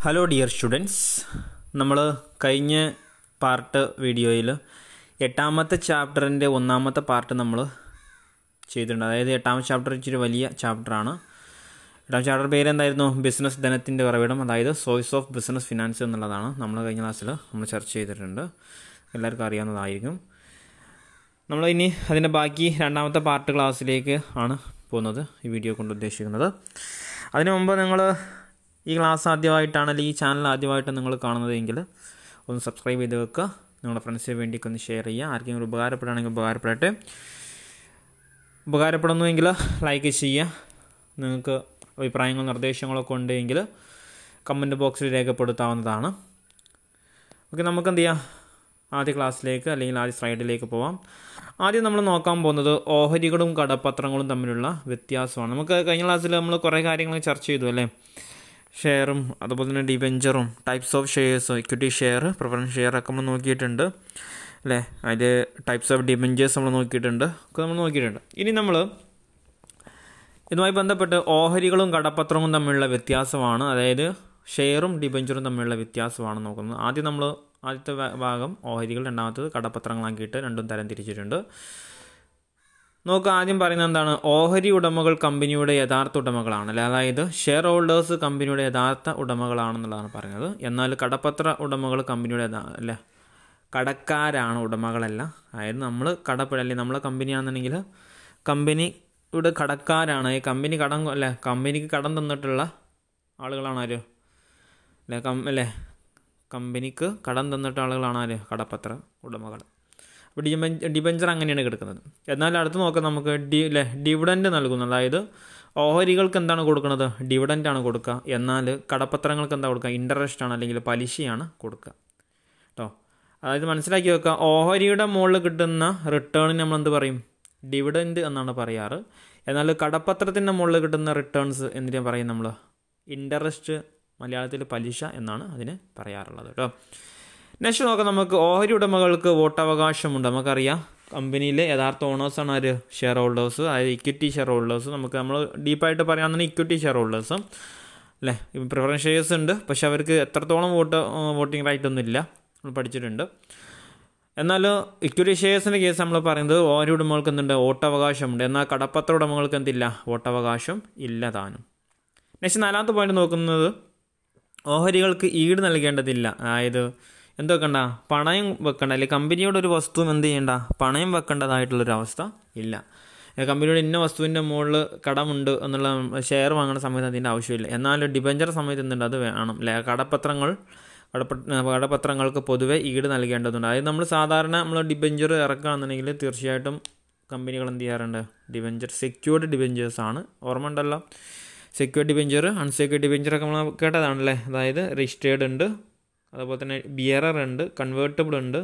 Hello dear students നമ്മൾ കഴിഞ്ഞ part വീഡിയോയിൽ എട്ടാമത്തെ ചാപ്റ്ററിൻ്റെ ഒന്നാമത്തെ പാർട്ട് നമ്മൾ ചെയ്തിട്ടുണ്ട് അതായത് എട്ടാമത്തെ ചാപ്റ്റർ ഇച്ചിരി വലിയ ചാപ്റ്ററാണ് എട്ടാം ചാപ്റ്റർ പേര് എന്തായിരുന്നു ബിസിനസ് ധനത്തിൻ്റെ ഉറവിടം അതായത് സോഴ്സ് ഓഫ് ബിസിനസ് ഫിനാൻസ് എന്നുള്ളതാണ് നമ്മൾ കഴിഞ്ഞ ക്ലാസ്സിൽ നമ്മൾ ചർച്ച ചെയ്തിട്ടുണ്ട് എല്ലാവർക്കും അറിയാവുന്നതായിരിക്കും നമ്മൾ ഇനി അതിൻ്റെ ബാക്കി രണ്ടാമത്തെ പാർട്ട് ക്ലാസ്സിലേക്ക് ആണ് പോകുന്നത് ഈ വീഡിയോ കൊണ്ട് ഉദ്ദേശിക്കുന്നത് അതിനു മുമ്പ് നിങ്ങൾ ഈ ക്ലാസ് ആദ്യമായിട്ടാണ് അല്ലെങ്കിൽ ഈ ചാനൽ ആദ്യമായിട്ട് നിങ്ങൾ കാണുന്നതെങ്കിൽ ഒന്ന് സബ്സ്ക്രൈബ് ചെയ്ത് വെക്കുക നിങ്ങളുടെ ഫ്രണ്ട്സിന് വേണ്ടിയൊക്കെ ഒന്ന് ഷെയർ ചെയ്യുക ആർക്കെങ്കിലും ഉപകാരപ്പെടുകയാണെങ്കിൽ ഉപകാരപ്പെടട്ടെ ഉപകാരപ്പെടുന്നുവെങ്കിൽ ലൈക്ക് ചെയ്യുക നിങ്ങൾക്ക് അഭിപ്രായങ്ങളും നിർദ്ദേശങ്ങളൊക്കെ ഉണ്ടെങ്കിൽ കമൻറ്റ് ബോക്സിൽ രേഖപ്പെടുത്താവുന്നതാണ് ഓക്കെ നമുക്ക് എന്ത് ചെയ്യാം ആദ്യ ക്ലാസ്സിലേക്ക് അല്ലെങ്കിൽ ആദ്യ സ്ലൈഡിലേക്ക് പോവാം ആദ്യം നമ്മൾ നോക്കാൻ പോകുന്നത് ഓഹരികളും കടപ്പത്രങ്ങളും തമ്മിലുള്ള വ്യത്യാസമാണ് നമുക്ക് കഴിഞ്ഞ ക്ലാസ്സിൽ നമ്മൾ കുറേ കാര്യങ്ങൾ ചർച്ച ചെയ്തു അല്ലേ ഷെയറും അതുപോലെ തന്നെ ഡിബെഞ്ചറും types of shares equity share preference share ഒക്കെ നമ്മൾ നോക്കിയിട്ടുണ്ട് അല്ലേ അതിൽ ടൈപ്സ് ഓഫ് ഡിബെഞ്ചേഴ്സ് നമ്മൾ നോക്കിയിട്ടുണ്ട് ഒക്കെ നമ്മൾ നോക്കിയിട്ടുണ്ട് ഇനി നമ്മൾ ഇതുമായി ബന്ധപ്പെട്ട് ഓഹരികളും കടപ്പത്രവും തമ്മിലുള്ള വ്യത്യാസമാണ് അതായത് ഷെയറും ഡിബെഞ്ചറും തമ്മിലുള്ള വ്യത്യാസമാണ് നോക്കുന്നത് ആദ്യം നമ്മൾ ആദ്യത്തെ ഭാഗം ഓഹരികൾ രണ്ടാമത്തത് കടപ്പത്രങ്ങളാക്കിയിട്ട് രണ്ടും തരം തിരിച്ചിട്ടുണ്ട് നോക്കുക ആദ്യം പറയുന്നത് എന്താണ് ഓഹരി ഉടമകൾ കമ്പനിയുടെ യഥാർത്ഥ ഉടമകളാണ് അല്ലെ അതായത് ഷെയർ ഹോൾഡേഴ്സ് കമ്പനിയുടെ യഥാർത്ഥ ഉടമകളാണെന്നുള്ളതാണ് പറയുന്നത് എന്നാൽ കടപ്പത്ര ഉടമകൾ കമ്പനിയുടെ അല്ലെ കടക്കാരാണ് ഉടമകളല്ല അതായത് നമ്മൾ കടപ്പ അല്ലെങ്കിൽ നമ്മളെ കമ്പനിയാണെന്നുണ്ടെങ്കിൽ കമ്പനിയുടെ കടക്കാരാണ് ഈ കമ്പനി കടം അല്ലെ കമ്പനിക്ക് കടം തന്നിട്ടുള്ള ആളുകളാണ് ആര് അല്ലെ കം അല്ലേ കമ്പനിക്ക് കടം തന്നിട്ട ആളുകളാണ് ആര് കടപ്പത്ര ഉടമകൾ അപ്പോൾ ഡിബെഞ്ച് ഡിബെഞ്ചർ അങ്ങനെയാണ് കിടക്കുന്നത് എന്നാൽ അടുത്ത് നോക്കാം നമുക്ക് ഡി അല്ലേ ഡിവിഡൻഡ് നൽകുന്നു അതായത് ഓഹരികൾക്ക് എന്താണ് കൊടുക്കുന്നത് ഡിവിഡൻ്റ് ആണ് കൊടുക്കുക എന്നാൽ കടപ്പത്രങ്ങൾക്ക് എന്താ കൊടുക്കുക ഇൻട്രസ്റ്റ് ആണ് അല്ലെങ്കിൽ പലിശയാണ് കൊടുക്കുക കേട്ടോ അതായത് മനസ്സിലാക്കി വെക്കുക ഓഹരിയുടെ മുകളിൽ കിട്ടുന്ന റിട്ടേണിന് നമ്മൾ എന്ത് പറയും ഡിവിഡൻഡ് എന്നാണ് പറയാറ് എന്നാൽ കടപ്പത്രത്തിൻ്റെ മുകളിൽ കിട്ടുന്ന റിട്ടേൺസ് എന്തിനാ പറയും നമ്മൾ ഇൻട്രസ്റ്റ് മലയാളത്തിൽ പലിശ എന്നാണ് അതിന് പറയാറുള്ളത് കേട്ടോ നെക്സ്റ്റ് നോക്കാം നമുക്ക് ഓഹരി ഉടമകൾക്ക് വോട്ടവകാശമുണ്ട് നമുക്കറിയാം കമ്പനിയിലെ യഥാർത്ഥ ഓണേഴ്സാണ് ആര് ഷെയർ ഹോൾഡേഴ്സ് അതായത് ഇക്വിറ്റി ഷെയർ ഹോൾഡേഴ്സ് നമുക്ക് നമ്മൾ ഡീപ്പായിട്ട് പറയാമെന്നാണ് ഇക്വിറ്റി ഷെയർ ഹോൾഡേഴ്സ് അല്ലേ ഇപ്പം പ്രിഫറൻസ് ഷെയർസ് ഉണ്ട് പക്ഷെ അവർക്ക് എത്രത്തോളം വോട്ട് വോട്ടിംഗ് റൈറ്റ് ഒന്നും ഇല്ല നമ്മൾ പഠിച്ചിട്ടുണ്ട് എന്നാൽ ഇക്വിറ്റി ഷെയർസിൻ്റെ കേസ് നമ്മൾ പറയുന്നത് ഓഹരി ഉടമകൾക്ക് എന്തുണ്ട് വോട്ടവകാശമുണ്ട് എന്നാൽ കടപ്പത്ര ഉടമകൾക്ക് എന്തില്ല വോട്ടവകാശം ഇല്ല താനും നെക്സ്റ്റ് നാലാമത്തെ പോയിന്റ് നോക്കുന്നത് ഓഹരികൾക്ക് ഈട് നൽകേണ്ടതില്ല അതായത് എന്ത് വെക്കണ്ട പണയം വെക്കണ്ട അല്ലെങ്കിൽ കമ്പനിയുടെ ഒരു വസ്തുവും എന്ത് ചെയ്യണ്ട പണയം വെക്കേണ്ടതായിട്ടുള്ളൊരു അവസ്ഥ ഇല്ല കമ്പനിയുടെ ഇന്ന വസ്തുവിൻ്റെ മുകളിൽ കടമുണ്ട് എന്നുള്ള ഷെയർ വാങ്ങുന്ന സമയത്ത് അതിൻ്റെ ആവശ്യമില്ല എന്നാൽ ഡിബഞ്ചർ സമയത്ത് എന്തുണ്ട് അത് വേണം അല്ലെ കടപ്പത്രങ്ങൾ കടപ്പ കടപ്പത്രങ്ങൾക്ക് പൊതുവെ ഈട് നൽകേണ്ടതുണ്ട് അതായത് നമ്മൾ സാധാരണ നമ്മൾ ഡിബഞ്ചർ ഇറക്കുകയാണെന്നുണ്ടെങ്കിൽ തീർച്ചയായിട്ടും കമ്പനികൾ എന്ത് ചെയ്യാറുണ്ട് ഡിബഞ്ചർ സെക്യൂർഡ് ഡിബഞ്ചേഴ്സ് ആണ് ഓർമ്മ ഉണ്ടല്ലോ സെക്യൂർഡ് ഡിബഞ്ചർ അൺസെക്യൂർഡ് ഡിബഞ്ചറൊക്കെ നമ്മൾ കേട്ടതാണല്ലേ അതായത് രജിസ്റ്റേർഡ് ഉണ്ട് അതുപോലെ തന്നെ ബിയറർ ഉണ്ട് കൺവേർട്ടബിൾ ഉണ്ട്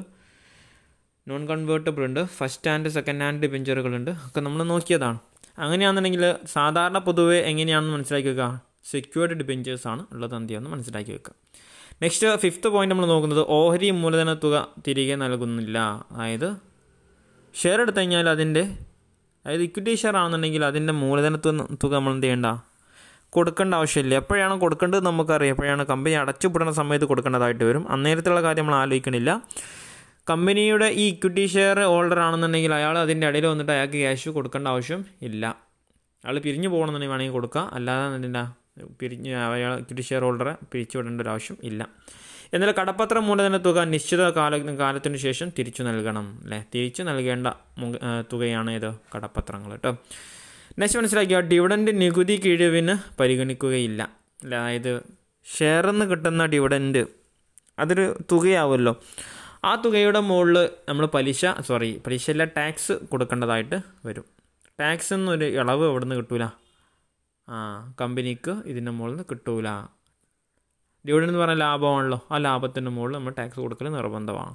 നോൺ കൺവേർട്ടബിൾ ഉണ്ട് ഫസ്റ്റ് ഹാൻഡ് സെക്കൻഡ് ഹാൻഡ് ഡിബഞ്ചറുകളുണ്ട് ഒക്കെ നമ്മൾ നോക്കിയതാണ് അങ്ങനെയാണെന്നുണ്ടെങ്കിൽ സാധാരണ പൊതുവെ എങ്ങനെയാണെന്ന് മനസ്സിലാക്കി വെക്കുക സെക്യൂർഡ് ഡിബഞ്ചേഴ്സ് ആണ് ഉള്ളത് എന്തിയാന്ന് മനസ്സിലാക്കി വെക്കുക നെക്സ്റ്റ് ഫിഫ്ത്ത് പോയിന്റ് നമ്മൾ നോക്കുന്നത് ഓഹരി മൂലധന തുക തിരികെ നൽകുന്നില്ല അതായത് ഷെയർ എടുത്തു കഴിഞ്ഞാൽ അതിൻ്റെ അതായത് ഇക്വിറ്റി ഷെയർ ആണെന്നുണ്ടെങ്കിൽ അതിൻ്റെ മൂലധന തുക നമ്മൾ എന്ത് ചെയ്യേണ്ട കൊടുക്കേണ്ട ആവശ്യമില്ല എപ്പോഴാണ് കൊടുക്കേണ്ടത് നമുക്കറിയാം എപ്പോഴാണ് കമ്പനി അടച്ചുപൂടുന്ന സമയത്ത് കൊടുക്കേണ്ടതായിട്ട് വരും അന്നേരത്തുള്ള കാര്യം നമ്മൾ ആലോചിക്കണില്ല കമ്പനിയുടെ ഈ ഇക്വിറ്റി ഷെയർ ഹോൾഡർ ആണെന്നുണ്ടെങ്കിൽ അയാൾ അതിൻ്റെ ഇടയിൽ വന്നിട്ട് അയാൾക്ക് ക്യാഷ് കൊടുക്കേണ്ട ആവശ്യം ഇല്ല അയാൾ പിരിഞ്ഞു പോകണമെന്നുണ്ടെങ്കിൽ വേണമെങ്കിൽ കൊടുക്കുക അല്ലാതെ എന്താ പിരിഞ്ഞ് അയാൾ ഇക്വിറ്റി ഷെയർ ഹോൾഡറെ പിരിച്ചു വിടേണ്ട ഒരു ആവശ്യം ഇല്ല എന്നാൽ കടപ്പത്ര മൂലധന തുക നിശ്ചിത കാല കാലത്തിന് ശേഷം തിരിച്ചു നൽകണം അല്ലേ തിരിച്ചു നൽകേണ്ട തുകയാണ് ഇത് കടപ്പത്രങ്ങൾ കേട്ടോ നെക്സ്റ്റ് മനസ്സിലാക്കിയ ഡിവിഡൻഡ് നികുതി കിഴിവിന് പരിഗണിക്കുകയില്ല അതായത് ഷെയറിൽ നിന്ന് കിട്ടുന്ന ഡിവിഡൻഡ് അതൊരു തുകയാവുമല്ലോ ആ തുകയുടെ മുകളിൽ നമ്മൾ പലിശ സോറി പലിശയില്ല ടാക്സ് കൊടുക്കേണ്ടതായിട്ട് വരും ടാക്സ് എന്നൊരു ഇളവ് എവിടെ നിന്ന് കിട്ടൂല ആ കമ്പനിക്ക് ഇതിൻ്റെ മുകളിൽ നിന്ന് കിട്ടൂല ഡിവിഡൻഡ് എന്ന് പറഞ്ഞാൽ ലാഭമാണല്ലോ ആ ലാഭത്തിൻ്റെ മുകളിൽ നമ്മൾ ടാക്സ് കൊടുക്കൽ നിർബന്ധമാണ്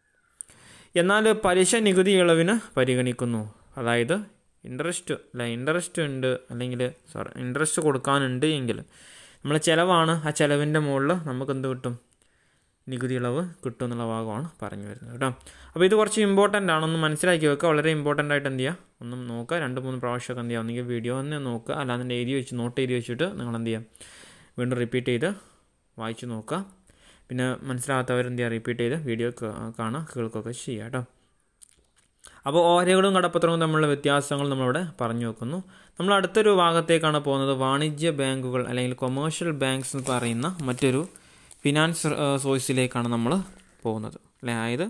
എന്നാൽ പലിശ നികുതി ഇളവിന് പരിഗണിക്കുന്നു അതായത് ഇൻട്രസ്റ്റ് അല്ല ഇൻട്രസ്റ്റ് ഉണ്ട് അല്ലെങ്കിൽ സോറി ഇൻട്രസ്റ്റ് കൊടുക്കാനുണ്ട് എങ്കിൽ നമ്മളെ ചിലവാണ് ആ ചിലവിൻ്റെ മുകളിൽ നമുക്ക് എന്ത് കിട്ടും നികുതി ഇളവ് കിട്ടും എന്നുള്ള ഭാഗമാണ് പറഞ്ഞു വരുന്നത് കേട്ടോ അപ്പോൾ ഇത് കുറച്ച് ഇമ്പോർട്ടൻ്റ് ആണ് ഒന്ന് മനസ്സിലാക്കി വെക്കുക വളരെ ഇമ്പോർട്ടൻ്റ് ആയിട്ട് എന്ത് ചെയ്യുക ഒന്നും നോക്കുക രണ്ട് മൂന്ന് പ്രാവശ്യമൊക്കെ എന്ത് ചെയ്യുക ഒന്നെങ്കിൽ വീഡിയോ തന്നെ നോക്കുക അല്ലാതെ എഴുതി വെച്ച് നോട്ട് എഴുതി വെച്ചിട്ട് നിങ്ങൾ എന്ത് ചെയ്യുക വീണ്ടും റിപ്പീറ്റ് ചെയ്ത് വായിച്ചു നോക്കുക പിന്നെ മനസ്സിലാകാത്തവർ എന്ത് ചെയ്യുക റിപ്പീറ്റ് ചെയ്ത് വീഡിയോ കാണുക കേൾക്കുകയൊക്കെ ചെയ്യുക കേട്ടോ അപ്പോൾ ഓഹരികളും കടപ്പത്രവും തമ്മിലുള്ള വ്യത്യാസങ്ങൾ നമ്മളിവിടെ പറഞ്ഞു വെക്കുന്നു നമ്മൾ അടുത്തൊരു ഭാഗത്തേക്കാണ് പോകുന്നത് വാണിജ്യ ബാങ്കുകൾ അല്ലെങ്കിൽ കൊമേഴ്ഷ്യൽ ബാങ്ക്സ് എന്ന് പറയുന്ന മറ്റൊരു ഫിനാൻസ് സോഴ്സിലേക്കാണ് നമ്മൾ പോകുന്നത് അല്ലേ അതായത്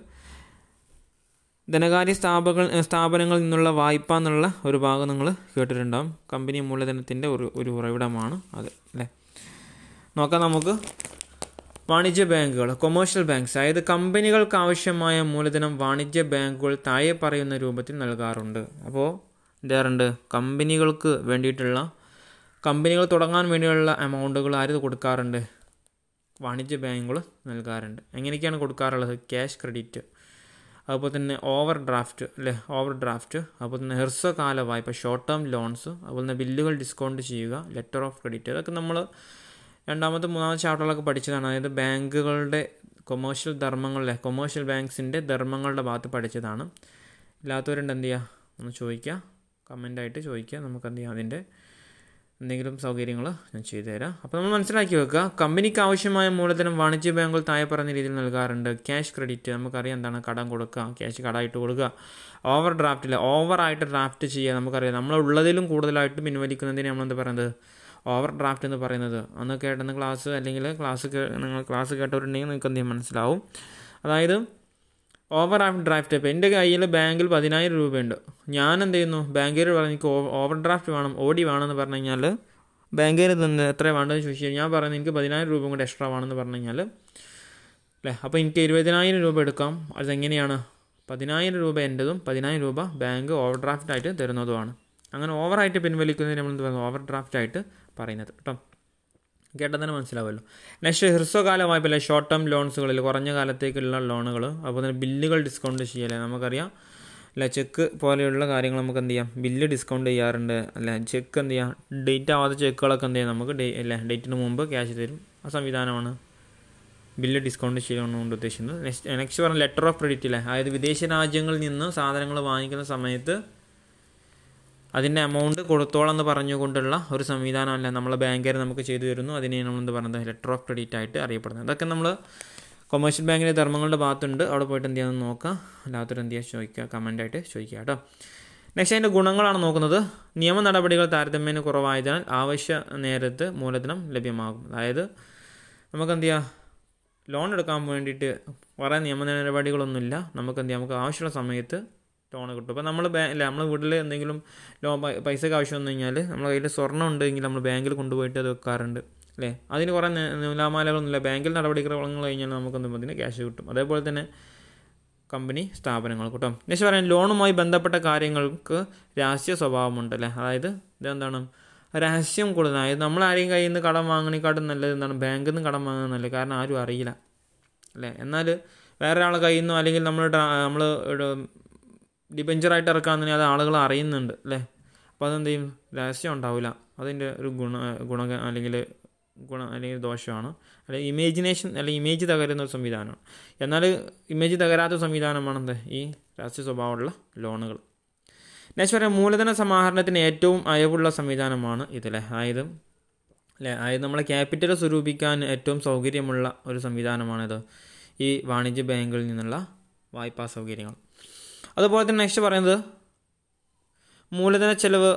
ധനകാര്യ സ്ഥാപകൾ സ്ഥാപനങ്ങളിൽ നിന്നുള്ള വായ്പ എന്നുള്ള ഒരു ഭാഗം നിങ്ങൾ കേട്ടിട്ടുണ്ടാകും കമ്പനി മൂലധനത്തിൻ്റെ ഒരു ഒരു ഉറവിടമാണ് അത് അല്ലേ നോക്കാം നമുക്ക് വാണിജ്യ ബാങ്കുകൾ കൊമേഴ്ഷ്യൽ ബാങ്ക്സ് അതായത് കമ്പനികൾക്ക് ആവശ്യമായ മൂലധനം വാണിജ്യ ബാങ്കുകൾ താഴെ പറയുന്ന രൂപത്തിൽ നൽകാറുണ്ട് അപ്പോൾ എന്താറുണ്ട് കമ്പനികൾക്ക് വേണ്ടിയിട്ടുള്ള കമ്പനികൾ തുടങ്ങാൻ വേണ്ടിയുള്ള എമൗണ്ടുകൾ ആര് കൊടുക്കാറുണ്ട് വാണിജ്യ ബാങ്കുകൾ നൽകാറുണ്ട് എങ്ങനെയൊക്കെയാണ് കൊടുക്കാറുള്ളത് ക്യാഷ് ക്രെഡിറ്റ് അതുപോലെ തന്നെ ഓവർ ഡ്രാഫ്റ്റ് അല്ലേ ഓവർ ഡ്രാഫ്റ്റ് അതുപോലെ തന്നെ ഹ്രസ്വകാല വായ്പ ഷോർട്ട് ടേം ലോൺസ് അതുപോലെ തന്നെ ബില്ലുകൾ ഡിസ്കൗണ്ട് ചെയ്യുക ലെറ്റർ ഓഫ് ക്രെഡിറ്റ് ഇതൊക്കെ നമ്മൾ രണ്ടാമത്തെ മൂന്നാമത്തെ ചാപ്റ്ററിലൊക്കെ പഠിച്ചതാണ് അതായത് ബാങ്കുകളുടെ കൊമേഴ്ഷ്യൽ ധർമ്മങ്ങളിലെ കൊമേഴ്ഷ്യൽ ബാങ്ക്സിൻ്റെ ധർമ്മങ്ങളുടെ ഭാഗത്ത് പഠിച്ചതാണ് ഇല്ലാത്തവരുണ്ട് എന്ത് ചെയ്യുക ഒന്ന് ചോദിക്കുക കമൻ്റായിട്ട് ചോദിക്കുക നമുക്ക് എന്ത് ചെയ്യാം അതിൻ്റെ എന്തെങ്കിലും സൗകര്യങ്ങൾ ഞാൻ ചെയ്തു തരാം അപ്പോൾ നമ്മൾ മനസ്സിലാക്കി വെക്കുക കമ്പനിക്ക് ആവശ്യമായ മൂലധനം വാണിജ്യ ബാങ്കുകൾ താഴെ പറഞ്ഞ രീതിയിൽ നൽകാറുണ്ട് ക്യാഷ് ക്രെഡിറ്റ് നമുക്കറിയാം എന്താണ് കടം കൊടുക്കുക ക്യാഷ് കടമായിട്ട് കൊടുക്കുക ഓവർ ഡ്രാഫ്റ്റിൽ ഓവറായിട്ട് ഡ്രാഫ്റ്റ് ചെയ്യുക നമുക്കറിയാം നമ്മളുള്ളതിലും കൂടുതലായിട്ട് പിൻവലിക്കുന്നതിന് നമ്മളെന്ത് പറയുന്നത് ഓവർ ഡ്രാഫ്റ്റ് എന്ന് പറയുന്നത് അന്ന് കേട്ടുന്ന ക്ലാസ് അല്ലെങ്കിൽ ക്ലാസ് നിങ്ങൾ ക്ലാസ് കേട്ടവരുണ്ടെങ്കിൽ നിങ്ങൾക്ക് എന്തെങ്കിലും മനസ്സിലാവും അതായത് ഓവർ ഡ്രാഫ്റ്റ് ഇപ്പോൾ എൻ്റെ കയ്യിൽ ബാങ്കിൽ പതിനായിരം രൂപയുണ്ട് ഞാൻ എന്ത് ചെയ്യുന്നു ബാങ്കിൽ പറഞ്ഞു എനിക്ക് ഓവർ ഡ്രാഫ്റ്റ് വേണം ഓടി വേണമെന്ന് പറഞ്ഞു കഴിഞ്ഞാൽ ബാങ്കിൽ നിന്ന് എത്ര വേണ്ടതെന്ന് ചോദിച്ചു ഞാൻ പറയുന്നത് എനിക്ക് പതിനായിരം രൂപ കൂടെ എക്സ്ട്രാ വേണമെന്ന് പറഞ്ഞു കഴിഞ്ഞാൽ അല്ലേ അപ്പോൾ എനിക്ക് ഇരുപതിനായിരം രൂപ എടുക്കാം അതെങ്ങനെയാണ് പതിനായിരം രൂപ എൻ്റെതും പതിനായിരം രൂപ ബാങ്ക് ഓവർ ഡ്രാഫ്റ്റ് ആയിട്ട് തരുന്നതുമാണ് അങ്ങനെ ഓവറായിട്ട് പിൻവലിക്കുന്നതിന് നമ്മൾ എന്ത് പറയുന്നത് ഓവർ ഡ്രാഫ്റ്റ് ആയിട്ട് പറയുന്നത് കേട്ടോ കേട്ടാൽ തന്നെ മനസ്സിലാവുമല്ലോ നെക്സ്റ്റ് ഹ്രസ്വകാല വായ്പ അല്ലെ ഷോർട്ട് ടേം ലോൺസുകളിൽ കുറഞ്ഞ കാലത്തേക്കുള്ള ലോണുകൾ അതുപോലെ തന്നെ ബില്ലുകൾ ഡിസ്കൗണ്ട് ചെയ്യല്ലേ നമുക്കറിയാം അല്ല ചെക്ക് പോലെയുള്ള കാര്യങ്ങൾ നമുക്ക് എന്ത് ചെയ്യാം ബില്ല് ഡിസ്കൗണ്ട് ചെയ്യാറുണ്ട് അല്ല ചെക്ക് എന്ത് ചെയ്യാം ഡേറ്റ് ആവാത്ത ചെക്കുകളൊക്കെ എന്ത് ചെയ്യാം നമുക്ക് ഡേ അല്ല ഡേറ്റിന് മുമ്പ് ക്യാഷ് തരും ആ സംവിധാനമാണ് ബില്ല് ഡിസ്കൗണ്ട് ചെയ്യണമെന്നുകൊണ്ട് ഉദ്ദേശിക്കുന്നത് നെക്സ്റ്റ് നെക്സ്റ്റ് പറഞ്ഞ ലെറ്റർ ഓഫ് ക്രെഡിറ്റ് അല്ലേ അതായത് വിദേശ രാജ്യങ്ങളിൽ നിന്ന് സാധനങ്ങൾ വാങ്ങിക്കുന്ന സമയത്ത് അതിൻ്റെ എമൗണ്ട് കൊടുത്തോളം എന്ന് പറഞ്ഞുകൊണ്ടുള്ള ഒരു സംവിധാനമല്ല നമ്മളെ ബാങ്കുകാർ നമുക്ക് ചെയ്തു തരുന്നു അതിനെ നമ്മളെന്ത് പറയുന്നത് ലെറ്റർ ഓഫ് ക്രെഡിറ്റ് ആയിട്ട് അറിയപ്പെടുന്നത് അതൊക്കെ നമ്മൾ കൊമേഴ്ഷ്യൽ ബാങ്കിലെ ധർമ്മങ്ങളുടെ ഭാഗത്തുണ്ട് അവിടെ പോയിട്ട് എന്ത് ചെയ്യാമെന്ന് നോക്കാം അല്ലാത്തൊരു എന്ത് ചെയ്യുക ചോദിക്കുക കമൻ്റായിട്ട് ചോദിക്കുക കേട്ടോ നെക്സ്റ്റ് അതിൻ്റെ ഗുണങ്ങളാണ് നോക്കുന്നത് നിയമ നടപടികൾ താരതമ്യേന കുറവായതിനാൽ ആവശ്യ നേരത്ത് മൂലധനം ലഭ്യമാകും അതായത് നമുക്ക് എന്ത് ചെയ്യാം ലോൺ എടുക്കാൻ വേണ്ടിയിട്ട് കുറേ നിയമ നടപടികളൊന്നുമില്ല നമുക്ക് എന്ത് ചെയ്യാം നമുക്ക് ആവശ്യമുള്ള സമയത്ത് ലോൺ കിട്ടും അപ്പോൾ നമ്മൾ ബാ അല്ല നമ്മൾ വീട്ടിൽ എന്തെങ്കിലും ലോൺ പൈസക്ക് ആവശ്യം വന്നു കഴിഞ്ഞാൽ നമ്മുടെ കയ്യിൽ സ്വർണ്ണം ഉണ്ടെങ്കിൽ നമ്മൾ ബാങ്കിൽ കൊണ്ടുപോയിട്ട് അത് വെക്കാറുണ്ട് അല്ലേ അതിന് കുറേ നൂലാമാലകളൊന്നുമില്ല ബാങ്കിൽ നടപടിക്രമങ്ങൾ കഴിഞ്ഞാൽ നമുക്കൊന്നും അതിന് ക്യാഷ് കിട്ടും അതേപോലെ തന്നെ കമ്പനി സ്ഥാപനങ്ങൾ കിട്ടും നെക്സ്റ്റ് പറയാൻ ലോണുമായി ബന്ധപ്പെട്ട കാര്യങ്ങൾക്ക് രഹസ്യ സ്വഭാവമുണ്ട് അല്ലേ അതായത് ഇതെന്താണ് രഹസ്യം കൂടുതൽ അതായത് നമ്മൾ ആരെയും കയ്യിൽ നിന്ന് കടം വാങ്ങണേക്കാട്ടും നല്ലത് എന്താണ് ബാങ്കിൽ നിന്ന് കടം വാങ്ങുന്നത് നല്ലത് കാരണം ആരും അറിയില്ല അല്ലേ എന്നാൽ വേറെ ഒരാളെ കയ്യിൽ നിന്നോ അല്ലെങ്കിൽ നമ്മൾ നമ്മൾ ഡിബഞ്ചറായിട്ട് ഇറക്കാന്നുണ്ടെങ്കിൽ അത് ആളുകൾ അറിയുന്നുണ്ട് അല്ലേ അപ്പോൾ അതെന്ത് ചെയ്യും രഹസ്യം ഉണ്ടാവില്ല അതിൻ്റെ ഒരു ഗുണ ഗുണ അല്ലെങ്കിൽ ഗുണം അല്ലെങ്കിൽ ദോഷമാണ് അല്ലെങ്കിൽ ഇമേജിനേഷൻ അല്ലെങ്കിൽ ഇമേജ് തകരുന്ന ഒരു സംവിധാനമാണ് എന്നാൽ ഇമേജ് തകരാത്ത സംവിധാനമാണ് എന്ത് ഈ രഹസ്യ സ്വഭാവമുള്ള ലോണുകൾ നെക്സ്റ്റ് പറയാം മൂലധന സമാഹരണത്തിന് ഏറ്റവും അയവുള്ള സംവിധാനമാണ് ഇതിലെ അതായത് അല്ലേ അതായത് നമ്മളെ ക്യാപിറ്റൽ സ്വരൂപിക്കാൻ ഏറ്റവും സൗകര്യമുള്ള ഒരു സംവിധാനമാണിത് ഈ വാണിജ്യ ബാങ്കുകളിൽ നിന്നുള്ള വായ്പാ സൗകര്യങ്ങൾ അതുപോലെ തന്നെ നെക്സ്റ്റ് പറയുന്നത് മൂലധന ചെലവ്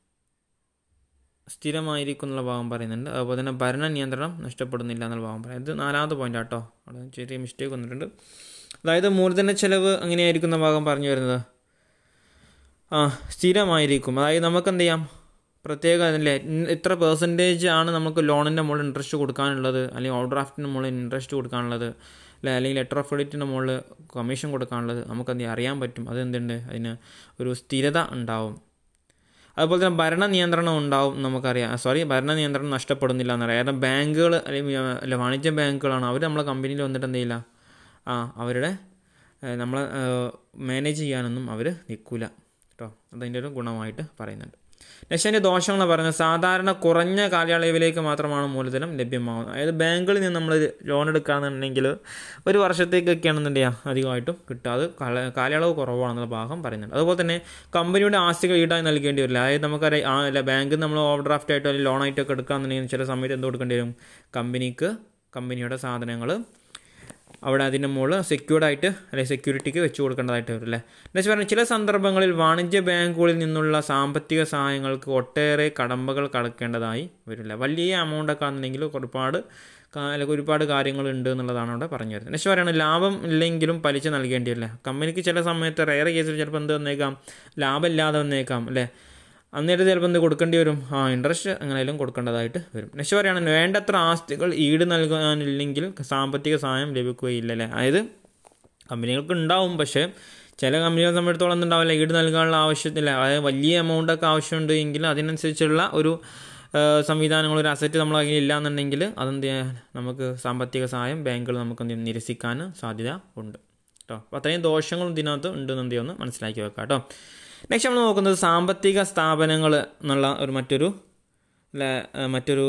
സ്ഥിരമായിരിക്കും എന്നുള്ള ഭാഗം പറയുന്നുണ്ട് അതുപോലെ തന്നെ ഭരണ നിയന്ത്രണം നഷ്ടപ്പെടുന്നില്ല എന്നുള്ള ഭാഗം പറയാം ഇത് നാലാമത്തെ പോയിന്റ് ആട്ടോ അവിടെ ചെറിയ മിസ്റ്റേക്ക് വന്നിട്ടുണ്ട് അതായത് മൂലധന ചെലവ് എങ്ങനെയായിരിക്കുന്ന ഭാഗം പറഞ്ഞു വരുന്നത് ആ സ്ഥിരമായിരിക്കും അതായത് നമുക്ക് എന്ത് ചെയ്യാം പ്രത്യേക അല്ലേ ഇത്ര പെർസെൻറ്റേജ് ആണ് നമുക്ക് ലോണിൻ്റെ മുകളിൽ ഇൻട്രസ്റ്റ് കൊടുക്കാനുള്ളത് അല്ലെങ്കിൽ ഓവർ ഡ്രാഫ്റ്റിൻ്റെ മുകളിൽ ഇൻട്രസ്റ്റ് കൊടുക്കാനുള്ളത് അല്ലെ അല്ലെങ്കിൽ ലെറ്റർ ഓഫ് ക്രെഡിറ്റിൻ്റെ മുകളിൽ കമ്മീഷൻ കൊടുക്കാനുള്ളത് നമുക്കത് അറിയാൻ പറ്റും അതെന്തുണ്ട് അതിന് ഒരു സ്ഥിരത ഉണ്ടാവും അതുപോലെ തന്നെ ഭരണ നിയന്ത്രണം ഉണ്ടാവും നമുക്കറിയാം സോറി ഭരണ നിയന്ത്രണം നഷ്ടപ്പെടുന്നില്ല എന്നറിയാം കാരണം ബാങ്കുകൾ അല്ലെങ്കിൽ അല്ല വാണിജ്യ ബാങ്കുകളാണ് അവർ നമ്മളെ കമ്പനിയിൽ വന്നിട്ട് എന്ത് ചെയ്യില്ല ആ അവരുടെ നമ്മളെ മാനേജ് ചെയ്യാനൊന്നും അവർ നിൽക്കില്ല കേട്ടോ അതതിൻ്റെ ഒരു ഗുണമായിട്ട് പറയുന്നുണ്ട് നെക്സ്റ്റ് അതിൻ്റെ ദോഷങ്ങൾ പറയുന്നത് സാധാരണ കുറഞ്ഞ കാലയളവിലേക്ക് മാത്രമാണ് മൂലധനം ലഭ്യമാകുന്നത് അതായത് ബാങ്കുകളിൽ നിന്ന് നമ്മൾ ലോൺ എടുക്കുകയാണെന്നുണ്ടെങ്കിൽ ഒരു വർഷത്തേക്കൊക്കെയാണെന്നുണ്ടെങ്കിൽ അധികമായിട്ടും കിട്ടാതെ കാലയളവ് കുറവാണെന്നുള്ള ഭാഗം പറയുന്നുണ്ട് അതുപോലെ തന്നെ കമ്പനിയുടെ ആസ്തികൾ ഈടായി നൽകേണ്ടി വരില്ല അതായത് നമുക്കറിയാം ആ അല്ല ബാങ്കിൽ നമ്മൾ ഓവർ ഡ്രാഫ്റ്റ് ആയിട്ടോ അല്ലെങ്കിൽ ലോൺ ആയിട്ടോ ഒക്കെ എടുക്കുകയാണെന്നുണ്ടെങ്കിൽ ചില സമയത്ത് എന്ത് കൊടുക്കേണ്ടി വരും കമ്പനിക്ക് കമ്പനിയുടെ സാധനങ്ങൾ അവിടെ അതിൻ്റെ മുകളിൽ സെക്യൂർഡ് ആയിട്ട് അല്ലെങ്കിൽ സെക്യൂരിറ്റിക്ക് വെച്ച് കൊടുക്കേണ്ടതായിട്ട് വരും അല്ലേ എന്താ വെച്ചാൽ പറഞ്ഞാൽ ചില സന്ദർഭങ്ങളിൽ വാണിജ്യ ബാങ്കുകളിൽ നിന്നുള്ള സാമ്പത്തിക സഹായങ്ങൾക്ക് ഒട്ടേറെ കടമ്പകൾ കടക്കേണ്ടതായി വരില്ല വലിയ എമൗണ്ടൊക്കെ ആണെന്നുണ്ടെങ്കിൽ ഒരുപാട് കാ- അല്ലെങ്കിൽ ഒരുപാട് കാര്യങ്ങളുണ്ട് എന്നുള്ളതാണ് അവിടെ പറഞ്ഞു വരുന്നത് പക്ഷേ പറയുന്നത് ലാഭം ഇല്ലെങ്കിലും പലിശ നൽകേണ്ടിയല്ല കമ്പനിക്ക് ചില സമയത്ത് റയർ കേസിൽ ചിലപ്പോൾ എന്ത് വന്നേക്കാം ലാഭം ഇല്ലാതെ വന്നേക്കാം അല്ലേ അന്നേരം ചിലപ്പോൾ എന്ത് കൊടുക്കേണ്ടി വരും ആ ഇൻട്രസ്റ്റ് എങ്ങനെയായാലും കൊടുക്കേണ്ടതായിട്ട് വരും നെക്സ്റ്റ് പറയുകയാണ് വേണ്ടത്ര ആസ്തികൾ ഈട് നൽകാനില്ലെങ്കിൽ സാമ്പത്തിക സഹായം ലഭിക്കുകയില്ല അല്ലേ അതായത് കമ്പനികൾക്ക് ഉണ്ടാവും പക്ഷേ ചില കമ്പനികളെ സംബന്ധിച്ചിടത്തോളം എന്തുണ്ടാവില്ല ഈട് നൽകാനുള്ള ആവശ്യത്തില്ല അതായത് വലിയ എമൗണ്ടൊക്കെ ആവശ്യമുണ്ട് എങ്കിൽ അതിനനുസരിച്ചുള്ള ഒരു ആ, സംവിധാനങ്ങൾ ഒരു അസറ്റ് നമ്മൾ കയ്യിൽ ഇല്ല എന്നുണ്ടെങ്കിൽ അതെന്ത് ചെയ്യാൻ നമുക്ക് സാമ്പത്തിക സഹായം ബാങ്കുകൾ നമുക്ക് എന്ത് ചെയ്യും നിരസിക്കാൻ സാധ്യത ഉണ്ട് കേട്ടോ അപ്പോൾ അത്രയും ദോഷങ്ങളും ഇതിനകത്ത് ഉണ്ടെന്ന് എന്ത് ചെയ്യുമെന്ന് മനസ്സിലാക്കി വെക്കാം കേട്ടോ നെക്സ്റ്റ് നമ്മൾ നോക്കുന്നത് സാമ്പത്തിക സ്ഥാപനങ്ങൾ എന്നുള്ള ഒരു മറ്റൊരു അല്ലെ മറ്റൊരു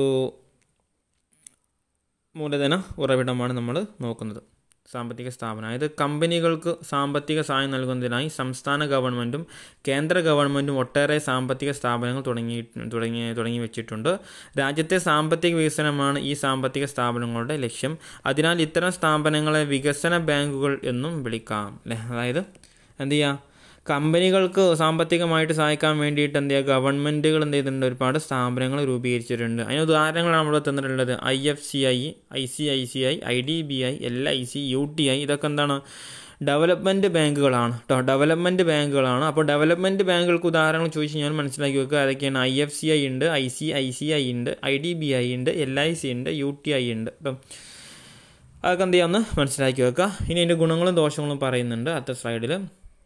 മൂലധന ഉറവിടമാണ് നമ്മൾ നോക്കുന്നത് സാമ്പത്തിക സ്ഥാപനം അതായത് കമ്പനികൾക്ക് സാമ്പത്തിക സഹായം നൽകുന്നതിനായി സംസ്ഥാന ഗവൺമെൻറ്റും കേന്ദ്ര ഗവൺമെൻറ്റും ഒട്ടേറെ സാമ്പത്തിക സ്ഥാപനങ്ങൾ തുടങ്ങി തുടങ്ങി തുടങ്ങി വെച്ചിട്ടുണ്ട് രാജ്യത്തെ സാമ്പത്തിക വികസനമാണ് ഈ സാമ്പത്തിക സ്ഥാപനങ്ങളുടെ ലക്ഷ്യം അതിനാൽ ഇത്തരം സ്ഥാപനങ്ങളെ വികസന ബാങ്കുകൾ എന്നും വിളിക്കാം അല്ലേ അതായത് എന്ത് ചെയ്യുക കമ്പനികൾക്ക് സാമ്പത്തികമായിട്ട് സഹായിക്കാൻ വേണ്ടിയിട്ട് എന്ത് ചെയ്യുക ഗവൺമെൻറ്റുകൾ എന്ത് ചെയ്തിട്ടുണ്ട് ഒരുപാട് സ്ഥാപനങ്ങൾ രൂപീകരിച്ചിട്ടുണ്ട് അതിന് ഉദാഹരണങ്ങളാണ് നമ്മൾ തന്നിട്ടുള്ളത് I F C I I C I C I I D B I L I C U T I ഇതൊക്കെ എന്താണ് ഡെവലപ്മെൻറ്റ് ബാങ്കുകളാണ് കേട്ടോ ഡെവലപ്മെൻറ്റ് ബാങ്കുകളാണ് അപ്പോൾ ഡെവലപ്മെൻറ്റ് ബാങ്കുകൾക്ക് ഉദാഹരണങ്ങൾ ചോദിച്ചു ഞാൻ മനസ്സിലാക്കി വെക്കുക അതൊക്കെയാണ് ഐ എഫ് സി ഐ ഉണ്ട് I C I C I ഉണ്ട് ഐ ഡി ബി ഐ ഉണ്ട് എൽ ഐ സി ഉണ്ട് യു ടി ഐ ഉണ്ട് കേട്ടോ അതൊക്കെ എന്ത് ചെയ്യാമെന്ന് മനസ്സിലാക്കി വെക്കുക ഇനി അതിൻ്റെ ഗുണങ്ങളും ദോഷങ്ങളും പറയുന്നുണ്ട് അടുത്ത സ്ലൈഡിൽ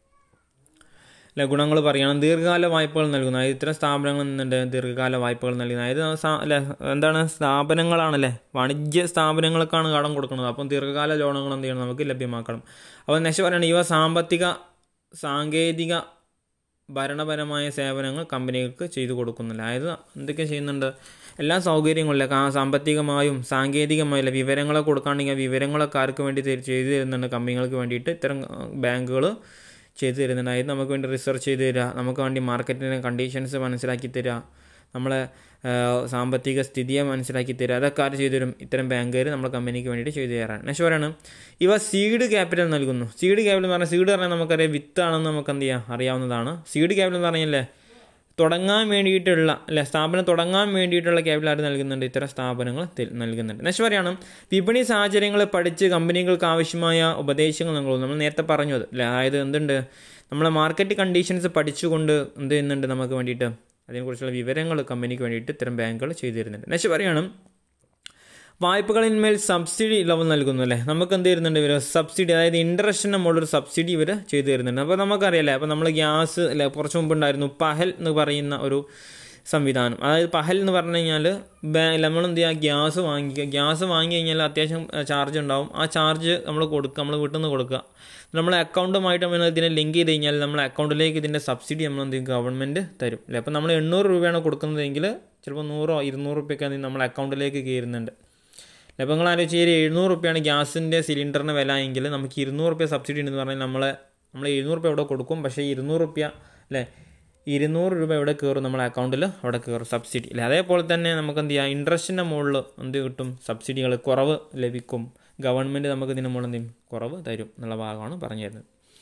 അല്ലെ ഗുണങ്ങൾ പറയുകയാണ് ദീർഘകാല വായ്പകൾ നൽകുന്നത് അതായത് ഇത്തരം സ്ഥാപനങ്ങൾ നിന്നുണ്ട് ദീർഘകാല വായ്പകൾ നൽകുന്നത് അതായത് സാ- അല്ലെ എന്താണ് സ്ഥാപനങ്ങളാണല്ലേ വാണിജ്യ സ്ഥാപനങ്ങൾക്കാണ് കടം കൊടുക്കുന്നത് അപ്പം ദീർഘകാല ലോണുകൾ എന്ത് ചെയ്യണം നമുക്ക് ലഭ്യമാക്കണം അപ്പോൾ നെക്സ്റ്റ് പറയുന്നത് ഇവ സാമ്പത്തിക സാങ്കേതിക ഭരണപരമായ സേവനങ്ങൾ കമ്പനികൾക്ക് ചെയ്തു കൊടുക്കുന്നില്ല അതായത് എന്തൊക്കെ ചെയ്യുന്നുണ്ട് എല്ലാ സൗകര്യങ്ങളില്ല കാ- സാമ്പത്തികമായും സാങ്കേതികമായും വിവരങ്ങളെ കൊടുക്കുകയാണെങ്കിൽ ആ വിവരങ്ങളൊക്കെ ആർക്ക് വേണ്ടി തരും- ചെയ്തു തരുന്നുണ്ട് കമ്പനികൾക്ക് വേണ്ടിയിട്ട് ഇത്തരം ബാങ്കുകൾ ചെയ്തു തരുന്നുണ്ട് അതായത് നമുക്ക് വേണ്ടി റിസർച്ച് ചെയ്ത് തരിക നമുക്ക് വേണ്ടി മാർക്കറ്റിൻ്റെ കണ്ടീഷൻസ് മനസ്സിലാക്കി തരിക നമ്മളെ ആ, സാമ്പത്തിക സ്ഥിതിയെ മനസ്സിലാക്കി തരിക അതൊക്കെ ആര് ചെയ്തു തരും ഇത്തരം ബാങ്കുകാർ നമ്മുടെ കമ്പനിക്ക് വേണ്ടിയിട്ട് ചെയ്തു തരാണ് നെക്സ്റ്റ് പറയാണ് ഇവ സീഡ് ക്യാപിറ്റൽ നൽകുന്നു സീഡ് ക്യാപിറ്റൽ എന്ന് പറഞ്ഞാൽ സീഡ് പറഞ്ഞാൽ നമുക്കറിയാം വിത്താണെന്ന് നമുക്ക് എന്ത് ചെയ്യാം അറിയാവുന്നതാണ് സീഡ് ക്യാപിറ്റൽ എന്ന് പറഞ്ഞല്ലേ തുടങ്ങാൻ വേണ്ടിയിട്ടുള്ള അല്ലെ സ്ഥാപനം തുടങ്ങാൻ വേണ്ടിയിട്ടുള്ള ക്യാപിറ്റൽ ആര് നൽകുന്നുണ്ട് ഇത്തരം സ്ഥാപനങ്ങൾ തെ- നൽകുന്നുണ്ട് നെക്സ്റ്റ് പറയാണ് വിപണി സാഹചര്യങ്ങൾ പഠിച്ച് കമ്പനികൾക്ക് ആവശ്യമായ ഉപദേശങ്ങൾ നൽകുന്നു നമ്മൾ നേരത്തെ പറഞ്ഞു അത് അല്ലേ അതായത് എന്തുണ്ട് നമ്മളെ മാർക്കറ്റ് കണ്ടീഷൻസ് പഠിച്ചുകൊണ്ട് എന്ത് ചെയ്യുന്നുണ്ട് നമുക്ക് വേണ്ടിയിട്ട് അതിനെക്കുറിച്ചുള്ള വിവരങ്ങൾ കമ്പനിക്ക് വേണ്ടിയിട്ട് ഇത്തരം ബാങ്കുകൾ ചെയ്തു തരുന്നുണ്ട് നെക്സ്റ്റ് പറയാണ് വായ്പകളിന്മേൽ സബ്സിഡി ഇളവ് നൽകുന്നു അല്ലേ നമുക്ക് എന്ത് തരുന്നുണ്ട് ഇവർ സബ്സിഡി അതായത് ഇൻട്രസ്റ്റിന് മുകളിലൊരു സബ്സിഡി ഇവർ ചെയ്തു തരുന്നുണ്ട് അപ്പോൾ നമുക്കറിയാലേ അപ്പോൾ നമ്മൾ ഗ്യാസ് അല്ലെ കുറച്ച് മുമ്പ് ഉണ്ടായിരുന്നു പഹൽ എന്ന് പറയുന്ന ഒരു സംവിധാനം അതായത് പഹൽ എന്ന് പറഞ്ഞു കഴിഞ്ഞാൽ നമ്മൾ എന്ത് ചെയ്യുക ഗ്യാസ് വാങ്ങിക്കുക ഗ്യാസ് വാങ്ങി കഴിഞ്ഞാൽ അത്യാവശ്യം ചാർജ് ഉണ്ടാവും ആ ചാർജ് നമ്മൾ കൊടുക്കുക നമ്മൾ വീട്ടിൽ നിന്ന് കൊടുക്കുക നമ്മളെ അക്കൗണ്ടുമായിട്ട് നമ്മൾ ഇതിനെ ലിങ്ക് ചെയ്ത് കഴിഞ്ഞാൽ നമ്മളെ അക്കൗണ്ടിലേക്ക് ഇതിൻ്റെ സബ്സിഡി നമ്മൾ എന്ത് ചെയ്യും ഗവൺമെൻറ് തരും അല്ലേ അപ്പോൾ നമ്മൾ എണ്ണൂറ് രൂപയാണ് കൊടുക്കുന്നതെങ്കിൽ ചിലപ്പോൾ നൂറോ ഇരുന്നൂറ് റുപ്യൊക്കെ നമ്മളെ അക്കൗണ്ടിലേക്ക് കയറുന്നുണ്ട് അപ്പോൾ നിങ്ങൾ ആലോചിച്ച് ഒരു എഴുന്നൂറ് റുപ്യാണ് ഗ്യാസിൻ്റെ സിലിണ്ടറിന് വില എങ്കിൽ നമുക്ക് ഇരുന്നൂറ് റുപ്യ സബ്സിഡി ഉണ്ടെന്ന് പറഞ്ഞാൽ നമ്മളെ നമ്മൾ എഴുന്നൂറ് റുപ്യ അവിടെ കൊടുക്കും പക്ഷേ ഇരുന്നൂറ് റുപ്യ അല്ലേ ഇരുന്നൂറ് രൂപ എവിടെ കയറും നമ്മളെ അക്കൗണ്ടിൽ അവിടെ കയറും സബ്സിഡി അല്ലേ അതേപോലെ തന്നെ നമുക്ക് എന്ത് ചെയ്യാം ഇൻട്രസ്റ്റിൻ്റെ മുകളിൽ എന്ത് കിട്ടും സബ്സിഡികൾ കുറവ് ലഭിക്കും ഗവൺമെൻറ് നമുക്ക് ഇതിന് മുകളിൽ എന്ത് ചെയ്യും കുറവ് തരും എന്നുള്ള ഭാഗമാണ് പറഞ്ഞു തരുന്നത്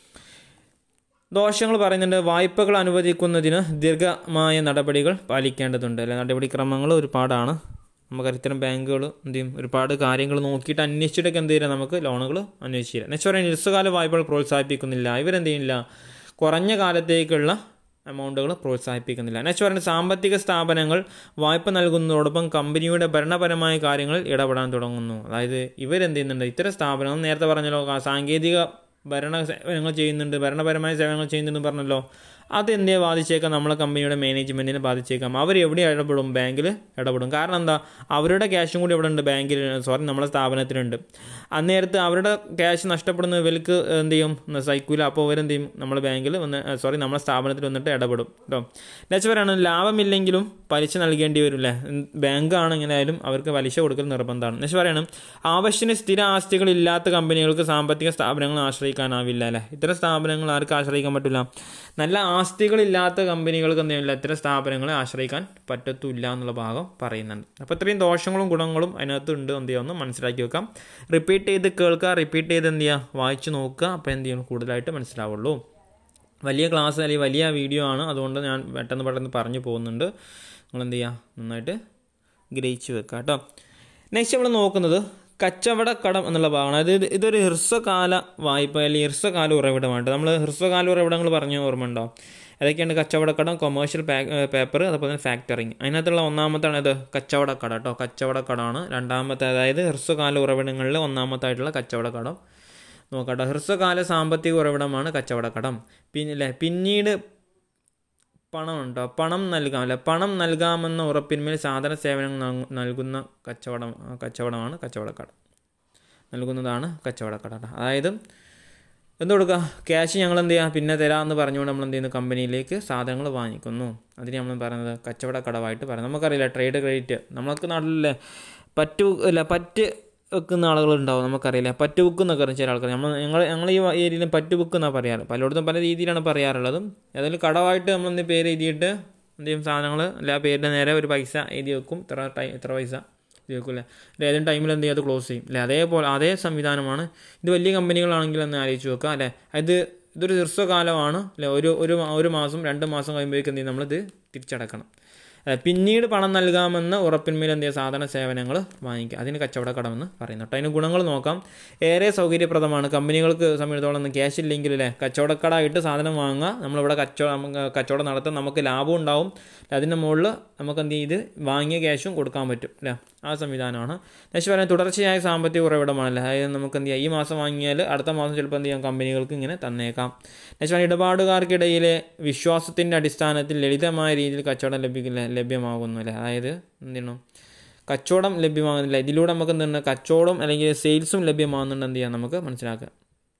ദോഷങ്ങൾ പറയുന്നുണ്ട് വായ്പകൾ അനുവദിക്കുന്നതിന് ദീർഘമായ നടപടികൾ പാലിക്കേണ്ടതുണ്ട് അല്ലെ നടപടിക്രമങ്ങൾ ഒരുപാടാണ് നമുക്ക് ഇത്തരം ബാങ്കുകൾ എന്ത് ചെയ്യും ഒരുപാട് കാര്യങ്ങൾ നോക്കിയിട്ട് അന്വേഷിച്ചിട്ടൊക്കെ എന്ത് ചെയ്യാം നമുക്ക് ലോണുകൾ അന്വേഷിച്ചു തരാം നെക്സ്റ്റ് പറയാൻ നിസ്സകാല വായ്പകൾ പ്രോത്സാഹിപ്പിക്കുന്നില്ല ഇവരെന്ത് ചെയ്യുന്നില്ല കുറഞ്ഞ കാലത്തേക്കുള്ള എമൗണ്ടുകൾ പ്രോത്സാഹിപ്പിക്കുന്നില്ല നെക്സ്റ്റ് പറയുന്നത് സാമ്പത്തിക സ്ഥാപനങ്ങൾ വായ്പ നൽകുന്നതോടൊപ്പം കമ്പനിയുടെ ഭരണപരമായ കാര്യങ്ങളിൽ ഇടപെടാൻ തുടങ്ങുന്നു അതായത് ഇവരെന്ത് ചെയ്യുന്നുണ്ട് ഇത്തരം സ്ഥാപനങ്ങൾ നേരത്തെ പറഞ്ഞല്ലോ ആ സാങ്കേതിക ഭരണ സേവനങ്ങൾ ചെയ്യുന്നുണ്ട് ഭരണപരമായ സേവനങ്ങൾ ചെയ്യുന്നുണ്ടെന്ന് പറഞ്ഞല്ലോ അതെന്തേ ബാധിച്ചേക്കാം നമ്മളെ കമ്പനിയുടെ മാനേജ്മെൻറ്റിനെ ബാധിച്ചേക്കാം അവർ എവിടെ ഇടപെടും ബാങ്കിൽ ഇടപെടും കാരണം എന്താ അവരുടെ ക്യാഷും കൂടി ഇവിടെ ഉണ്ട് ബാങ്കിൽ സോറി നമ്മളെ സ്ഥാപനത്തിലുണ്ട് അന്നേരത്ത് അവരുടെ ക്യാഷ് നഷ്ടപ്പെടുന്ന ഇവർക്ക് എന്ത് ചെയ്യും സൈക്കൂല അപ്പോൾ അവരെന്ത് ചെയ്യും നമ്മളെ ബാങ്കിൽ വന്ന് സോറി നമ്മളെ സ്ഥാപനത്തിൽ വന്നിട്ട് ഇടപെടും കേട്ടോ നെക്സ്റ്റ് പറയാണ് ലാഭമില്ലെങ്കിലും പലിശ നൽകേണ്ടി വരും അല്ലേ ബാങ്ക് ആണ് എങ്ങനെയായാലും അവർക്ക് പലിശ കൊടുക്കൽ നിർബന്ധമാണ് നെക്സ്റ്റ് പറയാണ് ആവശ്യത്തിന് സ്ഥിര ആസ്തികൾ ഇല്ലാത്ത കമ്പനികൾക്ക് സാമ്പത്തിക സ്ഥാപനങ്ങൾ ആശ്രയിക്കാനാവില്ല അല്ലേ ഇത്തരം സ്ഥാപനങ്ങൾ ആർക്ക് ആശ്രയിക്കാൻ പറ്റില്ല നല്ല ആസ്തികളില്ലാത്ത കമ്പനികൾക്ക് എന്ത് ചെയ്യുന്നില്ല ഇത്തരം സ്ഥാപനങ്ങളെ ആശ്രയിക്കാൻ പറ്റത്തില്ല എന്നുള്ള ഭാഗം പറയുന്നുണ്ട് അപ്പോൾ ഇത്രയും ദോഷങ്ങളും ഗുണങ്ങളും അതിനകത്ത് ഉണ്ട് എന്ത് ചെയ്യുക ഒന്ന് മനസ്സിലാക്കി വെക്കാം റിപ്പീറ്റ് ചെയ്ത് കേൾക്കുക റിപ്പീറ്റ് ചെയ്ത് എന്ത് ചെയ്യുക വായിച്ച് നോക്കുക അപ്പോൾ എന്ത് ചെയ്യണം കൂടുതലായിട്ട് മനസ്സിലാവുള്ളൂ വലിയ ക്ലാസ് അല്ലെങ്കിൽ വലിയ വീഡിയോ ആണ് അതുകൊണ്ട് ഞാൻ പെട്ടെന്ന് പെട്ടെന്ന് പറഞ്ഞു പോകുന്നുണ്ട് നിങ്ങൾ എന്ത് ചെയ്യുക നന്നായിട്ട് ഗ്രഹിച്ച് വെക്കുക കേട്ടോ നെക്സ്റ്റ് നമ്മൾ നോക്കുന്നത് കച്ചവടക്കടം എന്നുള്ള ഭാഗമാണ് അതായത് ഇത് ഇതൊരു ഹ്രസ്വകാല വായ്പ അല്ലെങ്കിൽ ഹ്രസ്വകാല ഉറവിടമാണ് നമ്മൾ ഹ്രസ്വകാല ഉറവിടങ്ങൾ പറഞ്ഞു ഓർമ്മ ഉണ്ടോ ഏതൊക്കെയാണ് കച്ചവടക്കടം കൊമേഴ്ഷ്യൽ പേപ്പർ അതുപോലെ തന്നെ ഫാക്ടറിങ് അതിനകത്തുള്ള ഒന്നാമത്താണ് ഇത് കച്ചവടക്കട കേട്ടോ കച്ചവടക്കടമാണ് രണ്ടാമത്തെ അതായത് ഹ്രസ്വകാല ഉറവിടങ്ങളിൽ ഒന്നാമത്തായിട്ടുള്ള കച്ചവടക്കടം നോക്കട്ടെ ഹ്രസ്വകാല സാമ്പത്തിക ഉറവിടമാണ് കച്ചവടക്കടം പിന്നെ പിന്നീട് പണം ഉണ്ടോ പണം നൽകാം അല്ലെ പണം നൽകാമെന്ന ഉറപ്പിന്മേൽ സാധന സേവനങ്ങൾ നൽകുന്ന കച്ചവടം കച്ചവടമാണ് കച്ചവടക്കട നൽകുന്നതാണ് കച്ചവടക്കട അതായത് എന്ത് കൊടുക്കുക ക്യാഷ് ഞങ്ങൾ എന്ത് ചെയ്യുക പിന്നെ തരാമെന്ന് പറഞ്ഞുകൊണ്ട് നമ്മൾ എന്ത് ചെയ്യുന്നു കമ്പനിയിലേക്ക് സാധനങ്ങൾ വാങ്ങിക്കുന്നു അതിന് നമ്മൾ പറയുന്നത് കച്ചവടക്കടവായിട്ട് പറയുന്നത് നമുക്കറിയില്ല ട്രേഡ് ക്രെഡിറ്റ് നമ്മൾക്ക് നാട്ടിലെ പറ്റു അല്ല പറ്റ് വെക്കുന്ന ആളുകളുണ്ടാവും നമുക്കറിയില്ല പറ്റ് ബുക്ക് എന്നൊക്കെ അറിയാം ചില ആൾക്കാർ നമ്മൾ ഞങ്ങൾ ഞങ്ങൾ ഈ ഏരിയയിൽ പറ്റ് ബുക്ക് എന്നാണ് പറയാറ് പലയിടത്തും പല രീതിയിലാണ് പറയാറുള്ളത് അതിൽ കടവായിട്ട് നമ്മളെന്ത് പേര് എഴുതിയിട്ട് എന്ത് ചെയ്യും സാധനങ്ങൾ അല്ല ആ പേരിൻ്റെ നേരെ ഒരു പൈസ എഴുതി വെക്കും ഇത്ര ടൈം ഇത്ര പൈസ എഴുതി വെക്കും അല്ലേ അല്ലെ ഏതെങ്കിലും ടൈമിൽ എന്ത് ചെയ്യും അത് ക്ലോസ് ചെയ്യും അല്ലെ അതേപോലെ അതേ സംവിധാനമാണ് ഇത് വലിയ കമ്പനികളാണെങ്കിൽ ഒന്ന് ആലോചിച്ച് വെക്കുക അല്ലേ ഇത് ഇതൊരു ഹ്രസ്വകാലമാണ് അല്ലെ ഒരു ഒരു ഒരു മാസം രണ്ട് മാസം കഴിയുമ്പോഴേക്കും എന്ത് ചെയ്യും നമ്മളിത് തിരിച്ചടക്കണം പിന്നീട് പണം നൽകാമെന്ന് ഉറപ്പിന്മേൽ എന്ത് ചെയ്യുക സാധന സേവനങ്ങൾ വാങ്ങിക്കുക അതിന് കച്ചവടക്കടമെന്ന് പറയുന്നു കേട്ടോ അതിന് ഗുണങ്ങൾ നോക്കാം ഏറെ സൗകര്യപ്രദമാണ് കമ്പനികൾക്ക് സമയത്തോളം ഒന്നും ക്യാഷ് ഇല്ലെങ്കിൽ അല്ലേ കച്ചവടക്കടായിട്ട് സാധനം വാങ്ങുക നമ്മളിവിടെ കച്ചവടം കച്ചവടം നടത്താൻ നമുക്ക് ലാഭം ഉണ്ടാവും അതിൻ്റെ മുകളിൽ നമുക്ക് എന്ത് ചെയ്ത് വാങ്ങിയ ക്യാഷും കൊടുക്കാൻ പറ്റും അല്ലേ ആ സംവിധാനമാണ് നെക്സ്റ്റ് പറയുന്നത് തുടർച്ചയായ സാമ്പത്തിക ഉറവിടമാണല്ലേ അതായത് നമുക്ക് എന്ത് ചെയ്യാം ഈ മാസം വാങ്ങിയാൽ അടുത്ത മാസം ചിലപ്പോൾ എന്ത് ചെയ്യാം കമ്പനികൾക്ക് ഇങ്ങനെ തന്നേക്കാം നെക്സ്റ്റ് പറയുന്നത് ഇടപാടുകാർക്കിടയിലെ വിശ്വാസത്തിൻ്റെ അടിസ്ഥാനത്തിൽ ലളിതമായ രീതിയിൽ കച്ചവടം ലഭിക്കില്ല ലഭ്യമാകുന്നു അല്ലേ അതായത് എന്താണ് കച്ചവടം ലഭ്യമാകുന്നില്ല ഇതിലൂടെ നമുക്ക് എന്താണ് കച്ചവടം അല്ലെങ്കിൽ സെയിൽസും ലഭ്യമാകുന്നുണ്ട് എന്ത് ചെയ്യാം നമുക്ക് മനസ്സിലാക്കാം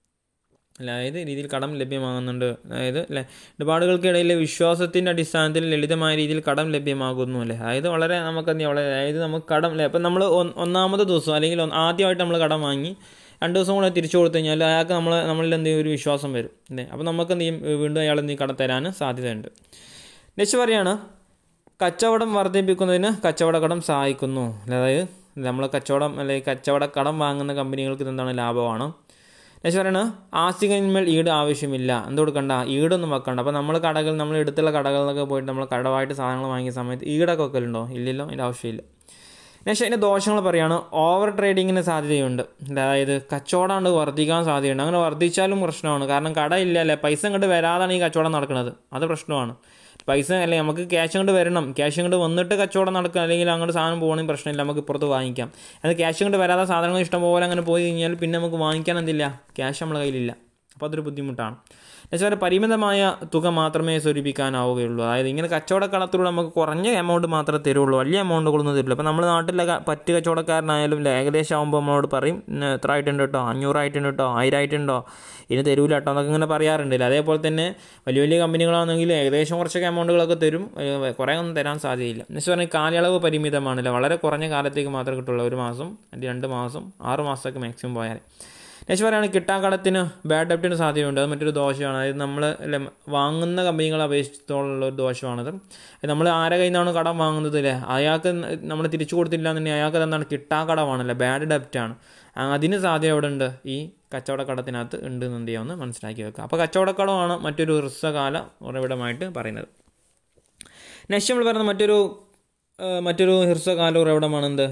അതായത് രീതിയിൽ കടം ലഭ്യമാകുന്നുണ്ട് അതായത് അല്ലെ ഇടപാടുകൾക്കിടയിലെ വിശ്വാസത്തിൻ്റെ അടിസ്ഥാനത്തിൽ ലളിതമായ രീതിയിൽ കടം ലഭ്യമാകുന്നു അല്ലേ അതായത് വളരെ നമുക്ക് എന്ത് വളരെ അതായത് നമുക്ക് കടം അല്ലെ അപ്പം നമ്മൾ ഒന്നാമത്തെ ദിവസം അല്ലെങ്കിൽ ആദ്യമായിട്ട് നമ്മൾ കടം വാങ്ങി രണ്ട് ദിവസം കൂടെ തിരിച്ചു കൊടുത്തു കഴിഞ്ഞാൽ അയാൾക്ക് നമ്മൾ നമ്മളിൽ എന്ത് ചെയ്യും ഒരു വിശ്വാസം വരും അല്ലേ അപ്പം നമുക്ക് എന്ത് ചെയ്യും വീണ്ടും അയാൾ എന്ത് കടം തരാൻ സാധ്യതയുണ്ട് നെക്സ്റ്റ് പറയാണ് കച്ചവടം വർദ്ധിപ്പിക്കുന്നതിന് കച്ചവടക്കടം സഹായിക്കുന്നു അതായത് നമ്മൾ കച്ചവടം അല്ലെങ്കിൽ കച്ചവടക്കടം വാങ്ങുന്ന കമ്പനികൾക്ക് ഇതെന്താണ് ലാഭമാണ് നെക്സ്റ്റ് പറയുന്നത് ആസ്തികന്മേൽ ഈട് ആവശ്യമില്ല എന്ത് കൊടുക്കണ്ട ഈടൊന്നും വെക്കണ്ട അപ്പോൾ നമ്മൾ കടകൾ നമ്മൾ എടുത്തുള്ള കടകളിലൊക്കെ പോയിട്ട് നമ്മൾ കടവായിട്ട് സാധനങ്ങൾ വാങ്ങിയ സമയത്ത് ഈടൊക്കെ വെക്കലുണ്ടോ ഇല്ലല്ലോ അതിൻ്റെ ആവശ്യമില്ല നെക്സ്റ്റ് അതിൻ്റെ ദോഷങ്ങൾ പറയുകയാണ് ഓവർ ട്രേഡിങ്ങിന് സാധ്യതയുണ്ട് അതായത് കച്ചവടം വർദ്ധിക്കാൻ സാധ്യതയുണ്ട് അങ്ങനെ വർദ്ധിച്ചാലും പ്രശ്നമാണ് കാരണം കട ഇല്ല അല്ലേ പൈസ ഇങ്ങോട്ട് വരാതാണ് ഈ കച്ചവടം നടക്കുന്നത് അത് പ്രശ്നമാണ് പൈസ അല്ലേ നമുക്ക് ക്യാഷ് അങ്ങോട്ട് വരണം ക്യാഷ് അങ്ങോട്ട് വന്നിട്ട് കച്ചവടം നടക്കുക അല്ലെങ്കിൽ അങ്ങോട്ട് സാധനം പോകണമെങ്കിൽ പ്രശ്നമില്ല നമുക്ക് ഇപ്പുറത്ത് വാങ്ങിക്കാം അത് ക്യാഷ് അങ്ങോട്ട് വരാതെ സാധനങ്ങൾ ഇഷ്ടംപോലെ അങ്ങനെ പോയി കഴിഞ്ഞാൽ പിന്നെ നമുക്ക് വാങ്ങിക്കാൻ എന്തില്ല ക്യാഷ് നമ്മളെ കയ്യിലില്ല അപ്പോൾ അതൊരു ബുദ്ധിമുട്ടാണ് എന്നുവെച്ചാൽ പരിമിതമായ തുക മാത്രമേ സ്വരൂപിക്കാനാവുകയുള്ളൂ അതായത് ഇങ്ങനെ കച്ചവടക്കടത്തിലൂടെ നമുക്ക് കുറഞ്ഞ എമൗണ്ട് മാത്രമേ തരുള്ളൂ വലിയ എമൗണ്ടുകളൊന്നും തരില്ല അപ്പോൾ നമ്മൾ നാട്ടിലെ പറ്റ് കച്ചവടക്കാരനായാലും ഏകദേശം ആകുമ്പോൾ നമ്മളോട് പറയും എത്ര ആയിട്ടുണ്ട് കേട്ടോ അഞ്ഞൂറായിട്ടുണ്ട് കേട്ടോ ആയിരം ആയിട്ടുണ്ടോ ഇനി തരൂല കേട്ടോ എന്നൊക്കെ ഇങ്ങനെ പറയാറുണ്ടല്ലോ അതേപോലെ തന്നെ വലിയ വലിയ കമ്പനികളാണെങ്കിൽ ഏകദേശം കുറച്ചൊക്കെ എമൗണ്ടുകളൊക്കെ തരും കുറേ ഒന്നും തരാൻ സാധ്യതയില്ല എന്നുവെച്ചാൽ പറഞ്ഞാൽ കാലയളവ് പരിമിതമാണല്ലോ വളരെ കുറഞ്ഞ കാലത്തേക്ക് മാത്രമേ കിട്ടുള്ളൂ ഒരു മാസം രണ്ട് മാസം ആറ് മാസമൊക്കെ മാക്സിമം പോയാൽ നെക്സ്റ്റ് പറയുകയാണെങ്കിൽ കിട്ടാക്കടത്തിന് ബാഡ് ഡെപ്റ്റിന് സാധ്യതയുണ്ട് അത് മറ്റൊരു ദോഷമാണ് അതായത് നമ്മൾ വാങ്ങുന്ന കമ്പനികളെ അപേക്ഷിച്ചിട്ടുള്ള ഒരു ദോഷമാണത് നമ്മൾ ആരെ കയ്യിൽ നിന്നാണ് കടം വാങ്ങുന്നത് അല്ലേ അയാൾക്ക് നമ്മൾ തിരിച്ചു കൊടുത്തില്ല എന്നുണ്ടെങ്കിൽ അയാൾക്ക് എന്താണ് കിട്ടാക്കടമാണല്ലേ ബാഡ് ഡെപ്റ്റാണ് അതിന് സാധ്യത എവിടെ ഉണ്ട് ഈ കച്ചവടക്കടത്തിനകത്ത് ഉണ്ട് എന്ന് എന്ത് ചെയ്യാമെന്ന് മനസ്സിലാക്കി വെക്കുക അപ്പോൾ കച്ചവടക്കടമാണ് മറ്റൊരു ഹ്രസ്വകാല ഉറവിടമായിട്ട് പറയുന്നത് നെക്സ്റ്റ് നമ്മൾ പറയുന്നത് മറ്റൊരു മറ്റൊരു ഹ്രസ്വകാല ഉറവിടമാണ് എന്ത്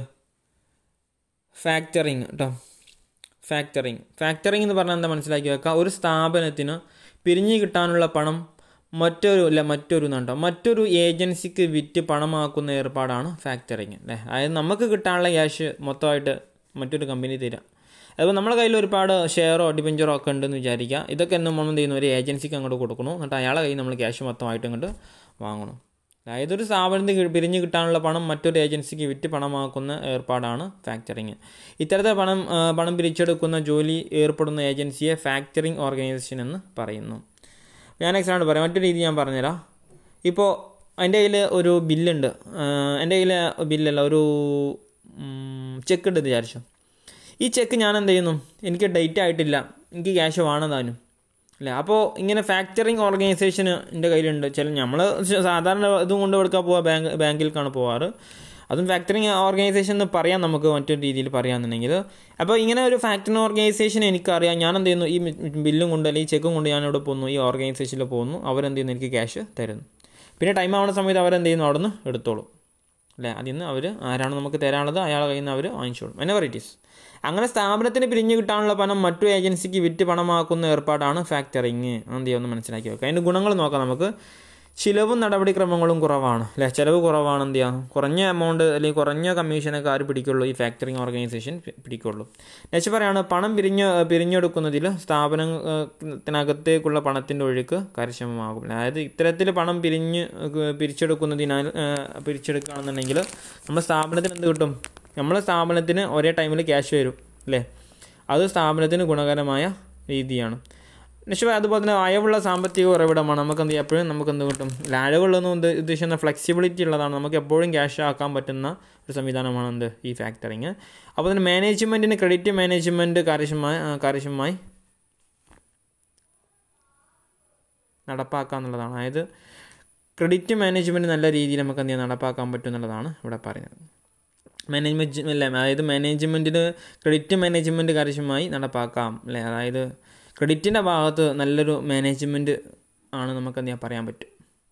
ഫാക്ടറിങ് കേട്ടോ ഫാക്ടറിങ് ഫാക്ടറിങ് എന്ന് പറഞ്ഞാൽ എന്താ മനസ്സിലാക്കി വെക്കുക ഒരു സ്ഥാപനത്തിന് പിരിഞ്ഞു കിട്ടാനുള്ള പണം മറ്റൊരു അല്ല മറ്റൊരു എന്നുണ്ടോ മറ്റൊരു ഏജൻസിക്ക് വിറ്റ് പണമാക്കുന്ന ഏർപ്പാടാണ് ഫാക്ടറിങ് അല്ലേ അതായത് നമുക്ക് കിട്ടാനുള്ള ക്യാഷ് മൊത്തമായിട്ട് മറ്റൊരു കമ്പനി തരാം അതുപോലെ നമ്മുടെ കയ്യിൽ ഒരുപാട് ഷെയറോ ഡിബഞ്ചറോ ഒക്കെ ഉണ്ടെന്ന് വിചാരിക്കുക ഇതൊക്കെ നമ്മൾ എന്ത് ചെയ്യുന്നു ഒരു ഏജൻസിക്ക് അങ്ങോട്ട് കൊടുക്കണം എന്നിട്ട് അയാളെ കയ്യിൽ നമ്മൾ ക്യാഷ് മൊത്തമായിട്ട് അങ്ങോട്ട് വാങ്ങണം അതായത് ഒരു സ്ഥാപനത്തിൽ പിരിഞ്ഞു കിട്ടാനുള്ള പണം മറ്റൊരു ഏജൻസിക്ക് വിറ്റ് പണമാക്കുന്ന ഏർപ്പാടാണ് ഫാക്ടറിങ് ഇത്തരത്തിൽ പണം പണം പിരിച്ചെടുക്കുന്ന ജോലി ഏർപ്പെടുന്ന ഏജൻസിയെ ഫാക്ടറിങ് ഓർഗനൈസേഷൻ എന്ന് പറയുന്നു ഞാൻ എക്സാമ്പിൾ പറയാം മറ്റൊരു രീതി ഞാൻ പറഞ്ഞുതരാം ഇപ്പോൾ എൻ്റെ കയ്യിൽ ഒരു ബില്ലുണ്ട് എൻ്റെ കയ്യിൽ ബില്ലല്ല ഒരു ചെക്ക് ഉണ്ട് വിചാരിച്ചു ഈ ചെക്ക് ഞാൻ എന്ത് ചെയ്യുന്നു എനിക്ക് ഡേറ്റ് ആയിട്ടില്ല എനിക്ക് ക്യാഷ് വേണം താനും അല്ലേ അപ്പോൾ ഇങ്ങനെ ഫാക്ടറിങ് ഓർഗനൈസേഷൻ എൻ്റെ കയ്യിലുണ്ട് ചില നമ്മൾ സാധാരണ ഇതും കൊണ്ട് എടുക്കാൻ പോവാ ബാങ്ക് ബാങ്കിലേക്കാണ് പോവാറ് അതും ഫാക്ടറിങ് ഓർഗനൈസേഷൻ എന്ന് പറയാം നമുക്ക് മറ്റൊരു രീതിയിൽ പറയാമെന്നുണ്ടെങ്കിൽ അപ്പോൾ ഇങ്ങനെ ഒരു ഫാക്ടറിങ് ഓർഗനൈസേഷൻ എനിക്കറിയാം ഞാൻ എന്ത് ചെയ്യുന്നു ഈ ബില്ലും കൊണ്ട് അല്ലെങ്കിൽ ചെക്കും കൊണ്ട് ഞാൻ ഇവിടെ പോകുന്നു ഈ ഓർഗനൈസേഷനിൽ പോകുന്നു അവരെന്ത് ചെയ്യുന്നു എനിക്ക് ക്യാഷ് തരുന്നു പിന്നെ ടൈം ആവുന്ന സമയത്ത് അവരെന്ത് ചെയ്യുന്നു അവിടെ നിന്ന് എടുത്തോളും അല്ലേ അതിൽ നിന്ന് അവർ ആരാണ് നമുക്ക് തരാനുള്ളത് അയാളെ കയ്യിൽ നിന്ന് അവർ വാങ്ങിച്ചോളും എന്നെ വെറൈറ്റീസ് അങ്ങനെ സ്ഥാപനത്തിന് പിരിഞ്ഞു കിട്ടാനുള്ള പണം മറ്റു ഏജൻസിക്ക് വിറ്റ് പണമാക്കുന്ന ഏർപ്പാടാണ് ഫാക്ടറിങ് എന്ത് ചെയ്യുമെന്ന് മനസ്സിലാക്കി വെക്കുക അതിൻ്റെ ഗുണങ്ങൾ നോക്കാം നമുക്ക് ചിലവും നടപടിക്രമങ്ങളും കുറവാണ് അല്ലേ ചിലവ് കുറവാണ് എന്ത് ചെയ്യാം കുറഞ്ഞ എമൗണ്ട് അല്ലെങ്കിൽ കുറഞ്ഞ കമ്മീഷനൊക്കെ ആര് പിടിക്കുള്ളൂ ഈ ഫാക്ടറിങ് ഓർഗനൈസേഷൻ പിടിക്കുള്ളൂ നെക്സ്റ്റ് പറയാണ് പണം പിരിഞ്ഞ് പിരിഞ്ഞെടുക്കുന്നതിൽ സ്ഥാപനത്തിനകത്തേക്കുള്ള പണത്തിൻ്റെ ഒഴുക്ക് കാര്യക്ഷമമാകും അതായത് ഇത്തരത്തിൽ പണം പിരിഞ്ഞ് പിരിച്ചെടുക്കുന്നതിനാൽ പിരിച്ചെടുക്കുകയാണെന്നുണ്ടെങ്കിൽ നമ്മുടെ സ്ഥാപനത്തിന് എന്ത് കിട്ടും നമ്മളെ സ്ഥാപനത്തിന് ഒരേ ടൈമിൽ ക്യാഷ് വരും അല്ലേ അത് സ്ഥാപനത്തിന് ഗുണകരമായ രീതിയാണ് പക്ഷേ അതുപോലെ തന്നെ അയവുള്ള സാമ്പത്തിക ഉറവിടമാണ് നമുക്ക് എന്ത് എപ്പോഴും നമുക്ക് എന്ത് കിട്ടും ലാഴവുള്ളതെന്ന് ഉദ്ദേശിക്കുന്ന ഫ്ലെക്സിബിലിറ്റി ഉള്ളതാണ് നമുക്ക് എപ്പോഴും ക്യാഷ് ആക്കാൻ പറ്റുന്ന ഒരു സംവിധാനമാണ് എന്ത് ഈ ഫാക്ടറിങ് അപ്പോൾ തന്നെ മാനേജ്മെൻറ്റിന് ക്രെഡിറ്റ് മാനേജ്മെൻറ്റ് കാര്യക്ഷമമായി കാര്യക്ഷമമായി നടപ്പാക്കുക എന്നുള്ളതാണ് അതായത് ക്രെഡിറ്റ് മാനേജ്മെൻറ്റ് നല്ല രീതിയിൽ നമുക്ക് എന്ത് ചെയ്യാൻ നടപ്പാക്കാൻ പറ്റും എന്നുള്ളതാണ് ഇവിടെ പറയുന്നത് മാനേജ്മെൻറ്റ് അല്ലേ അതായത് മാനേജ്മെൻറ്റിന് ക്രെഡിറ്റ് മാനേജ്മെൻറ്റ് കാര്യക്ഷമമായി നടപ്പാക്കാം അല്ലേ അതായത് ക്രെഡിറ്റിൻ്റെ ഭാഗത്ത് നല്ലൊരു മാനേജ്മെൻറ്റ് ആണ് നമുക്ക് എന്ത് ചെയ്യാൻ പറയാൻ പറ്റും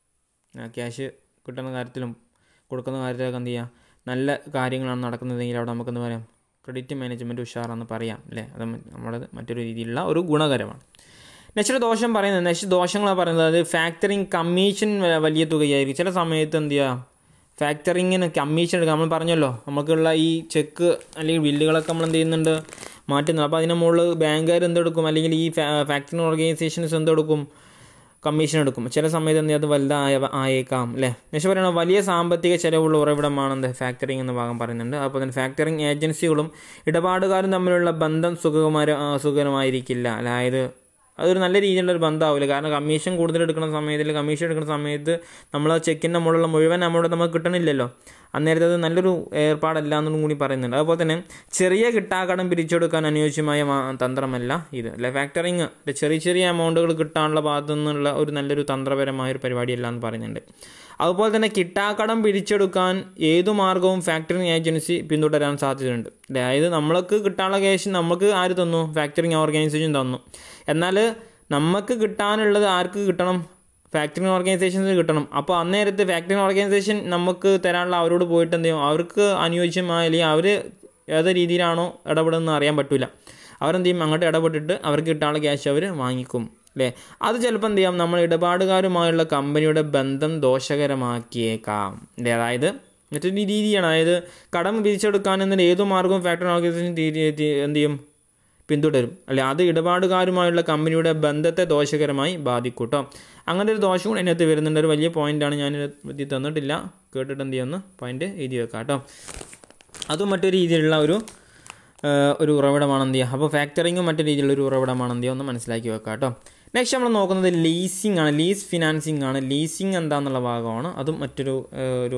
ക്യാഷ് കിട്ടുന്ന കാര്യത്തിലും കൊടുക്കുന്ന കാര്യത്തിലൊക്കെ എന്ത് ചെയ്യുക നല്ല കാര്യങ്ങളാണ് നടക്കുന്നതെങ്കിൽ അവിടെ നമുക്ക് എന്താ പറയാം ക്രെഡിറ്റ് മാനേജ്മെൻറ്റ് ഉഷാറാന്ന് പറയാം അല്ലേ അത് നമ്മുടെ മറ്റൊരു രീതിയിലുള്ള ഒരു ഗുണകരമാണ് നെക്സ്റ്റ് ദോഷം പറയുന്നത് നെക്സ്റ്റ് ദോഷങ്ങളാണ് പറയുന്നത് അത് ഫാക്ടറിങ് കമ്മീഷൻ വലിയ തുകയായിരിക്കും ചില സമയത്ത് എന്ത് ചെയ്യുക ഫാക്ടറിങ്ങിന് കമ്മീഷൻ എടുക്കുക നമ്മൾ പറഞ്ഞല്ലോ നമുക്കുള്ള ഈ ചെക്ക് അല്ലെങ്കിൽ ബില്ലുകളൊക്കെ നമ്മൾ എന്ത് ചെയ്യുന്നുണ്ട് മാറ്റുന്നത് അപ്പോൾ അതിന് മുകളിൽ ബാങ്കുകാർ എന്തെടുക്കും അല്ലെങ്കിൽ ഈ ഫാക്ടറിങ് ഓർഗനൈസേഷൻസ് എന്തെടുക്കും കമ്മീഷൻ എടുക്കും ചില സമയത്ത് എന്ത് അത് വലുതായ ആയേക്കാം അല്ലേ പക്ഷേ പറയണം വലിയ സാമ്പത്തിക ചിലവുള്ള ഉറവിടമാണ് എന്ത് ഫാക്ടറിങ് എന്ന ഭാഗം പറയുന്നുണ്ട് അപ്പോൾ തന്നെ ഫാക്ടറിങ് ഏജൻസികളും ഇടപാടുകാരും തമ്മിലുള്ള ബന്ധം സുഖകരമായ സുഖകരമായിരിക്കില്ല അതായത് അതൊരു നല്ല രീതിയിലുള്ള ഒരു ബന്ധമാവില്ല കാരണം കമ്മീഷൻ കൂടുതൽ എടുക്കുന്ന സമയത്തിൽ കമ്മീഷൻ എടുക്കുന്ന സമയത്ത് നമ്മൾ ആ ചെക്കിൻ്റെ മുകളിലുള്ള മുഴുവൻ എമൗണ്ട് നമുക്ക് കിട്ടണില്ലല്ലോ അന്നേരത്തെ അത് നല്ലൊരു ഏർപ്പാടല്ല എന്നും കൂടി പറയുന്നുണ്ട് അതുപോലെ തന്നെ ചെറിയ കിട്ടാക്കടം പിരിച്ചെടുക്കാൻ അനുയോജ്യമായ തന്ത്രമല്ല ഇത് അല്ലെ ഫാക്ടറിങ് ചെറിയ ചെറിയ എമൗണ്ടുകൾ കിട്ടാനുള്ള ഭാഗത്തു നിന്നുള്ള ഒരു നല്ലൊരു തന്ത്രപരമായ ഒരു പരിപാടിയല്ല എന്ന് പറയുന്നുണ്ട് അതുപോലെ തന്നെ കിട്ടാക്കടം പിരിച്ചെടുക്കാൻ ഏതു മാർഗവും ഫാക്ടറിങ് ഏജൻസി പിന്തുടരാൻ സാധ്യതയുണ്ട് അതായത് നമ്മൾക്ക് കിട്ടാനുള്ള ക്യാഷ് നമുക്ക് ആര് തന്നു ഫാക്ടറിങ് ഓർഗനൈസേഷൻ തന്നു എന്നാൽ നമുക്ക് കിട്ടാനുള്ളത് ആർക്ക് കിട്ടണം ഫാക്ടറിങ് ഓർഗനൈസേഷൻസ് കിട്ടണം അപ്പോൾ അന്നേരത്ത് ഫാക്ടറിങ് ഓർഗനൈസേഷൻ നമുക്ക് തരാനുള്ള അവരോട് പോയിട്ട് എന്ത് ചെയ്യും അവർക്ക് അനുയോജ്യമായ അല്ലെങ്കിൽ അവർ ഏത് രീതിയിലാണോ ഇടപെടുന്നത് അറിയാൻ പറ്റില്ല അവരെന്ത് ചെയ്യും അങ്ങോട്ട് ഇടപെട്ടിട്ട് അവർക്ക് കിട്ടാനുള്ള ക്യാഷ് അവർ വാങ്ങിക്കും അല്ലേ അത് ചിലപ്പോൾ എന്ത് ചെയ്യാം നമ്മൾ ഇടപാടുകാരുമായുള്ള കമ്പനിയുടെ ബന്ധം ദോഷകരമാക്കിയേക്കാം അല്ലേ അതായത് മറ്റൊരു രീതിയാണ് അതായത് കടം പിരിച്ചെടുക്കാൻ എന്നൊരു ഏതു മാർഗവും ഫാക്ടറി ഓർഗനൈസേഷൻ എന്ത് ചെയ്യും പിന്തുടരും അല്ലെ അത് ഇടപാടുകാരുമായുള്ള കമ്പനിയുടെ ബന്ധത്തെ ദോഷകരമായി ബാധിക്കും കേട്ടോ അങ്ങനെ ഒരു ദോഷം കൂടെ അതിനകത്ത് വരുന്നുണ്ട് ഒരു വലിയ പോയിന്റാണ് ഞാൻ എത്തി തന്നിട്ടില്ല കേട്ടിട്ട് എന്ത് ചെയ്യുന്നു പോയിന്റ് എഴുതി വെക്കാം കേട്ടോ അതും മറ്റൊരു രീതിയിലുള്ള ഒരു ഒരു ഉറവിടമാണ് എന്ത് ചെയ്യുക അപ്പോൾ ഫാക്ടറിങ്ങും മറ്റു രീതിയിലുള്ള ഒരു ഉറവിടമാണ് എന്ത് ചെയ്യുക ഒന്ന് മനസ്സിലാക്കി വെക്കാം കേട്ടോ നെക്സ്റ്റ് നമ്മൾ നോക്കുന്നത് ലീസിംഗ് ആണ് ലീസ് ഫിനാൻസിങ് ആണ് ലീസിങ് എന്താണെന്നുള്ള ഭാഗമാണ് അതും മറ്റൊരു ഒരു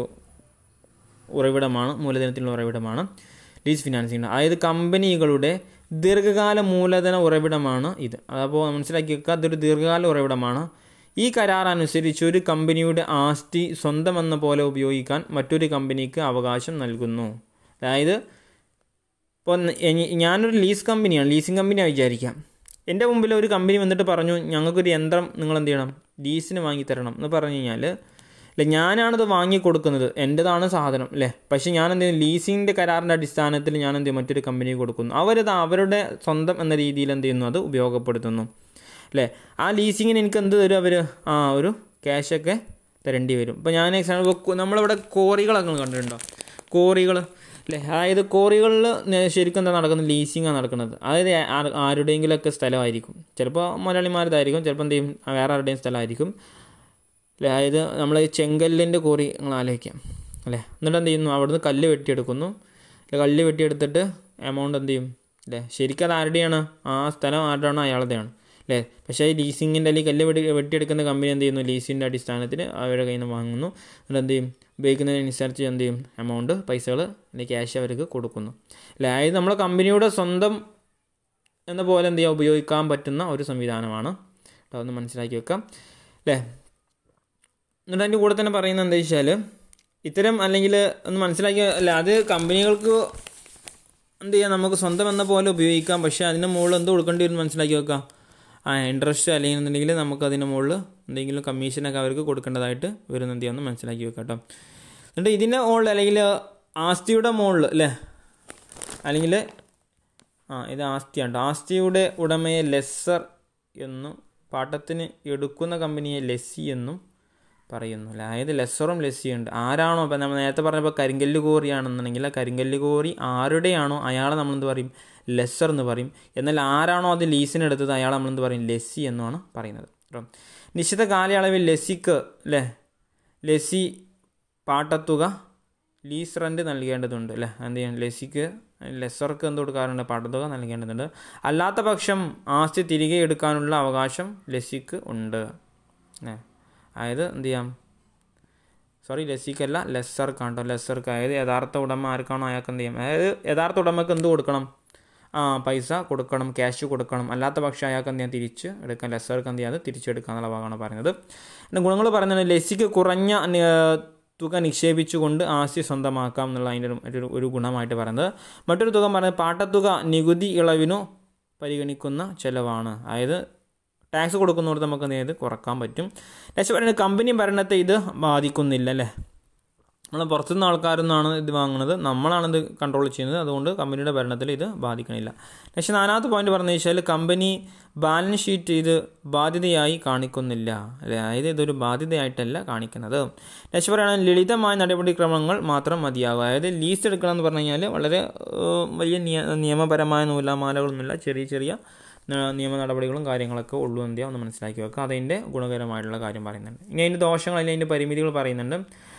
ഉറവിടമാണ് മൂലധനത്തിലുള്ള ഉറവിടമാണ് ലീസ് ഫിനാൻസിങ് അതായത് കമ്പനികളുടെ ദീർഘകാല മൂലധന ഉറവിടമാണ് ഇത് അപ്പോൾ മനസ്സിലാക്കി വെക്കുക അതൊരു ദീർഘകാല ഉറവിടമാണ് ഈ കരാർ അനുസരിച്ച് ഒരു കമ്പനിയുടെ ആസ്തി സ്വന്തം എന്ന പോലെ ഉപയോഗിക്കാൻ മറ്റൊരു കമ്പനിക്ക് അവകാശം നൽകുന്നു അതായത് ഇപ്പോൾ ഞാനൊരു ലീസ് കമ്പനിയാണ് ലീസിങ് കമ്പനിയാണ് വിചാരിക്കാം എൻ്റെ മുമ്പിൽ ഒരു കമ്പനി വന്നിട്ട് പറഞ്ഞു ഞങ്ങൾക്കൊരു യന്ത്രം നിങ്ങൾ എന്ത് ചെയ്യണം ലീസിന് വാങ്ങിത്തരണം എന്ന് പറഞ്ഞു കഴിഞ്ഞാൽ അല്ലെ ഞാനാണത് വാങ്ങി കൊടുക്കുന്നത് എൻ്റെതാണ് സാധനം അല്ലേ പക്ഷേ ഞാൻ എന്ത് ചെയ്യും ലീസിങ്ങിൻ്റെ കരാറിൻ്റെ അടിസ്ഥാനത്തിൽ ഞാൻ എന്ത് ചെയ്യും മറ്റൊരു കമ്പനിക്ക് കൊടുക്കുന്നു അവരത് അവരുടെ സ്വന്തം എന്ന രീതിയിൽ എന്ത് ചെയ്യുന്നു അത് ഉപയോഗപ്പെടുത്തുന്നു അല്ലേ ആ ലീസിങ്ങിന് എനിക്ക് എന്ത് തരും അവർ ആ ഒരു ക്യാഷൊക്കെ തരേണ്ടി വരും ഇപ്പോൾ ഞാൻ എക്സാമ്പിൾ നമ്മളിവിടെ കോറികളൊക്കെ കണ്ടിട്ടുണ്ടോ കോറികൾ അല്ലേ അതായത് കോറികളിൽ ശരിക്കും എന്താ നടക്കുന്നത് ലീസിങ്ങാണ് നടക്കുന്നത് അതായത് ആരുടെയെങ്കിലുമൊക്കെ സ്ഥലമായിരിക്കും ചിലപ്പോൾ മലയാളിമാരുതായിരിക്കും ചിലപ്പോൾ എന്ത് ചെയ്യും വേറെ ആരുടെയും സ്ഥലമായിരിക്കും അല്ലേ അതായത് നമ്മൾ ചെങ്കല്ലിൻ്റെ കോറി നിങ്ങൾ ആലോചിക്കാം അല്ലേ എന്നിട്ട് എന്ത് ചെയ്യുന്നു അവിടുന്ന് കല്ല് വെട്ടിയെടുക്കുന്നു അല്ലെ കല്ല് വെട്ടിയെടുത്തിട്ട് എമൗണ്ട് എന്ത് ചെയ്യും അല്ലേ ശരിക്കും അത് ആരുടെയാണ് ആ സ്ഥലം ആരുടെയാണോ അയാളുടെയാണ് അല്ലേ പക്ഷേ ലീസിങ്ങിൻ്റെ അല്ലെങ്കിൽ കല്ല് വെട്ടി വെട്ടിയെടുക്കുന്ന കമ്പനി എന്ത് ചെയ്യുന്നു ലീസിൻ്റെ അടിസ്ഥാനത്തിൽ അവരുടെ കയ്യിൽ നിന്ന് വാങ്ങുന്നു എന്നിട്ട് എന്ത് ചെയ്യും ഉപയോഗിക്കുന്നതിനനുസരിച്ച് എന്ത് ചെയ്യും എമൗണ്ട് പൈസകൾ അല്ലെങ്കിൽ ക്യാഷ് അവർക്ക് കൊടുക്കുന്നു അല്ലേ അതായത് നമ്മളെ കമ്പനിയുടെ സ്വന്തം എന്ന പോലെ എന്ത് ചെയ്യുക ഉപയോഗിക്കാൻ പറ്റുന്ന ഒരു സംവിധാനമാണ് കേട്ടോ ഒന്ന് മനസ്സിലാക്കി വെക്കാം അല്ലേ എന്നിട്ട് അതിൻ്റെ കൂടെ തന്നെ പറയുന്നത് എന്താ വെച്ചാൽ ഇത്തരം അല്ലെങ്കിൽ ഒന്ന് മനസ്സിലാക്കി അല്ല അത് കമ്പനികൾക്ക് എന്ത് ചെയ്യാം നമുക്ക് സ്വന്തം എന്ന പോലെ ഉപയോഗിക്കാം പക്ഷേ അതിന് മുകളിൽ എന്ത് കൊടുക്കേണ്ടി വരും മനസ്സിലാക്കി വെക്കാം ആ ഇൻട്രസ്റ്റ് അല്ലെങ്കിൽ എന്നുണ്ടെങ്കിൽ നമുക്ക് അതിന് മുകളിൽ എന്തെങ്കിലും കമ്മീഷനൊക്കെ അവർക്ക് കൊടുക്കേണ്ടതായിട്ട് വരുന്ന എന്ത് ചെയ്യാമെന്ന് മനസ്സിലാക്കി വെക്കാം കേട്ടോ എന്നിട്ട് ഇതിൻ്റെ മുകളിൽ അല്ലെങ്കിൽ ആസ്തിയുടെ മുകളിൽ അല്ലേ അല്ലെങ്കിൽ ആ ഇത് ആസ്തിയാണ് ആസ്തിയുടെ ഉടമയെ ലെസ്സർ എന്നും പാട്ടത്തിന് എടുക്കുന്ന കമ്പനിയെ ലെസ്സി എന്നും പറയുന്നു അല്ലേ അതായത് ലെസ്സറും ലെസ്സിയും ഉണ്ട് ആരാണോ ഇപ്പം നമ്മൾ നേരത്തെ പറഞ്ഞപ്പോൾ കരിങ്കല്ല് കോറിയാണെന്നുണ്ടെങ്കിൽ ആ കരിങ്കല്ല് കോറി ആരുടെയാണോ അയാളെ നമ്മളെന്ത് പറയും ലെസ്സർ എന്ന് പറയും എന്നാൽ ആരാണോ അത് ലീസിനെടുത്തത് അയാളെ നമ്മളെന്ത് പറയും ലെസ്സി എന്നാണ് പറയുന്നത് കേട്ടോ നിശ്ചിത കാലയളവിൽ ലെസ്സിക്ക് അല്ലേ ലെസ്സി പാട്ടത്തുക ലീസ് റെൻ്റ് നൽകേണ്ടതുണ്ട് അല്ലേ എന്ത് ചെയ്യാൻ ലെസ്സിക്ക് ലെസ്സർക്ക് എന്ത് കൊടുക്കാറുണ്ട് പാട്ടത്തുക നൽകേണ്ടതുണ്ട് അല്ലാത്ത പക്ഷം ആസ്തി തിരികെ എടുക്കാനുള്ള അവകാശം ലെസ്സിക്ക് ഉണ്ട് ഏ അതായത് എന്ത് ചെയ്യാം സോറി ലെസ്സിക്കല്ല ലെസ്സർക്ക് കേട്ടോ ലെസ്സർക്ക് അതായത് യഥാർത്ഥ ഉടമ ആർക്കാണോ അയാൾക്ക് എന്ത് ചെയ്യാം അതായത് യഥാർത്ഥ ഉടമക്ക് എന്ത് കൊടുക്കണം ആ പൈസ കൊടുക്കണം ക്യാഷ് കൊടുക്കണം അല്ലാത്ത പക്ഷം അയാൾക്ക് എന്ത് ചെയ്യാം തിരിച്ച് എടുക്കാം ലെസ്സർക്ക് എന്ത് ചെയ്യാം അത് തിരിച്ചെടുക്കുക എന്നുള്ള ഭാഗമാണ് പറയുന്നത് പിന്നെ ഗുണങ്ങൾ പറയുന്നത് ലെസ്സിക്ക് കുറഞ്ഞ തുക നിക്ഷേപിച്ചുകൊണ്ട് ആസ്തി സ്വന്തമാക്കാം എന്നുള്ള അതിൻ്റെ ഒരു ഒരു ഗുണമായിട്ട് പറയുന്നത് മറ്റൊരു തുക പറയുന്നത് പാട്ടത്തുക നികുതി ഇളവിനു പരിഗണിക്കുന്ന ചിലവാണ് അതായത് ടാക്സ് കൊടുക്കുന്നതോട് നമുക്ക് എന്ത് ചെയ്ത് കുറക്കാൻ പറ്റും നെക്സ്റ്റ് പറയുന്നത് കമ്പനി ഭരണത്തെ ഇത് ബാധിക്കുന്നില്ല അല്ലേ നമ്മൾ പുറത്തുനിന്ന് ആൾക്കാരൊന്നാണ് ഇത് വാങ്ങുന്നത് നമ്മളാണ് ഇത് കൺട്രോൾ ചെയ്യുന്നത് അതുകൊണ്ട് കമ്പനിയുടെ ഭരണത്തിൽ ഇത് ബാധിക്കണില്ല നെക്സ്റ്റ് നാലാമത്തെ പോയിന്റ് പറഞ്ഞു വെച്ചാൽ കമ്പനി ബാലൻസ് ഷീറ്റ് ഇത് ബാധ്യതയായി കാണിക്കുന്നില്ല അല്ലേ അതായത് ഇതൊരു ബാധ്യതയായിട്ടല്ല കാണിക്കുന്നത് നെക്സ്റ്റ് പറയുകയാണെങ്കിൽ ലളിതമായ നടപടിക്രമങ്ങൾ മാത്രം മതിയാകും അതായത് ലീസ് എടുക്കണം എന്ന് പറഞ്ഞു കഴിഞ്ഞാൽ വളരെ വലിയ നിയമപരമായ നൂലാമാലകളൊന്നുമില്ല ചെറിയ ചെറിയ നിയമ നടപടികളും കാര്യങ്ങളൊക്കെ ഉള്ളൂ എന്ത് ഒന്ന് മനസ്സിലാക്കി വെക്കുക അതിൻ്റെ ഗുണകരമായിട്ടുള്ള കാര്യം പറയുന്നുണ്ട് ഇനി അതിൻ്റെ ദോഷങ്ങൾ അല്ലെങ്കിൽ അതിൻ്റെ പരിമിതികൾ പറയുന്നുണ്ട്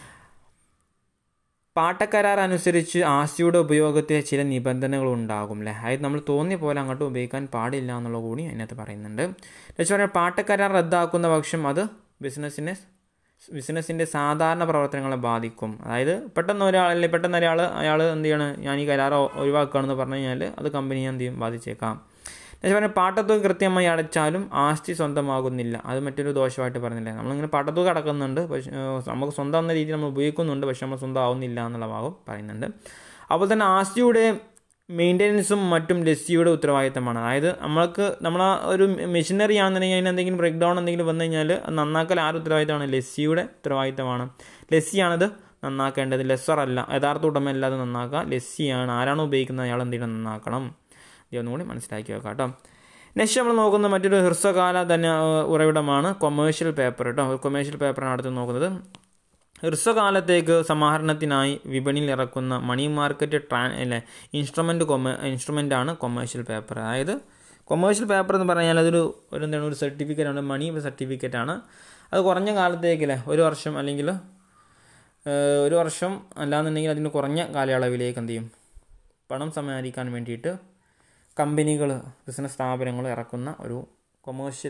പാട്ടക്കരാർ അനുസരിച്ച് ആസ്തിയുടെ ഉപയോഗത്തിൽ ചില നിബന്ധനകൾ ഉണ്ടാകും അല്ലേ അതായത് നമ്മൾ തോന്നിയ പോലെ അങ്ങോട്ട് ഉപയോഗിക്കാൻ പാടില്ല എന്നുള്ള കൂടി അതിനകത്ത് പറയുന്നുണ്ട് എന്നുവെച്ചാൽ പറഞ്ഞാൽ പാട്ടക്കരാർ റദ്ദാക്കുന്ന പക്ഷം അത് ബിസിനസ്സിനെ ബിസിനസ്സിൻ്റെ സാധാരണ പ്രവർത്തനങ്ങളെ ബാധിക്കും അതായത് പെട്ടെന്ന് ഒരാൾ അല്ലെങ്കിൽ പെട്ടെന്ന് ഒരാൾ അയാൾ എന്ത് ചെയ്യണം ഞാൻ ഈ കരാർ ഒഴിവാക്കുകയാണെന്ന് പറഞ്ഞു കഴിഞ്ഞാൽ അത് കമ്പനിയെ എന്ത് ചെയ്യും ബാധിച്ചേക്കാം എന്നുവെച്ചാൽ പറഞ്ഞാൽ പാട്ടത്തുക കൃത്യമായി അടച്ചാലും ആസ്തി സ്വന്തമാകുന്നില്ല അത് മറ്റൊരു ദോഷമായിട്ട് പറഞ്ഞില്ലേ നമ്മളിങ്ങനെ പാട്ടത്തുക അടക്കുന്നുണ്ട് പക്ഷേ നമുക്ക് സ്വന്തം എന്ന രീതിയിൽ നമ്മൾ ഉപയോഗിക്കുന്നുണ്ട് പക്ഷെ നമ്മൾ സ്വന്തം ആവുന്നില്ല എന്നുള്ള ഭാഗം പറയുന്നുണ്ട് അപ്പോൾ തന്നെ ആസ്തിയുടെ മെയിൻ്റെനൻസും മറ്റും ലെസ്സിയുടെ ഉത്തരവാദിത്തമാണ് അതായത് നമ്മൾക്ക് നമ്മൾ ആ ഒരു മെഷീനറി ആണെന്നുണ്ടെങ്കിൽ അതിന് എന്തെങ്കിലും ബ്രേക്ക് ഡൗൺ എന്തെങ്കിലും വന്നു കഴിഞ്ഞാൽ നന്നാക്കൽ ആരുടെ ഉത്തരവാദിത്തമാണ് ലെസ്സിയുടെ ഉത്തരവാദിത്തമാണ് ലെസ്സിയാണത് നന്നാക്കേണ്ടത് ലെസ്സർ അല്ല യഥാർത്ഥ ഉടമ അല്ലാതെ നന്നാക്കുക ലെസ്സിയാണ് ആരാണോ ഉപയോഗിക്കുന്നത് അയാൾ എന്തെങ്കിലും നന്നാക്കണം ഇതൊന്നും കൂടി മനസ്സിലാക്കി വെക്കാം കേട്ടോ നെക്സ്റ്റ് നമ്മൾ നോക്കുന്ന മറ്റൊരു ഹ്രസ്വകാല തന്നെ ഉറവിടമാണ് കൊമേഴ്ഷ്യൽ പേപ്പർ കേട്ടോ കൊമേഴ്ഷ്യൽ പേപ്പറാണ് അടുത്ത് നോക്കുന്നത് ഹ്രസ്വകാലത്തേക്ക് സമാഹരണത്തിനായി വിപണിയിൽ ഇറക്കുന്ന മണി മാർക്കറ്റ് ട്രാ അല്ലേ ഇൻസ്ട്രുമെൻ്റ് കൊമേ ഇൻസ്ട്രുമെൻ്റാണ് കൊമേഴ്ഷ്യൽ പേപ്പർ അതായത് കൊമേഴ്ഷ്യൽ പേപ്പർ എന്ന് പറഞ്ഞാൽ അതൊരു ഒരു എന്താണ് ഒരു സർട്ടിഫിക്കറ്റ് ആണ് മണി സർട്ടിഫിക്കറ്റ് ആണ് അത് കുറഞ്ഞ കാലത്തേക്കല്ലേ ഒരു വർഷം അല്ലെങ്കിൽ ഒരു വർഷം അല്ലാന്നുണ്ടെങ്കിൽ അതിന് കുറഞ്ഞ കാലയളവിലേക്ക് എന്ത് ചെയ്യും പണം സമാഹരിക്കാൻ വേണ്ടിയിട്ട് കമ്പനികൾ ബിസിനസ് സ്ഥാപനങ്ങൾ ഇറക്കുന്ന ഒരു കൊമേഴ്ഷ്യൽ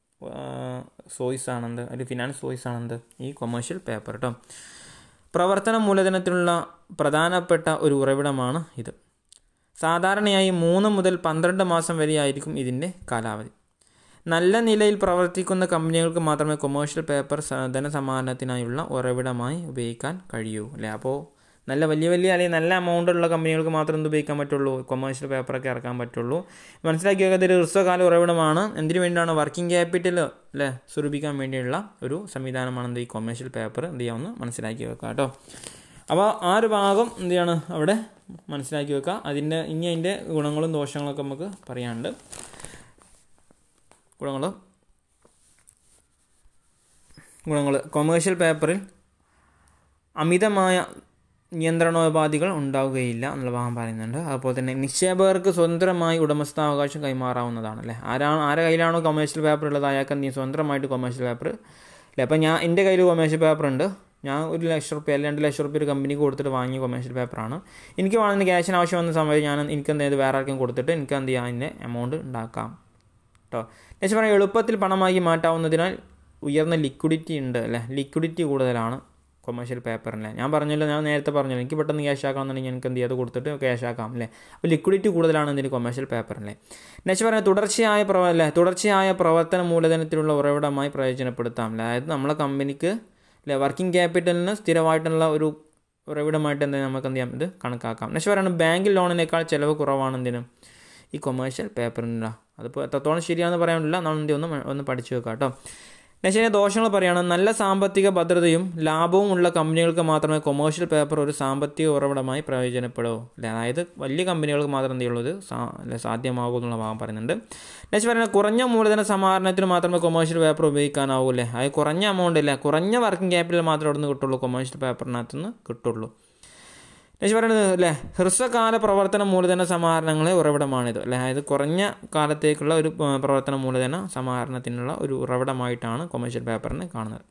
സോയ്സ് ആണെന്ത് ഒരു ഫിനാൻസ് സോയ്സ് ആണെന്ത് ഈ കൊമേഴ്ഷ്യൽ പേപ്പർ കേട്ടോ പ്രവർത്തന മൂലധനത്തിനുള്ള പ്രധാനപ്പെട്ട ഒരു ഉറവിടമാണ് ഇത് സാധാരണയായി മൂന്ന് മുതൽ പന്ത്രണ്ട് മാസം വരെയായിരിക്കും ഇതിൻ്റെ കാലാവധി നല്ല നിലയിൽ പ്രവർത്തിക്കുന്ന കമ്പനികൾക്ക് മാത്രമേ കൊമേഴ്ഷ്യൽ പേപ്പർ ധനസമാഹരണത്തിനായുള്ള ഉറവിടമായി ഉപയോഗിക്കാൻ കഴിയൂ അല്ലേ അപ്പോൾ നല്ല വലിയ വലിയ അല്ലെങ്കിൽ നല്ല എമൗണ്ട് ഉള്ള കമ്പനികൾക്ക് മാത്രം എന്ത് ഉപയോഗിക്കാൻ പറ്റുള്ളൂ കൊമേഴ്ഷ്യൽ പേപ്പറൊക്കെ ഇറക്കാൻ പറ്റുള്ളൂ മനസ്സിലാക്കി വെക്കാത്ത ഒരു ഹ്രസ്വകാല ഉറവിടമാണ് എന്തിനു വേണ്ടിയാണ് വർക്കിംഗ് ക്യാപിറ്റൽ അല്ലേ സ്വരൂപിക്കാൻ വേണ്ടിയുള്ള ഒരു സംവിധാനമാണ് എന്ത് ഈ കൊമേഴ്ഷ്യൽ പേപ്പർ എന്ത് ചെയ്യാമെന്ന് മനസ്സിലാക്കി വെക്കുക കേട്ടോ അപ്പോൾ ആ ഒരു ഭാഗം എന്ത് ചെയ്യാണ് അവിടെ മനസ്സിലാക്കി വെക്കുക അതിൻ്റെ ഇനി അതിൻ്റെ ഗുണങ്ങളും ദോഷങ്ങളൊക്കെ നമുക്ക് പറയാനുണ്ട് ഗുണങ്ങൾ ഗുണങ്ങൾ കൊമേഴ്ഷ്യൽ പേപ്പറിൽ അമിതമായ നിയന്ത്രണോപാധികൾ ഉണ്ടാവുകയില്ല എന്നുള്ള ഭാഗം പറയുന്നുണ്ട് അതുപോലെ തന്നെ നിക്ഷേപകർക്ക് സ്വതന്ത്രമായി ഉടമസ്ഥാവകാശം കൈമാറാവുന്നതാണ് അല്ലേ ആരാണ് ആരുടെ കയ്യിലാണോ കൊമേഴ്ഷ്യൽ പേപ്പർ ഉള്ളത് അയാൾക്ക് നീ സ്വന്തമായിട്ട് കൊമേഴ്ഷ്യൽ പേപ്പർ അല്ലേ അപ്പോൾ ഞാൻ എൻ്റെ കയ്യിൽ കൊമേഴ്ഷ്യൽ പേപ്പർ ഉണ്ട് ഞാൻ ഒരു ലക്ഷം റുപ്യ അല്ലെങ്കിൽ രണ്ട് ലക്ഷം റുപ്യ ഒരു കമ്പനിക്ക് കൊടുത്തിട്ട് വാങ്ങിയ കൊമേഴ്ഷ്യൽ പേപ്പറാണ് എനിക്ക് വേണമെങ്കിൽ ക്യാഷിന് ആവശ്യം വന്ന സമയത്ത് ഞാൻ എനിക്ക് എന്ത് ചെയ്ത് വേറെ ആർക്കും കൊടുത്തിട്ട് എനിക്ക് എന്ത് ചെയ്യാം അതിൻ്റെ എമൗണ്ട് ഉണ്ടാക്കാം കേട്ടോ നെക്സ്റ്റ് പറയാം എളുപ്പത്തിൽ പണമാക്കി മാറ്റാവുന്നതിനാൽ ഉയർന്ന ലിക്വിഡിറ്റി ഉണ്ട് അല്ലേ ലിക്വിഡിറ്റി കൂടുതലാണ് കൊമേഴ്ഷ്യൽ പേപ്പറിനെ ഞാൻ പറഞ്ഞല്ലോ ഞാൻ നേരത്തെ പറഞ്ഞല്ലോ എനിക്ക് പെട്ടെന്ന് ക്യാഷ് ആക്കണമെന്നുണ്ടെങ്കിൽ എനിക്ക് എന്ത് ചെയ്ത് കൊടുത്തിട്ട് ക്യാഷ് ആക്കാം അല്ലേ അപ്പോൾ ലിക്വിഡിറ്റി കൂടുതലാണ് ഇതിന് കൊമേഴ്ഷ്യൽ പേപ്പറിനെ നെക്സ്റ്റ് പറയുന്നത് തുടർച്ചയായ പ്രവ അല്ലേ തുടർച്ചയായ പ്രവർത്തന മൂലധനത്തിലുള്ള ഉറവിടമായി പ്രയോജനപ്പെടുത്താം അല്ലേ അതായത് നമ്മളെ കമ്പനിക്ക് അല്ലേ വർക്കിംഗ് ക്യാപിറ്റലിന് സ്ഥിരമായിട്ടുള്ള ഒരു ഉറവിടമായിട്ട് എന്താ നമുക്ക് എന്ത് ചെയ്യാം ഇത് കണക്കാക്കാം നെക്സ്റ്റ് പറയുന്നത് ബാങ്ക് ലോണിനേക്കാൾ ചിലവ് കുറവാണ് എന്തിനും ഈ കൊമേഴ്ഷ്യൽ പേപ്പറിനുള്ള അതിപ്പോൾ എത്രത്തോളം ശരിയാണെന്ന് പറയാനില്ല നമ്മൾ എന്ത് ഒന്ന് ഒന്ന് പഠിച്ചു വെക്കാം കേട്ടോ നെക്സ്റ്റ് ദോഷങ്ങൾ പറയുകയാണ് നല്ല സാമ്പത്തിക ഭദ്രതയും ലാഭവും ഉള്ള കമ്പനികൾക്ക് മാത്രമേ കൊമേഴ്ഷ്യൽ പേപ്പർ ഒരു സാമ്പത്തിക ഉറവിടമായി പ്രയോജനപ്പെടൂ അല്ലേ അതായത് വലിയ കമ്പനികൾക്ക് മാത്രം എന്ത് ചെയ്യുള്ളൂ ഇത് സാ അല്ലെ സാധ്യമാകൂ എന്നുള്ള ഭാഗം പറയുന്നുണ്ട് നെക്സ്റ്റ് പറയുന്നത് കുറഞ്ഞ മൂലധന സമാഹരണത്തിന് മാത്രമേ കൊമേഴ്ഷ്യൽ പേപ്പർ ഉപയോഗിക്കാനാവൂ അല്ലേ അതായത് കുറഞ്ഞ എമൗണ്ട് ഇല്ല കുറഞ്ഞ വർക്കിംഗ് ക്യാപിറ്റൽ മാത്രമേ അവിടെ നിന്ന് കിട്ടുള്ളൂ കൊമേഴ്ഷ്യൽ പേപ്പറിനകത്ത് നിന്ന് കിട്ടുള്ളൂ നെക്സ്റ്റ് പറയുന്നത് അല്ലേ ഹ്രസ്വകാല പ്രവർത്തന മൂലധന സമാഹരണങ്ങളെ ഉറവിടമാണിത് അല്ലേ അതായത് കുറഞ്ഞ കാലത്തേക്കുള്ള ഒരു പ്രവർത്തന മൂലധന സമാഹരണത്തിനുള്ള ഒരു ഉറവിടമായിട്ടാണ് കൊമേഴ്ഷ്യൽ പേപ്പറിനെ കാണുന്നത്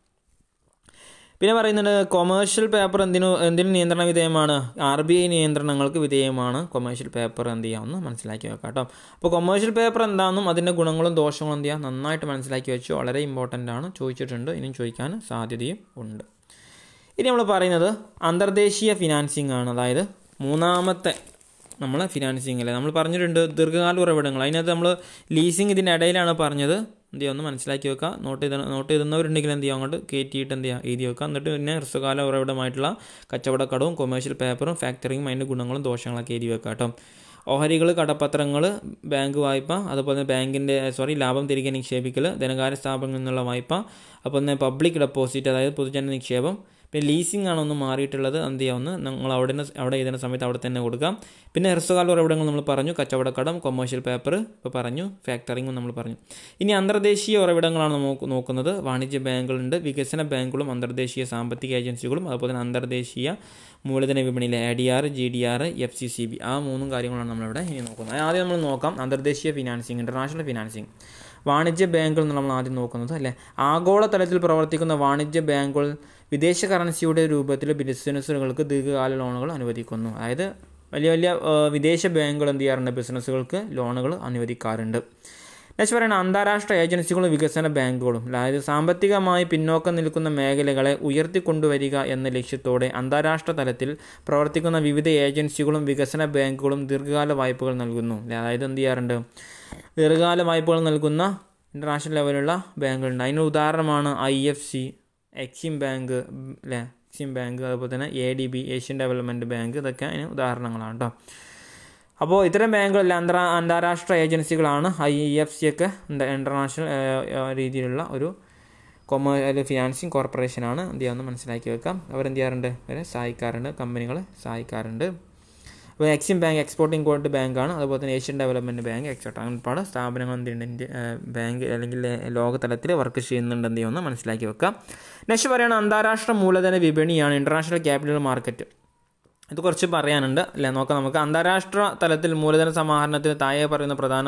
പിന്നെ പറയുന്നത് കൊമേഴ്ഷ്യൽ പേപ്പർ എന്തിനു എന്തിനു നിയന്ത്രണ വിധേയമാണ് ആർ ബി ഐ നിയന്ത്രണങ്ങൾക്ക് വിധേയമാണ് കൊമേഴ്ഷ്യൽ പേപ്പർ എന്ത് ചെയ്യാമെന്ന് മനസ്സിലാക്കി വെക്കാം കേട്ടോ അപ്പോൾ കൊമേഴ്ഷ്യൽ പേപ്പർ എന്താണെന്നും അതിൻ്റെ ഗുണങ്ങളും ദോഷങ്ങളും എന്ത് ചെയ്യുക നന്നായിട്ട് മനസ്സിലാക്കി വെച്ചു വളരെ ഇമ്പോർട്ടൻ്റ് ആണ് ചോദിച്ചിട്ടുണ്ട് ഇനിയും ചോദിക്കാൻ സാധ്യതയും ഉണ്ട് ഇനി നമ്മൾ പറയുന്നത് അന്തർദേശീയ ഫിനാൻസിങ് ആണ് അതായത് മൂന്നാമത്തെ നമ്മൾ ഫിനാൻസിങ് അല്ലേ നമ്മൾ പറഞ്ഞിട്ടുണ്ട് ദീർഘകാല ഉറവിടങ്ങൾ അതിനകത്ത് നമ്മൾ ലീസിങ് ഇതിൻ്റെ ഇടയിലാണ് പറഞ്ഞത് എന്ത് ചെയ്യുക ഒന്ന് മനസ്സിലാക്കി വെക്കുക നോട്ട് ചെയ്ത നോട്ട് ചെയ്തുന്നവരുണ്ടെങ്കിൽ എന്ത് ചെയ്യുക അങ്ങോട്ട് കയറ്റിയിട്ട് എന്ത് ചെയ്യുക എഴുതി വെക്കുക എന്നിട്ട് പിന്നെ ഹ്രസ്വകാല ഉറവിടമായിട്ടുള്ള കച്ചവടക്കടവും കൊമേഴ്ഷ്യൽ പേപ്പറും ഫാക്ടറിയും അതിൻ്റെ ഗുണങ്ങളും ദോഷങ്ങളൊക്കെ എഴുതി വെക്കുക കേട്ടോ ഓഹരികൾ കടപ്പത്രങ്ങൾ ബാങ്ക് വായ്പ അതുപോലെ തന്നെ ബാങ്കിൻ്റെ സോറി ലാഭം തിരികെ നിക്ഷേപിക്കൽ ധനകാര്യ സ്ഥാപനങ്ങളിൽ നിന്നുള്ള വായ്പ അപ്പോൾ തന്നെ പബ്ലിക് ഡെപ്പോസിറ്റ് അതായത് പൊതുജന നിക്ഷേപം പിന്നെ ലീസിംഗ് ആണ് ഒന്ന് മാറിയിട്ടുള്ളത് എന്ത് ചെയ്യാവുന്ന നിങ്ങൾ അവിടെ നിന്ന് അവിടെ എഴുതുന്ന സമയത്ത് അവിടെ തന്നെ കൊടുക്കാം പിന്നെ ഹ്രസ്വകാല ഉറവിടങ്ങൾ നമ്മൾ പറഞ്ഞു കച്ചവടക്കടം കൊമേഴ്ഷ്യൽ പേപ്പർ ഇപ്പോൾ പറഞ്ഞു ഫാക്ടറിങ്ങും നമ്മൾ പറഞ്ഞു ഇനി അന്തർദേശീയ ഉറവിടങ്ങളാണ് നമുക്ക് നോക്കുന്നത് വാണിജ്യ ബാങ്കുകളുണ്ട് വികസന ബാങ്കുകളും അന്തർദേശീയ സാമ്പത്തിക ഏജൻസികളും അതുപോലെ തന്നെ അന്തർദേശീയ മൂലധന വിപണിയിലെ A D R G D R F C C B ആ മൂന്നും കാര്യങ്ങളാണ് നമ്മളിവിടെ ഇനി നോക്കുന്നത് ആദ്യം നമ്മൾ നോക്കാം അന്തർദേശീയ ഫിനാൻസിങ് ഇൻ്റർനാഷണൽ ഫിനാൻസിങ് വാണിജ്യ ബാങ്കുകൾ നമ്മൾ ആദ്യം നോക്കുന്നത് അല്ലേ ആഗോള തലത്തിൽ പ്രവർത്തിക്കുന്ന വാണിജ്യ ബാങ്കുകൾ വിദേശ കറൻസിയുടെ രൂപത്തിൽ ബിസിനസ്സുകൾക്ക് ദീർഘകാല ലോണുകൾ അനുവദിക്കുന്നു അതായത് വലിയ വലിയ വിദേശ ബാങ്കുകൾ എന്ത് ചെയ്യാറുണ്ട് ബിസിനസ്സുകൾക്ക് ലോണുകൾ അനുവദിക്കാറുണ്ട് നെക്സ്റ്റ് പറയുന്നത് അന്താരാഷ്ട്ര ഏജൻസികളും വികസന ബാങ്കുകളും അതായത് സാമ്പത്തികമായി പിന്നോക്കം നിൽക്കുന്ന മേഖലകളെ ഉയർത്തിക്കൊണ്ടുവരിക എന്ന ലക്ഷ്യത്തോടെ അന്താരാഷ്ട്ര തലത്തിൽ പ്രവർത്തിക്കുന്ന വിവിധ ഏജൻസികളും വികസന ബാങ്കുകളും ദീർഘകാല വായ്പകൾ നൽകുന്നു അതായത് എന്ത് ചെയ്യാറുണ്ട് ദീർഘകാല വായ്പകൾ നൽകുന്ന ഇൻ്റർനാഷണൽ ലെവലുള്ള ബാങ്കുകളുണ്ട് അതിന് ഉദാഹരണമാണ് I F C Exim bank അല്ലേ എക്സിം ബാങ്ക് അതുപോലെ തന്നെ A D B Asian development bank ഇതൊക്കെ അതിന് ഉദാഹരണങ്ങളാണ് കേട്ടോ അപ്പോൾ ഇത്തരം ബാങ്കുകളെല്ലാം അന്തർ അന്താരാഷ്ട്ര ഏജൻസികളാണ് ഐ എഫ് സി ഒക്കെ ഇൻ്റർനാഷണൽ രീതിയിലുള്ള ഒരു കൊമേഴ്സ് ഫിനാൻസിങ് കോർപ്പറേഷനാണ് എന്ത് ചെയ്യാമെന്ന് മനസ്സിലാക്കി വെക്കാം അവരെന്ത് ചെയ്യാറുണ്ട് അവരെ സഹായിക്കാറുണ്ട് കമ്പനികൾ സഹായിക്കാറുണ്ട് അപ്പോൾ എക്സിം ബാങ്ക് എക്സ്പോർട്ടിംഗ് കോഡ് ബാങ്കാണ് അതുപോലെ തന്നെ ഏഷ്യൻ ഡെവലപ്മെൻറ്റ് ബാങ്ക് എക്സെട്ര അങ്ങനെ ഒരുപാട് സ്ഥാപനങ്ങൾ എന്തുണ്ട് ഇന്ത്യ ബാങ്ക് അല്ലെങ്കിൽ ലോകതലത്തിൽ വർക്ക് ചെയ്യുന്നുണ്ട് എന്ത് ചെയ്യുമെന്ന് മനസ്സിലാക്കി വെക്കാം നെക്സ്റ്റ് പറയുന്നത് അന്താരാഷ്ട്ര മൂലധന വിപണിയാണ് ഇൻ്റർനാഷണൽ ക്യാപിറ്റൽ മാർക്കറ്റ് ഇത് കുറച്ച് പറയാനുണ്ട് അല്ലേ നോക്കാം നമുക്ക് അന്താരാഷ്ട്ര തലത്തിൽ മൂലധന സമാഹരണത്തിന് താഴെ പറയുന്ന പ്രധാന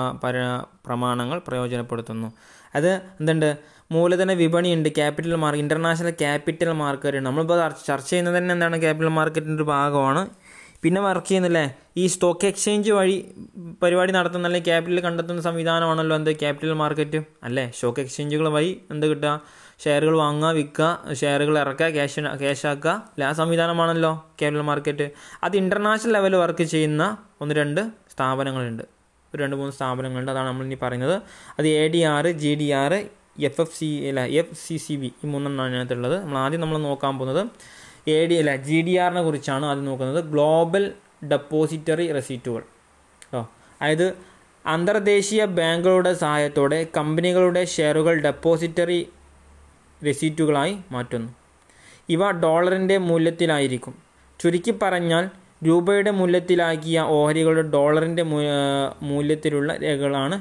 പ്രമാണങ്ങൾ പ്രയോജനപ്പെടുത്തുന്നു അത് എന്തുണ്ട് മൂലധന വിപണിയുണ്ട് capital market international capital market നമ്മളിപ്പോൾ ചർച്ച ചെയ്യുന്നത് തന്നെ എന്താണ് ക്യാപിറ്റൽ മാർക്കറ്റിൻ്റെ ഒരു ഭാഗമാണ് പിന്നെ വർക്ക് ചെയ്യുന്നില്ലേ ഈ സ്റ്റോക്ക് എക്സ്ചേഞ്ച് വഴി പരിപാടി നടത്തുന്ന അല്ലെങ്കിൽ ക്യാപിറ്റൽ കണ്ടെത്തുന്ന സംവിധാനമാണല്ലോ എന്ത് ക്യാപിറ്റൽ മാർക്കറ്റ് അല്ലേ സ്റ്റോക്ക് എക്സ്ചേഞ്ചുകൾ വഴി എന്ത് കിട്ടുക ഷെയറുകൾ വാങ്ങുക വിൽക്കുക ഷെയറുകൾ ഇറക്കുക ക്യാഷ് ക്യാഷ് ആക്കുക അല്ലെ ആ സംവിധാനമാണല്ലോ ക്യാപിറ്റൽ മാർക്കറ്റ് അത് ഇൻ്റർനാഷണൽ ലെവൽ വർക്ക് ചെയ്യുന്ന ഒന്ന് രണ്ട് സ്ഥാപനങ്ങളുണ്ട് ഒരു രണ്ട് മൂന്ന് സ്ഥാപനങ്ങളുണ്ട് അതാണ് നമ്മൾ ഇനി പറയുന്നത് അത് A D R G D R F F C അല്ല എഫ് സി സി ബി ഈ മൂന്നെണ്ണമാണ് അതിനകത്തുള്ളത് നമ്മൾ ആദ്യം നമ്മൾ നോക്കാൻ പോകുന്നത് എ ഡി അല്ല ജി ഡി ആറിനെ കുറിച്ചാണ് ആദ്യം നോക്കുന്നത് ഗ്ലോബൽ ഡെപ്പോസിറ്ററി റെസീറ്റുകൾ കേട്ടോ അതായത് അന്തർദേശീയ ബാങ്കുകളുടെ സഹായത്തോടെ കമ്പനികളുടെ ഷെയറുകൾ ഡെപ്പോസിറ്ററി റെസീറ്റുകളായി മാറ്റുന്നു ഇവ ഡോളറിൻ്റെ മൂല്യത്തിലായിരിക്കും ചുരുക്കി പറഞ്ഞാൽ രൂപയുടെ മൂല്യത്തിലാക്കിയ ഓഹരികളുടെ ഡോളറിൻ്റെ മൂല്യത്തിലുള്ള രേഖകളാണ്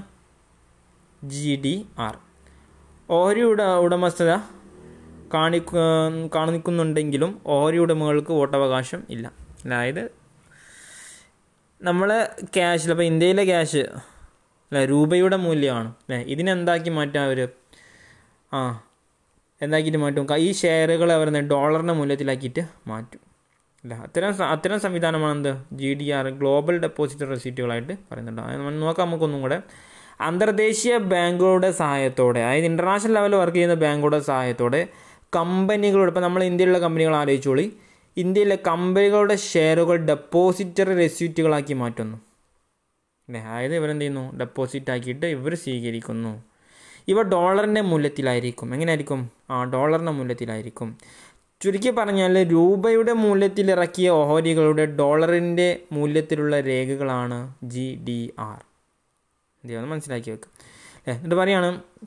ജി ഡി ആർ ഓഹരി ഉട ഉടമസ്ഥത കാണി കാണിക്കുന്നുണ്ടെങ്കിലും ഓഹരി ഉടമകൾക്ക് വോട്ടവകാശം ഇല്ല അതായത് നമ്മൾ ക്യാഷിൽ അപ്പോൾ ഇന്ത്യയിലെ ക്യാഷ് അല്ലേ രൂപയുടെ മൂല്യമാണ് അല്ലേ ഇതിനെന്താക്കി മാറ്റാം അവർ ആ എന്താക്കിയിട്ട് മാറ്റും ഈ ഷെയറുകൾ അവർ ഡോളറിൻ്റെ മൂല്യത്തിലാക്കിയിട്ട് മാറ്റും അല്ല അത്തരം അത്തരം സംവിധാനമാണ് എന്ത് G D R global deposit റെസീറ്റുകളായിട്ട് പറയുന്നുണ്ട് അത് നോക്കാം നമുക്കൊന്നും കൂടെ അന്തർദേശീയ ബാങ്കുകളുടെ സഹായത്തോടെ അതായത് ഇൻ്റർനാഷണൽ ലെവലിൽ വർക്ക് ചെയ്യുന്ന ബാങ്കുകളുടെ സഹായത്തോടെ കമ്പനികളോട് ഇപ്പോൾ നമ്മൾ ഇന്ത്യയിലുള്ള കമ്പനികൾ ആലോചിച്ചോളി ഇന്ത്യയിലെ കമ്പനികളുടെ ഷെയറുകൾ ഡെപ്പോസിറ്ററി റെസ്യൂറ്റുകളാക്കി മാറ്റുന്നു അല്ലേ അതായത് ഇവരെന്ത് ചെയ്യുന്നു ഡെപ്പോസിറ്റ് ആക്കിയിട്ട് ഇവർ സ്വീകരിക്കുന്നു ഇവ ഡോളറിൻ്റെ മൂല്യത്തിലായിരിക്കും എങ്ങനെയായിരിക്കും ആ ഡോളറിൻ്റെ മൂല്യത്തിലായിരിക്കും ചുരുക്കി പറഞ്ഞാൽ രൂപയുടെ മൂല്യത്തിൽ ഇറക്കിയ ഓഹരികളുടെ ഡോളറിൻ്റെ മൂല്യത്തിലുള്ള രേഖകളാണ് ജി ഡി ആർ എന്ത് മനസ്സിലാക്കി വെക്കുക ഏ എന്നിട്ട് പറയാണ്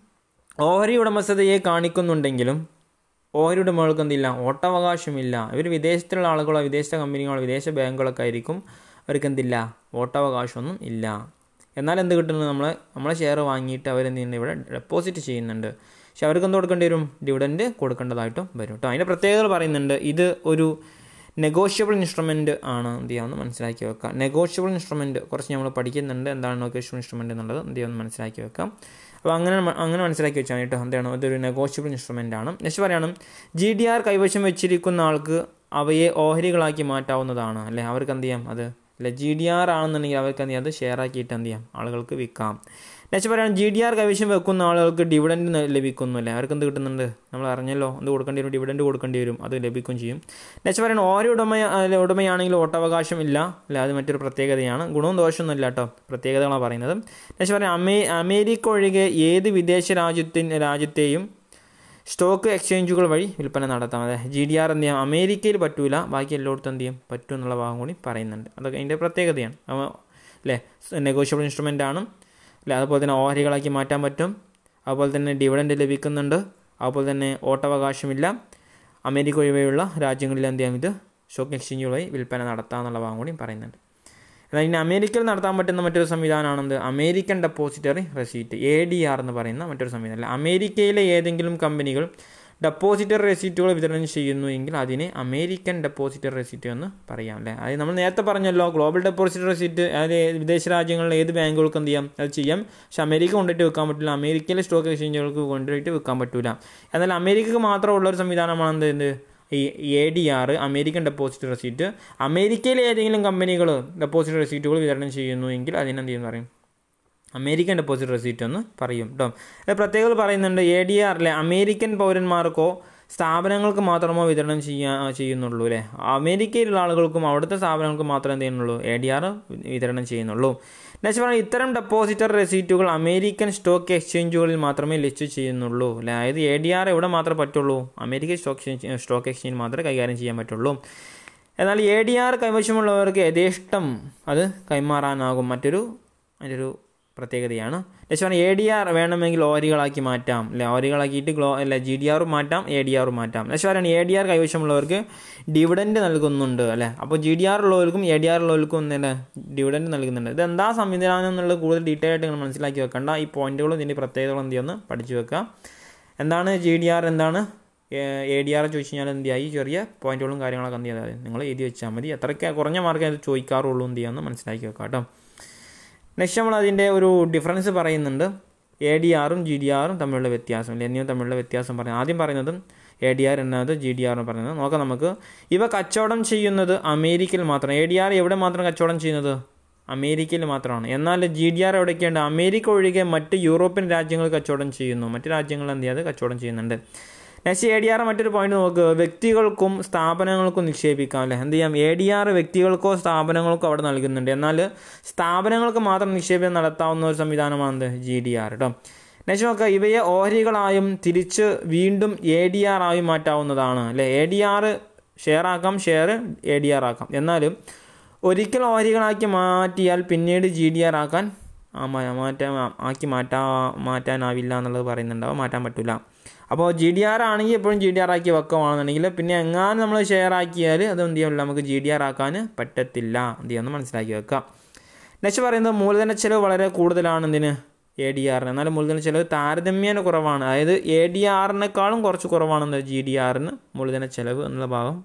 ഓഹരി ഉടമസ്ഥതയെ കാണിക്കുന്നുണ്ടെങ്കിലും ഓഹരി ഉടമകൾക്ക് എന്തില്ല വോട്ടവകാശമില്ല ഇവർ വിദേശത്തുള്ള ആളുകളോ വിദേശ കമ്പനികളോ വിദേശ ബാങ്കുകളൊക്കെ ആയിരിക്കും അവർക്ക് എന്തില്ല വോട്ടവകാശമൊന്നും ഇല്ല എന്നാൽ എന്ത് കിട്ടുന്നത് നമ്മൾ നമ്മളെ ഷെയർ വാങ്ങിയിട്ട് അവരെന്ത് ചെയ്യുന്നത് ഇവിടെ ഡെപ്പോസിറ്റ് ചെയ്യുന്നുണ്ട് പക്ഷെ അവർക്ക് എന്ത് കൊടുക്കേണ്ടി വരും ഡിവിഡൻഡ് കൊടുക്കേണ്ടതായിട്ടും വരും കേട്ടോ അതിൻ്റെ പ്രത്യേകതകൾ പറയുന്നുണ്ട് ഇത് ഒരു നെഗോഷ്യബിൾ ഇൻസ്ട്രുമെൻ്റ് ആണ് എന്ത് ചെയ്യാമെന്ന് മനസ്സിലാക്കി വെക്കാം നെഗോഷ്യബിൾ ഇൻസ്ട്രുമെൻറ്റ് കുറച്ച് നമ്മൾ പഠിക്കുന്നുണ്ട് എന്താണ് നെഗോഷ്യബിൾ ഇൻസ്ട്രുമെൻ്റ് എന്നുള്ളത് എന്ത് ചെയ്യാമെന്ന് മനസ്സിലാക്കി വെക്കാം അപ്പോൾ അങ്ങനെ അങ്ങനെ മനസ്സിലാക്കി വെച്ചാൽ കേട്ടോ എന്താണ് ഇതൊരു നെഗോഷ്യബിൾ ഇൻസ്ട്രുമെൻ്റ് ആണ് നെക്സ്റ്റ് പറയണം ജി ഡി ആർ കൈവശം വെച്ചിരിക്കുന്ന ആൾക്ക് അവയെ ഓഹരികളാക്കി മാറ്റാവുന്നതാണ് അല്ലേ അവർക്ക് എന്ത് ചെയ്യാം അത് അല്ല ജി ഡി ആർ ആണെന്നുണ്ടെങ്കിൽ അവർക്ക് എന്ത് ചെയ്യാം അത് ഷെയർ ആക്കിയിട്ട് എന്ത് ചെയ്യാം ആളുകൾക്ക് വിൽക്കാം നെക്സ്റ്റ് പറയാം ജി ഡി ആർ കൈവശം വെക്കുന്ന ആളുകൾക്ക് ഡിവിഡൻഡ് ലഭിക്കുന്നു അല്ലേ അവർക്ക് എന്ത് കിട്ടുന്നുണ്ട് നമ്മൾ അറിഞ്ഞല്ലോ എന്ത് കൊടുക്കേണ്ടി വരും ഡിവിഡൻഡ് കൊടുക്കേണ്ടി വരും അത് ലഭിക്കും ചെയ്യും നെക്സ്റ്റ് പറയണം ഓരോ ഉടമ ഉടമയാണെങ്കിൽ വോട്ടവകാശം ഇല്ല അല്ല അത് മറ്റൊരു പ്രത്യേകതയാണ് ഗുണവും ദോഷമൊന്നും ഇല്ല കേട്ടോ പ്രത്യേകതകളാണ് പറയുന്നത് നെക്സ്റ്റ് പറയാം അമേ അമേരിക്ക ഒഴികെ ഏത് വിദേശ രാജ്യത്തിന് രാജ്യത്തെയും സ്റ്റോക്ക് എക്സ്ചേഞ്ചുകൾ വഴി വിൽപ്പന നടത്താം അതായത് ജി ഡി ആർ എന്ത് ചെയ്യാം അമേരിക്കയിൽ പറ്റൂല ബാക്കി എല്ലായിടത്തും എന്ത് ചെയ്യും പറ്റും എന്നുള്ള ഭാഗം കൂടി പറയുന്നുണ്ട് അതൊക്കെ അതിൻ്റെ പ്രത്യേകതയാണ് അല്ലേ നെഗോഷ്യബിൾ ഇൻസ്ട്രുമെൻ്റ് ആണ് അല്ലേ അതുപോലെ തന്നെ ഓഹരികളാക്കി മാറ്റാൻ പറ്റും അതുപോലെ തന്നെ ഡിവിഡൻഡ് ലഭിക്കുന്നുണ്ട് അതുപോലെ തന്നെ ഓട്ടവകാശമില്ല അമേരിക്ക ഒഴികെയുള്ള രാജ്യങ്ങളിൽ എന്ത് ചെയ്യാം ഇത് സ്റ്റോക്ക് എക്സ്ചേഞ്ചുകൾ വഴി വിൽപ്പന നടത്താം എന്നുള്ള ഭാഗം കൂടി പറയുന്നുണ്ട് എന്നാൽ ഇനി അമേരിക്കയിൽ നടത്താൻ പറ്റുന്ന മറ്റൊരു സംവിധാനമാണെന്ത് American depository receipt A D R എന്ന് പറയുന്ന മറ്റൊരു സംവിധാനം അല്ല അമേരിക്കയിലെ ഏതെങ്കിലും കമ്പനികൾ ഡെപ്പോസിറ്ററി റെസീറ്റുകൾ വിതരണം ചെയ്യുന്നു എങ്കിൽ അതിനെ അമേരിക്കൻ ഡെപ്പോസിറ്ററി റെസീറ്റ് എന്ന് പറയാം അല്ലേ അത് നമ്മൾ നേരത്തെ പറഞ്ഞല്ലോ ഗ്ലോബൽ ഡെപ്പോസിറ്ററി റെസീറ്റ് അതായത് വിദേശ രാജ്യങ്ങളിലെ ഏത് ബാങ്കുകൾക്ക് എന്ത് ചെയ്യാം അത് ചെയ്യാം പക്ഷെ അമേരിക്ക കൊണ്ടിട്ട് വെക്കാൻ പറ്റില്ല അമേരിക്കയിലെ സ്റ്റോക്ക് എക്സ്ചേഞ്ചുകൾക്ക് കൊണ്ടുപോയിട്ട് വെക്കാൻ പറ്റില്ല എന്നാൽ അമേരിക്കക്ക് മാത്രമുള്ള ഒരു സംവിധാനമാണ് എന്ത് ഈ A D R American deposit receipt അമേരിക്കയിലെ ഏതെങ്കിലും കമ്പനികൾ ഡെപ്പോസിറ്റ് റെസീറ്റുകൾ വിതരണം ചെയ്യുന്നു എങ്കിൽ അതിനെന്ത് ചെയ്യുന്നു പറയും അമേരിക്കൻ ഡെപ്പോസിറ്റ് റെസീറ്റ് എന്ന് പറയും കേട്ടോ പ്രത്യേകത പറയുന്നുണ്ട് എ ഡി ആറിലെ അമേരിക്കൻ പൗരന്മാർക്കോ സ്ഥാപനങ്ങൾക്ക് മാത്രമോ വിതരണം ചെയ്യാ ചെയ്യുന്നുള്ളൂ അല്ലേ അമേരിക്കയിലുള്ള ആളുകൾക്കും അവിടുത്തെ സ്ഥാപനങ്ങൾക്കും മാത്രമേ എന്ത് ചെയ്യുന്നുള്ളൂ എ ഡി ആർ വിതരണം ചെയ്യുന്നുള്ളൂ നെക്സ്റ്റ് പറഞ്ഞാൽ ഇത്തരം ഡെപ്പോസിറ്റർ റെസീറ്റുകൾ അമേരിക്കൻ സ്റ്റോക്ക് എക്സ്ചേഞ്ചുകളിൽ മാത്രമേ ലിസ്റ്റ് ചെയ്യുന്നുള്ളൂ അല്ലേ അതായത് എ ഡി ആർ എവിടെ മാത്രമേ പറ്റുള്ളൂ അമേരിക്കൻ സ്റ്റോക്ക് സ്റ്റോക്ക് എക്സ്ചേഞ്ച് മാത്രമേ കൈകാര്യം ചെയ്യാൻ പറ്റുള്ളൂ എന്നാൽ എ ഡി ആർ കൈവശമുള്ളവർക്ക് യഥേഷ്ടം അത് കൈമാറാനാകും മറ്റൊരു അതിൻ്റെ ഒരു പ്രത്യേകതയാണ് നെക്സ്റ്റ് പറഞ്ഞാൽ എ ഡി ആർ വേണമെങ്കിൽ ഓരികളാക്കി മാറ്റാം അല്ലെ ഓരികളാക്കിയിട്ട് ഗ്ലോ അല്ല ജി ഡി ആറും മാറ്റാം എ ഡി ആറും മാറ്റാം നെക്സ്റ്റ് പറയുകയാണ് എ ഡി ആർ കൈവശമുള്ളവർക്ക് ഡിവിഡൻഡ് നൽകുന്നുണ്ട് അല്ലേ അപ്പോൾ ജി ഡി ആർ ഉള്ളവർക്കും എ ഡി ആർ ഉള്ളവർക്കും എന്താണ് ഡിവിഡൻഡ് നൽകുന്നുണ്ട് ഇത് എന്താ സംവിധാനം എന്നുള്ളത് കൂടുതൽ ഡീറ്റെയിൽ ആയിട്ട് നിങ്ങൾ മനസ്സിലാക്കി വെക്കണ്ട ഈ പോയിന്റുകളും ഇതിൻ്റെ പ്രത്യേകതകളും എന്ത് ചെയ്യുമെന്ന് പഠിച്ചു വെക്കുക എന്താണ് ജി ഡി ആർ എന്താണ് എ ഡി ആർ ചോദിച്ചു കഴിഞ്ഞാൽ എന്ത് ചെയ്യുക ഈ ചെറിയ പോയിന്റുകളും കാര്യങ്ങളൊക്കെ എന്ത് ചെയ്താൽ നിങ്ങൾ എഴുതി വെച്ചാൽ മതി അത്രയ്ക്ക് കുറഞ്ഞ മാർക്ക് അത് ചോദിക്കാറുള്ളൂ എന്ത് ചെയ്യാമെന്ന് മനസ്സിലാക്കി വെക്കാം കേട്ടോ നെക്സ്റ്റ് നമ്മൾ അതിൻ്റെ ഒരു ഡിഫറൻസ് പറയുന്നുണ്ട് എ ഡി ആറും ജി ഡി ആറും തമ്മിലുള്ള വ്യത്യാസം അല്ലെ എന്നിവ തമ്മിലുള്ള വ്യത്യാസം പറയുന്നത് ആദ്യം പറയുന്നത് എ ഡി ആർ എന്നത് ജി ഡി ആർ എന്ന് പറയുന്നത് നോക്കാം നമുക്ക് ഇവ കച്ചവടം ചെയ്യുന്നത് അമേരിക്കയിൽ മാത്രം എ ഡി ആർ എവിടെ മാത്രം കച്ചവടം ചെയ്യുന്നത് അമേരിക്കയിൽ മാത്രമാണ് എന്നാൽ ജി ഡി ആർ എവിടെയൊക്കെയുണ്ട് അമേരിക്ക ഒഴികെ മറ്റ് യൂറോപ്യൻ രാജ്യങ്ങൾ കച്ചവടം ചെയ്യുന്നു മറ്റ് രാജ്യങ്ങൾ എന്ത് ചെയ്യാതെ കച്ചവടം ചെയ്യുന്നുണ്ട് നെക്സ്റ്റ് എ ഡി ആർ മറ്റൊരു പോയിന്റ് നോക്ക് വ്യക്തികൾക്കും സ്ഥാപനങ്ങൾക്കും നിക്ഷേപിക്കാം അല്ലേ എന്ത് ചെയ്യാം എ ഡി ആർ വ്യക്തികൾക്കോ സ്ഥാപനങ്ങൾക്കോ അവിടെ നൽകുന്നുണ്ട് എന്നാൽ സ്ഥാപനങ്ങൾക്ക് മാത്രം നിക്ഷേപം നടത്താവുന്ന ഒരു സംവിധാനമാണ് ജി ഡി ആർ കേട്ടോ നെക്സ്റ്റ് നോക്കുക ഇവയെ ഓഹരികളായും തിരിച്ച് വീണ്ടും എ ഡി ആർ ആയും മാറ്റാവുന്നതാണ് അല്ലേ എ ഡി ആർ ഷെയർ ആക്കാം ഷെയർ എ ഡി ആർ ആക്കാം എന്നാലും ഒരിക്കൽ ഓഹരികളാക്കി മാറ്റിയാൽ പിന്നീട് ജി ഡി ആർ ആക്കാൻ മാറ്റാൻ ആക്കി മാറ്റാ മാറ്റാനാവില്ല എന്നുള്ളത് പറയുന്നുണ്ടാവും മാറ്റാൻ പറ്റില്ല അപ്പോൾ ജി ഡി ആർ ആണെങ്കിൽ എപ്പോഴും ജി ഡി ആർ ആക്കി വെക്കുകയാണെന്നുണ്ടെങ്കിൽ പിന്നെ എങ്ങാനും നമ്മൾ ഷെയർ ആക്കിയാൽ അത് എന്ത് ചെയ്യാൻ നമുക്ക് ജി ഡി ആർ ആക്കാൻ പറ്റത്തില്ല എന്ത് ചെയ്യാമെന്ന് മനസ്സിലാക്കി വെക്കാം നെക്സ്റ്റ് പറയുന്നത് മൂലധന ചെലവ് വളരെ കൂടുതലാണ് എന്തിന് എ ഡി ആറിന് എന്നാലും മൂലധന ചെലവ് താരതമ്യേന കുറവാണ് അതായത് എ ഡി ആറിനേക്കാളും കുറച്ച് കുറവാണ് ജി ഡി ആറിന് മൂലധന ചെലവ് എന്നുള്ള ഭാഗം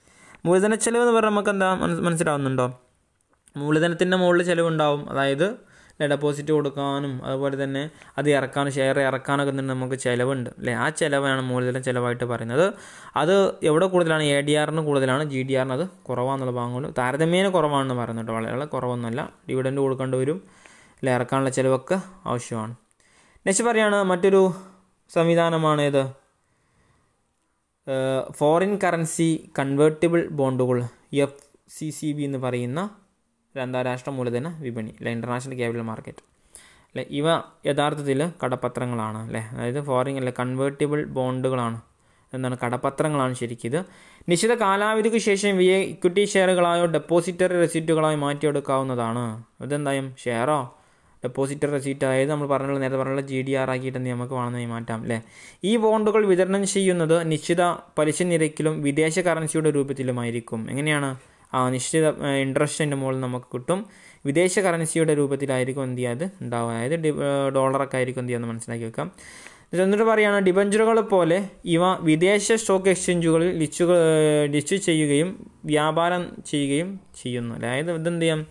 മൂലധന ചെലവ് എന്ന് പറഞ്ഞാൽ നമുക്ക് എന്താ മനസ്സിലാവുന്നുണ്ടോ മൂലധനത്തിൻ്റെ മുകളിൽ ചിലവുണ്ടാവും അതായത് ഡെപ്പോസിറ്റ് കൊടുക്കാനും അതുപോലെ തന്നെ അത് ഇറക്കാനും ഷെയർ ഇറക്കാനൊക്കെ തന്നെ നമുക്ക് ചിലവുണ്ട് അല്ലേ ആ ചിലവാണ് മൂലധന ചിലവായിട്ട് പറയുന്നത് അത് എവിടെ കൂടുതലാണ് എ ഡി ആറിന് കൂടുതലാണ് ജി ഡി ആറിന് അത് കുറവാന്നുള്ള ഭാഗം കൊണ്ട് താരതമ്യേന കുറവാണെന്ന് പറയുന്നുണ്ട് വളരെ കുറവൊന്നുമല്ല ഡിവിഡൻഡ് കൊടുക്കേണ്ടി വരും അല്ലെ ഇറക്കാനുള്ള ചിലവൊക്കെ ആവശ്യമാണ് നെക്സ്റ്റ് പറയുകയാണ് മറ്റൊരു സംവിധാനമാണ് ഇത് ഫോറിൻ കറൻസി കൺവേർട്ടിബിൾ ബോണ്ടുകൾ എഫ് സി സി ബി എന്ന് പറയുന്ന ഒരു അന്താരാഷ്ട്ര മൂലധന വിപണി അല്ലെ ഇൻ്റർനാഷണൽ ക്യാപിറ്റൽ മാർക്കറ്റ് അല്ലെ ഇവ യഥാർത്ഥത്തിൽ കടപ്പത്രങ്ങളാണ് അല്ലേ അതായത് ഫോറിൻ അല്ലെ കൺവേർട്ടിബിൾ ബോണ്ടുകളാണ് എന്താണ് കടപ്പത്രങ്ങളാണ് ശരിക്കും ഇത് നിശ്ചിത കാലാവധിക്ക് ശേഷം വി ഇക്വിറ്റി ഷെയറുകളായോ ഡെപ്പോസിറ്ററി റെസിപ്റ്റുകളായോ മാറ്റിയെടുക്കാവുന്നതാണ് ഇതെന്തായും ഷെയറോ ഡെപ്പോസിറ്റർ റെസീറ്റ് അതായത് നമ്മൾ പറഞ്ഞുള്ള നേരത്തെ പറഞ്ഞുള്ള ജി ഡി ആർ ആക്കിയിട്ട് നമുക്ക് വേണമെങ്കിൽ മാറ്റാം അല്ലേ ഈ ബോണ്ടുകൾ വിതരണം ചെയ്യുന്നത് നിശ്ചിത പലിശ നിരക്കിലും വിദേശ കറൻസിയുടെ രൂപത്തിലുമായിരിക്കും എങ്ങനെയാണ് ആ നിശ്ചിത ഇൻട്രസ്റ്റിൻ്റെ മുകളിൽ നമുക്ക് കിട്ടും വിദേശ കറൻസിയുടെ രൂപത്തിലായിരിക്കും എന്ത് ചെയ്യാത് ഉണ്ടാവുക അതായത് ഡി ഡോളറൊക്കെ ആയിരിക്കും എന്ത് ചെയ്യാന്ന് മനസ്സിലാക്കി വെക്കാം എന്നിട്ട് പറയുകയാണ് ഡിബഞ്ചറുകൾ പോലെ ഇവ വിദേശ സ്റ്റോക്ക് എക്സ്ചേഞ്ചുകളിൽ ലിസ്റ്റുകൾ ലിസ്റ്റ് ചെയ്യുകയും വ്യാപാരം ചെയ്യുകയും ചെയ്യുന്നു അതായത് ഇതെന്ത് ചെയ്യാം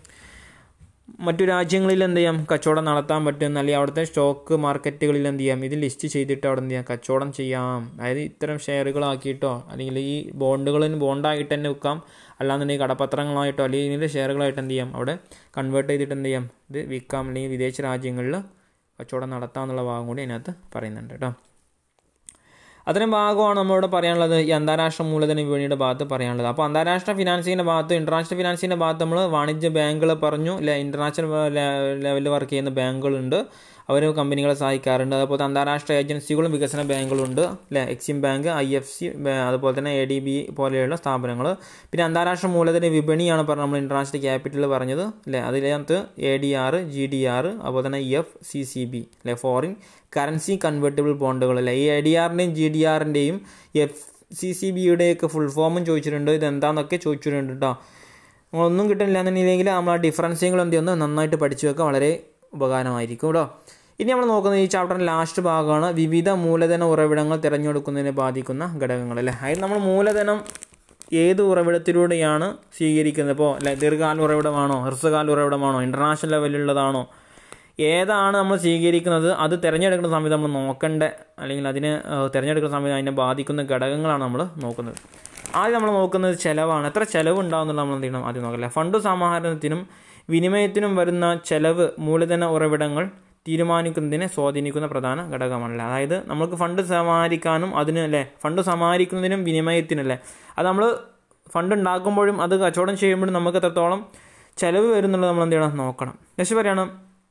മറ്റു രാജ്യങ്ങളിൽ എന്ത് ചെയ്യാം കച്ചവടം നടത്താൻ പറ്റും അല്ലെങ്കിൽ അവിടുത്തെ സ്റ്റോക്ക് മാർക്കറ്റുകളിൽ എന്ത് ചെയ്യാം ഇത് ലിസ്റ്റ് ചെയ്തിട്ട് അവിടെ എന്ത് ചെയ്യാം കച്ചവടം ചെയ്യാം അതായത് ഇത്തരം ഷെയറുകളാക്കിയിട്ടോ അല്ലെങ്കിൽ ഈ ബോണ്ടുകളിന് ബോണ്ടായിട്ട് തന്നെ വിൽക്കാം അല്ലാന്നുണ്ടെങ്കിൽ കടപ്പത്രങ്ങളായിട്ടോ അല്ലെങ്കിൽ ഇതിൻ്റെ ഷെയറുകളായിട്ട് എന്ത് ചെയ്യാം അവിടെ കൺവേർട്ട് ചെയ്തിട്ട് എന്ത് ചെയ്യാം ഇത് വിൽക്കാം അല്ലെങ്കിൽ വിദേശ രാജ്യങ്ങളിൽ കച്ചവടം നടത്താം എന്നുള്ള ഭാഗം കൂടി അതിനകത്ത് പറയുന്നുണ്ട് കേട്ടോ അതിന് ഭാഗമാണ് നമ്മളിവിടെ പറയാനുള്ളത് ഈ അന്താരാഷ്ട്ര മൂലധന വിപണിയുടെ ഭാഗത്ത് പറയാനുള്ളത് അപ്പോൾ അന്താരാഷ്ട്ര ഫിനാൻസിങ്ങിൻ്റെ ഭാഗത്ത് ഇൻ്റർനാഷണൽ ഫിനാൻസിങ്ങിൻ്റെ ഭാഗത്ത് നമ്മൾ വാണിജ്യ ബാങ്കുകൾ പറഞ്ഞു അല്ലെ ഇൻ്റർനാഷണൽ ലെവലിൽ വർക്ക് ചെയ്യുന്ന ബാങ്കുകളുണ്ട് അവർ കമ്പനികളെ സഹായിക്കാറുണ്ട് അതുപോലെ അന്താരാഷ്ട്ര ഏജൻസികളും വികസന ബാങ്കുകളുണ്ട് അല്ലെ EXIM bank I F C അതുപോലെ തന്നെ എ ഡി ബി പോലെയുള്ള സ്ഥാപനങ്ങൾ പിന്നെ അന്താരാഷ്ട്ര മൂലധന വിപണിയാണ് പറഞ്ഞത് നമ്മൾ ഇൻ്റർനാഷണൽ ക്യാപിറ്റൽ പറഞ്ഞത് അല്ലെ അതിനകത്ത് A D R G D R അതുപോലെ തന്നെ എഫ് സി സി ബി അല്ലെ ഫോറിൻ കറൻസി കൺവേർട്ടിബിൾ ബോണ്ടുകൾ അല്ലെ ഈ എ ഡി ആറിൻ്റെയും ജി ഡി ആറിൻ്റെയും എഫ് സി സി ബിയുടെയൊക്കെ ഫുൾ ഫോമും ചോദിച്ചിട്ടുണ്ട് ഇത് എന്താണെന്നൊക്കെ ചോദിച്ചിട്ടുണ്ട് കേട്ടോ ഒന്നും കിട്ടുന്നില്ല എന്നുണ്ടെങ്കിൽ നമ്മൾ ആ ഡിഫറൻസുകൾ എന്ത് ചെയ്യുന്നു നന്നായിട്ട് പഠിച്ചു വെക്കുക വളരെ ഉപകാരമായിരിക്കും കേട്ടോ ഇനി നമ്മൾ നോക്കുന്നത് ഈ ചാപ്റ്ററിൻ്റെ ലാസ്റ്റ് ഭാഗമാണ് വിവിധ മൂലധന ഉറവിടങ്ങൾ തിരഞ്ഞെടുക്കുന്നതിനെ ബാധിക്കുന്ന ഘടകങ്ങൾ അല്ലേ അതിൽ നമ്മൾ മൂലധനം ഏത് ഉറവിടത്തിലൂടെയാണ് സ്വീകരിക്കുന്നത് ഇപ്പോൾ അല്ലെ ദീർഘകാല ഉറവിടമാണോ ഹ്രസ്വകാല ഉറവിടമാണോ ഇൻ്റർനാഷണൽ ലെവലിലുള്ളതാണോ ഏതാണ് നമ്മൾ സ്വീകരിക്കുന്നത് അത് തിരഞ്ഞെടുക്കുന്ന സമയത്ത് നമ്മൾ നോക്കേണ്ട അല്ലെങ്കിൽ അതിനെ തിരഞ്ഞെടുക്കുന്ന സമയത്ത് അതിനെ ബാധിക്കുന്ന ഘടകങ്ങളാണ് നമ്മൾ നോക്കുന്നത് ആദ്യം നമ്മൾ നോക്കുന്നത് ചിലവാണ് എത്ര ചിലവ് ഉണ്ടാകുന്നുള്ള നമ്മൾ എന്ത് ചെയ്യണം ആദ്യം നോക്കല്ലേ ഫണ്ട് സമാഹരണത്തിനും വിനിമയത്തിനും വരുന്ന ചെലവ് മൂലധന ഉറവിടങ്ങൾ തീരുമാനിക്കുന്നതിനെ സ്വാധീനിക്കുന്ന പ്രധാന ഘടകമാണല്ലേ അതായത് നമുക്ക് ഫണ്ട് സമാഹരിക്കാനും അതിന് അല്ലേ ഫണ്ട് സമാഹരിക്കുന്നതിനും വിനിമയത്തിനല്ലേ അത് നമ്മൾ ഫണ്ട് ഉണ്ടാക്കുമ്പോഴും അത് കച്ചവടം ചെയ്യുമ്പോഴും നമുക്ക് എത്രത്തോളം ചിലവ് വരുന്നുള്ളത് നമ്മൾ എന്ത് ചെയ്യണം നോക്കണം നെക്സ്റ്റ് പറയണം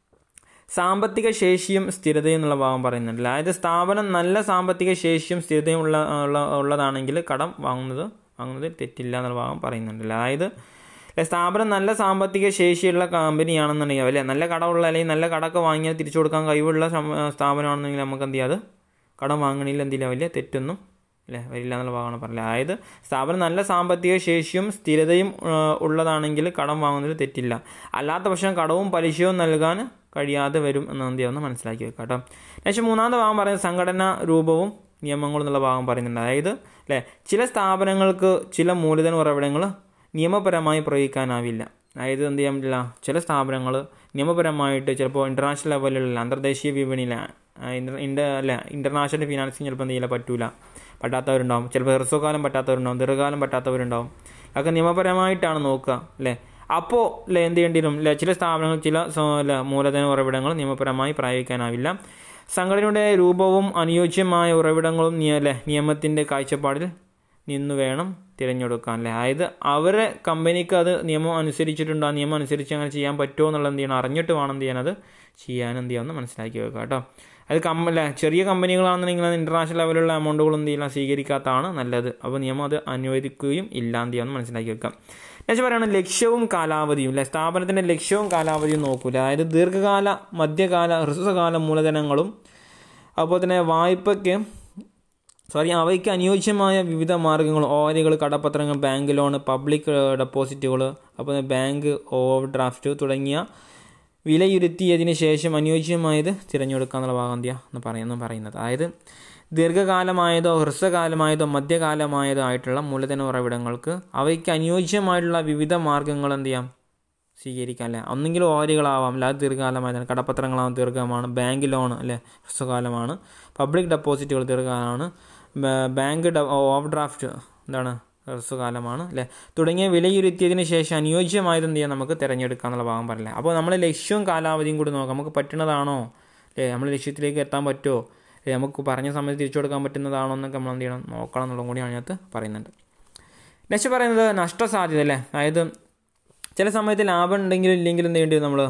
സാമ്പത്തിക ശേഷിയും സ്ഥിരതയും എന്നുള്ള ഭാഗം പറയുന്നുണ്ട് അതായത് സ്ഥാപനം നല്ല സാമ്പത്തിക ശേഷിയും സ്ഥിരതയും ഉള്ള ഉള്ള ഉള്ളതാണെങ്കിൽ കടം വാങ്ങുന്നത് വാങ്ങുന്നത് തെറ്റില്ല എന്നുള്ള ഭാഗം പറയുന്നുണ്ട് അതായത് സ്ഥാപനം നല്ല സാമ്പത്തിക ശേഷിയുള്ള കമ്പനിയാണെന്നുണ്ടെങ്കിൽ അല്ലെ നല്ല കടമുള്ള അല്ലെങ്കിൽ നല്ല കടമൊക്കെ വാങ്ങിയാൽ തിരിച്ചു കൊടുക്കാൻ കഴിവുള്ള സ്ഥാപനമാണെന്നെങ്കിൽ നമുക്ക് എന്ത് ചെയ്യാം അത് കടം വാങ്ങണില്ല എന്തില്ല വലിയ തെറ്റൊന്നും അല്ലേ വരില്ല എന്നുള്ള ഭാഗമാണ് പറഞ്ഞത് അതായത് സ്ഥാപനം നല്ല സാമ്പത്തിക ശേഷിയും സ്ഥിരതയും ഉള്ളതാണെങ്കിൽ കടം വാങ്ങുന്നതിൽ തെറ്റില്ല അല്ലാത്ത പക്ഷം കടവും പലിശയും നൽകാൻ കഴിയാതെ വരും എന്ന് എന്ത് ചെയ്യാമെന്ന് മനസ്സിലാക്കി വെക്കാം കേട്ടോ നെക്സ്റ്റ് മൂന്നാമത്തെ ഭാഗം പറയുന്നത് സംഘടനാ രൂപവും നിയമങ്ങളും എന്നുള്ള ഭാഗം പറയുന്നുണ്ട് അതായത് അല്ലേ ചില സ്ഥാപനങ്ങൾക്ക് ചില മൂലധന ഉറവിടങ്ങൾ നിയമപരമായി പ്രയോഗിക്കാനാവില്ല അതായത് എന്ത് ചെയ്യാൻ പറ്റില്ല ചില സ്ഥാപനങ്ങൾ നിയമപരമായിട്ട് ചിലപ്പോൾ ഇൻ്റർനാഷണൽ ലെവലിലുള്ള അന്തർദേശീയ വിപണിയിലെ ഇൻ്റർ അല്ല ഇൻ്റർനാഷണൽ ഫിനാൻസിങ് ചിലപ്പോൾ എന്ത് ചെയ്യില്ല പറ്റൂല പറ്റാത്തവരുണ്ടാവും ചിലപ്പോൾ ഹ്രസ്വകാലം പറ്റാത്തവരുണ്ടാവും ദീർഘകാലം പറ്റാത്തവരുണ്ടാവും അതൊക്കെ നിയമപരമായിട്ടാണ് നോക്കുക അല്ലേ അപ്പോൾ അല്ലേ എന്ത് ചെയ്യേണ്ടി വരും അല്ലേ ചില സ്ഥാപനങ്ങൾ ചില അല്ല മൂലധന ഉറവിടങ്ങൾ നിയമപരമായി പ്രയോഗിക്കാനാവില്ല സംഘടനയുടെ രൂപവും അനുയോജ്യമായ ഉറവിടങ്ങളും അല്ലേ നിയമത്തിൻ്റെ കാഴ്ചപ്പാടിൽ നിന്ന് വേണം തിരഞ്ഞെടുക്കാൻ അല്ലേ അതായത് അവരെ കമ്പനിക്ക് അത് നിയമം അനുസരിച്ചിട്ടുണ്ടോ ആ നിയമം അനുസരിച്ച് അങ്ങനെ ചെയ്യാൻ പറ്റുമോ എന്നുള്ളത് എന്ത് ചെയ്യണം അറിഞ്ഞിട്ട് വേണം എന്ത് ചെയ്യാൻ അത് ചെയ്യാൻ എന്ത് ചെയ്യാമെന്ന് മനസ്സിലാക്കി വെക്കുക കേട്ടോ അത് കമ്പ അല്ല ചെറിയ കമ്പനികളാണെന്നുണ്ടെങ്കിൽ അത് ഇൻ്റർനാഷണൽ ലെവലുള്ള എമൗണ്ടുകൾ എന്ത് ചെയ്യില്ല സ്വീകരിക്കാത്തതാണ് നല്ലത് അപ്പോൾ നിയമം അത് അനുവദിക്കുകയും ഇല്ല എന്ത് ചെയ്യാമെന്ന് മനസ്സിലാക്കി വെക്കാം നെക്സ്റ്റ് പറയുകയാണ് ലക്ഷ്യവും കാലാവധിയും അല്ലെ സ്ഥാപനത്തിൻ്റെ ലക്ഷ്യവും കാലാവധിയും നോക്കൂല അതായത് ദീർഘകാല മധ്യകാല ഹ്രസ്വകാല മൂലധനങ്ങളും അതുപോലെ തന്നെ വായ്പയ്ക്ക് സോറി അവയ്ക്ക് അനുയോജ്യമായ വിവിധ മാർഗ്ഗങ്ങൾ ഓഹരികൾ കടപ്പത്രങ്ങൾ ബാങ്ക് ലോൺ പബ്ലിക് ഡെപ്പോസിറ്റുകൾ അപ്പോൾ ബാങ്ക് ഓവർ ഡ്രാഫ്റ്റ് തുടങ്ങിയ വിലയിരുത്തിയതിന് ശേഷം അനുയോജ്യമായത് തിരഞ്ഞെടുക്കുക എന്നുള്ള ഭാഗം എന്തിയാ എന്ന് പറയുന്നു പറയുന്നത് അതായത് ദീർഘകാലമായതോ ഹ്രസ്വകാലമായതോ മധ്യകാലമായതോ ആയിട്ടുള്ള മൂലധന ഉറവിടങ്ങൾക്ക് അവയ്ക്ക് അനുയോജ്യമായിട്ടുള്ള വിവിധ മാർഗ്ഗങ്ങൾ എന്ത് ചെയ്യാം സ്വീകരിക്കാം അല്ലേ ഒന്നെങ്കിലും ഓഹരികളാവാം അല്ലാതെ ദീർഘകാലമായതാണ് കടപ്പത്രങ്ങളാവാം ദീർഘമാണ് ബാങ്ക് ലോൺ അല്ലേ ഹ്രസ്വകാലമാണ് പബ്ലിക് ഡെപ്പോസിറ്റുകൾ ദീർഘകാലമാണ് ബാങ്ക് ഓവർ ഡ്രാഫ്റ്റ് എന്താണ് ഹ്രസ്വകാലമാണ് അല്ലേ തുടങ്ങിയ വിലയിരുത്തിയതിന് ശേഷം അനുയോജ്യമായത് എന്ത് ചെയ്യാം നമുക്ക് തിരഞ്ഞെടുക്കുക എന്നുള്ള ഭാഗം പറയില്ല അപ്പോൾ നമ്മൾ ലക്ഷ്യവും കാലാവധിയും കൂടി നോക്കാം നമുക്ക് പറ്റുന്നതാണോ അല്ലേ നമ്മൾ ലക്ഷ്യത്തിലേക്ക് എത്താൻ പറ്റുമോ നമുക്ക് പറഞ്ഞ സമയത്ത് തിരിച്ചു കൊടുക്കാൻ പറ്റുന്നതാണോ എന്നൊക്കെ നമ്മൾ എന്ത് ചെയ്യണം നോക്കണം എന്നുള്ളതും കൂടി അതിനകത്ത് പറയുന്നുണ്ട് നെക്സ്റ്റ് പറയുന്നത് നഷ്ടസാധ്യത അല്ലേ അതായത് ചില സമയത്ത് ലാഭം ഉണ്ടെങ്കിലും ഇല്ലെങ്കിലും എന്ത് ചെയ്യേണ്ടി വരും നമ്മൾ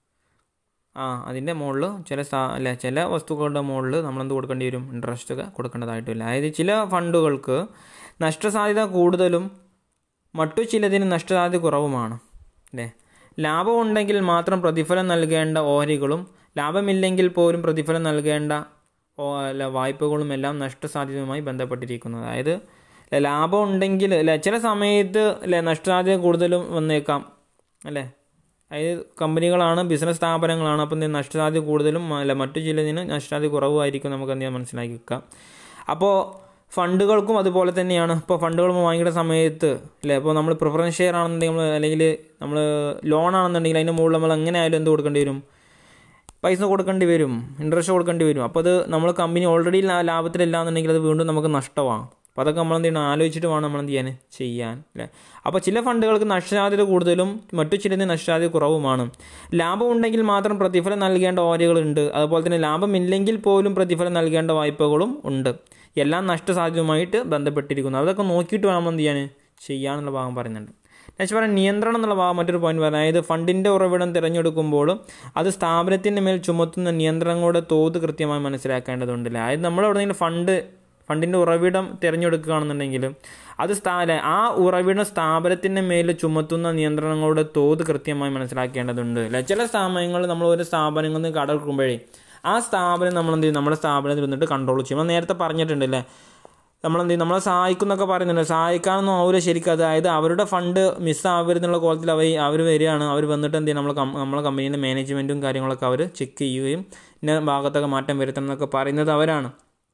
ആ അതിൻ്റെ മുകളിൽ ചില സാ അല്ല ചില വസ്തുക്കളുടെ മുകളിൽ നമ്മളെന്ത് കൊടുക്കേണ്ടി വരും ഇൻട്രസ്റ്റ് ഒക്കെ കൊടുക്കേണ്ടതായിട്ട് വരും അതായത് ചില ഫണ്ടുകൾക്ക് നഷ്ടസാധ്യത കൂടുതലും മറ്റു ചിലതിന് നഷ്ടസാധ്യത കുറവുമാണ് അല്ലേ ലാഭം ഉണ്ടെങ്കിൽ മാത്രം പ്രതിഫലം നൽകേണ്ട ഓഹരികളും ലാഭമില്ലെങ്കിൽ പോലും പ്രതിഫലം നൽകേണ്ട ഓ അല്ല വായ്പകളും എല്ലാം നഷ്ടസാധ്യതയുമായി ബന്ധപ്പെട്ടിരിക്കുന്നു അതായത് അല്ല, ലാഭം ഉണ്ടെങ്കിൽ അല്ല ചില സമയത്ത് അല്ലെ നഷ്ടസാധ്യത കൂടുതലും വന്നേക്കാം അല്ലേ അതായത് കമ്പനികളാണ് ബിസിനസ് സ്ഥാപനങ്ങളാണ് അപ്പം എന്ത് ചെയ്യും? നഷ്ടസാധ്യത കൂടുതലും അല്ല മറ്റു ചിലതിന് നഷ്ടസാധ്യത കുറവുമായിരിക്കും നമുക്ക് എന്ത് ചെയ്യാൻ മനസ്സിലാക്കി വെക്കാം അപ്പോൾ ഫണ്ടുകൾക്കും അതുപോലെ തന്നെയാണ് ഇപ്പോൾ ഫണ്ടുകൾ വാങ്ങിക്കുന്ന സമയത്ത് അല്ലേ ഇപ്പോൾ നമ്മൾ പ്രിഫറൻസ് ഷെയർ ആണെന്നുണ്ടെങ്കിൽ നമ്മൾ അല്ലെങ്കിൽ നമ്മൾ ലോൺ ആണെന്നുണ്ടെങ്കിൽ അതിൻ്റെ മുകളിൽ നമ്മൾ എങ്ങനെ ആയാലും എന്ത് കൊടുക്കേണ്ടി വരും പൈസ കൊടുക്കേണ്ടി വരും ഇൻട്രസ്റ്റ് കൊടുക്കേണ്ടി വരും അപ്പോൾ അത് നമ്മൾ കമ്പനി ഓൾറെഡി ലാഭത്തിലില്ല എന്നുണ്ടെങ്കിൽ അത് വീണ്ടും നമുക്ക് നഷ്ടമാണ് അപ്പോൾ അതൊക്കെ നമ്മൾ എന്ത് ചെയ്യണം ആലോചിച്ചിട്ട് വേണം നമ്മൾ എന്ത് ചെയ്യാൻ ചെയ്യാൻ അല്ലേ അപ്പോൾ ചില ഫണ്ടുകൾക്ക് നഷ്ടസാധ്യത കൂടുതലും മറ്റു ചിലതിന് നഷ്ടസാധ്യത കുറവുമാണ് ലാഭം ഉണ്ടെങ്കിൽ മാത്രം പ്രതിഫലം നൽകേണ്ട ഓഹരികളുണ്ട് അതുപോലെ തന്നെ ലാഭമില്ലെങ്കിൽ പോലും പ്രതിഫലം നൽകേണ്ട വായ്പകളും ഉണ്ട് എല്ലാം നഷ്ടസാധ്യതയുമായിട്ട് ബന്ധപ്പെട്ടിരിക്കുന്നു അതൊക്കെ നോക്കിയിട്ട് വേണം എന്ത് ചെയ്യാൻ ചെയ്യാന്നുള്ള ഭാഗം പറയുന്നുണ്ട് നെക്സ്റ്റ് പറയാം നിയന്ത്രണം എന്നുള്ള ഭാഗം മറ്റൊരു പോയിന്റ് പറയാം അതായത് ഫണ്ടിൻ്റെ ഉറവിടം തിരഞ്ഞെടുക്കുമ്പോൾ അത് സ്ഥാപനത്തിൻ്റെ മേൽ ചുമത്തുന്ന നിയന്ത്രണങ്ങളുടെ തോത് കൃത്യമായി മനസ്സിലാക്കേണ്ടതുണ്ടല്ലേ അതായത് നമ്മൾ എവിടെയെങ്കിലും ഫണ്ട് ഫണ്ടിൻ്റെ ഉറവിടം തിരഞ്ഞെടുക്കുകയാണെന്നുണ്ടെങ്കിൽ അത് സ്ഥാ അല്ലെ, ആ ഉറവിടം സ്ഥാപനത്തിൻ്റെ മേൽ ചുമത്തുന്ന നിയന്ത്രണങ്ങളുടെ തോത് കൃത്യമായി മനസ്സിലാക്കേണ്ടതുണ്ട് അല്ലെ ചില സ്ഥാപനങ്ങളിൽ നമ്മൾ ഒരു സ്ഥാപനങ്ങളിൽ നിന്ന് കട എടുക്കുമ്പോഴേ ആ സ്ഥാപനം നമ്മൾ എന്ത് ചെയ്യും നമ്മുടെ സ്ഥാപനത്തിൽ നിന്നിട്ട് കൺട്രോൾ ചെയ്യും നമ്മൾ നേരത്തെ പറഞ്ഞിട്ടുണ്ട് അല്ലേ നമ്മളെന്ത് ചെയ്യും നമ്മളെ സഹായിക്കുന്നൊക്കെ പറയുന്നുണ്ട് സഹായിക്കാനൊന്നും ആവില്ല ശരിക്കും അതായത് അവരുടെ ഫണ്ട് മിസ്സാവരുന്നുള്ള കോലത്തിൽ അവർ അവർ വരികയാണ് അവർ വന്നിട്ട് എന്ത് ചെയ്യും നമ്മൾ നമ്മളെ കമ്പനീൻ്റെ മാനേജ്മെൻറ്റും കാര്യങ്ങളൊക്കെ അവർ ചെക്ക് ചെയ്യുകയും ഇന്ന ഭാഗത്തൊക്കെ മാറ്റം വരുത്തണം എന്നൊക്കെ പറയുന്നത് അവരാണ്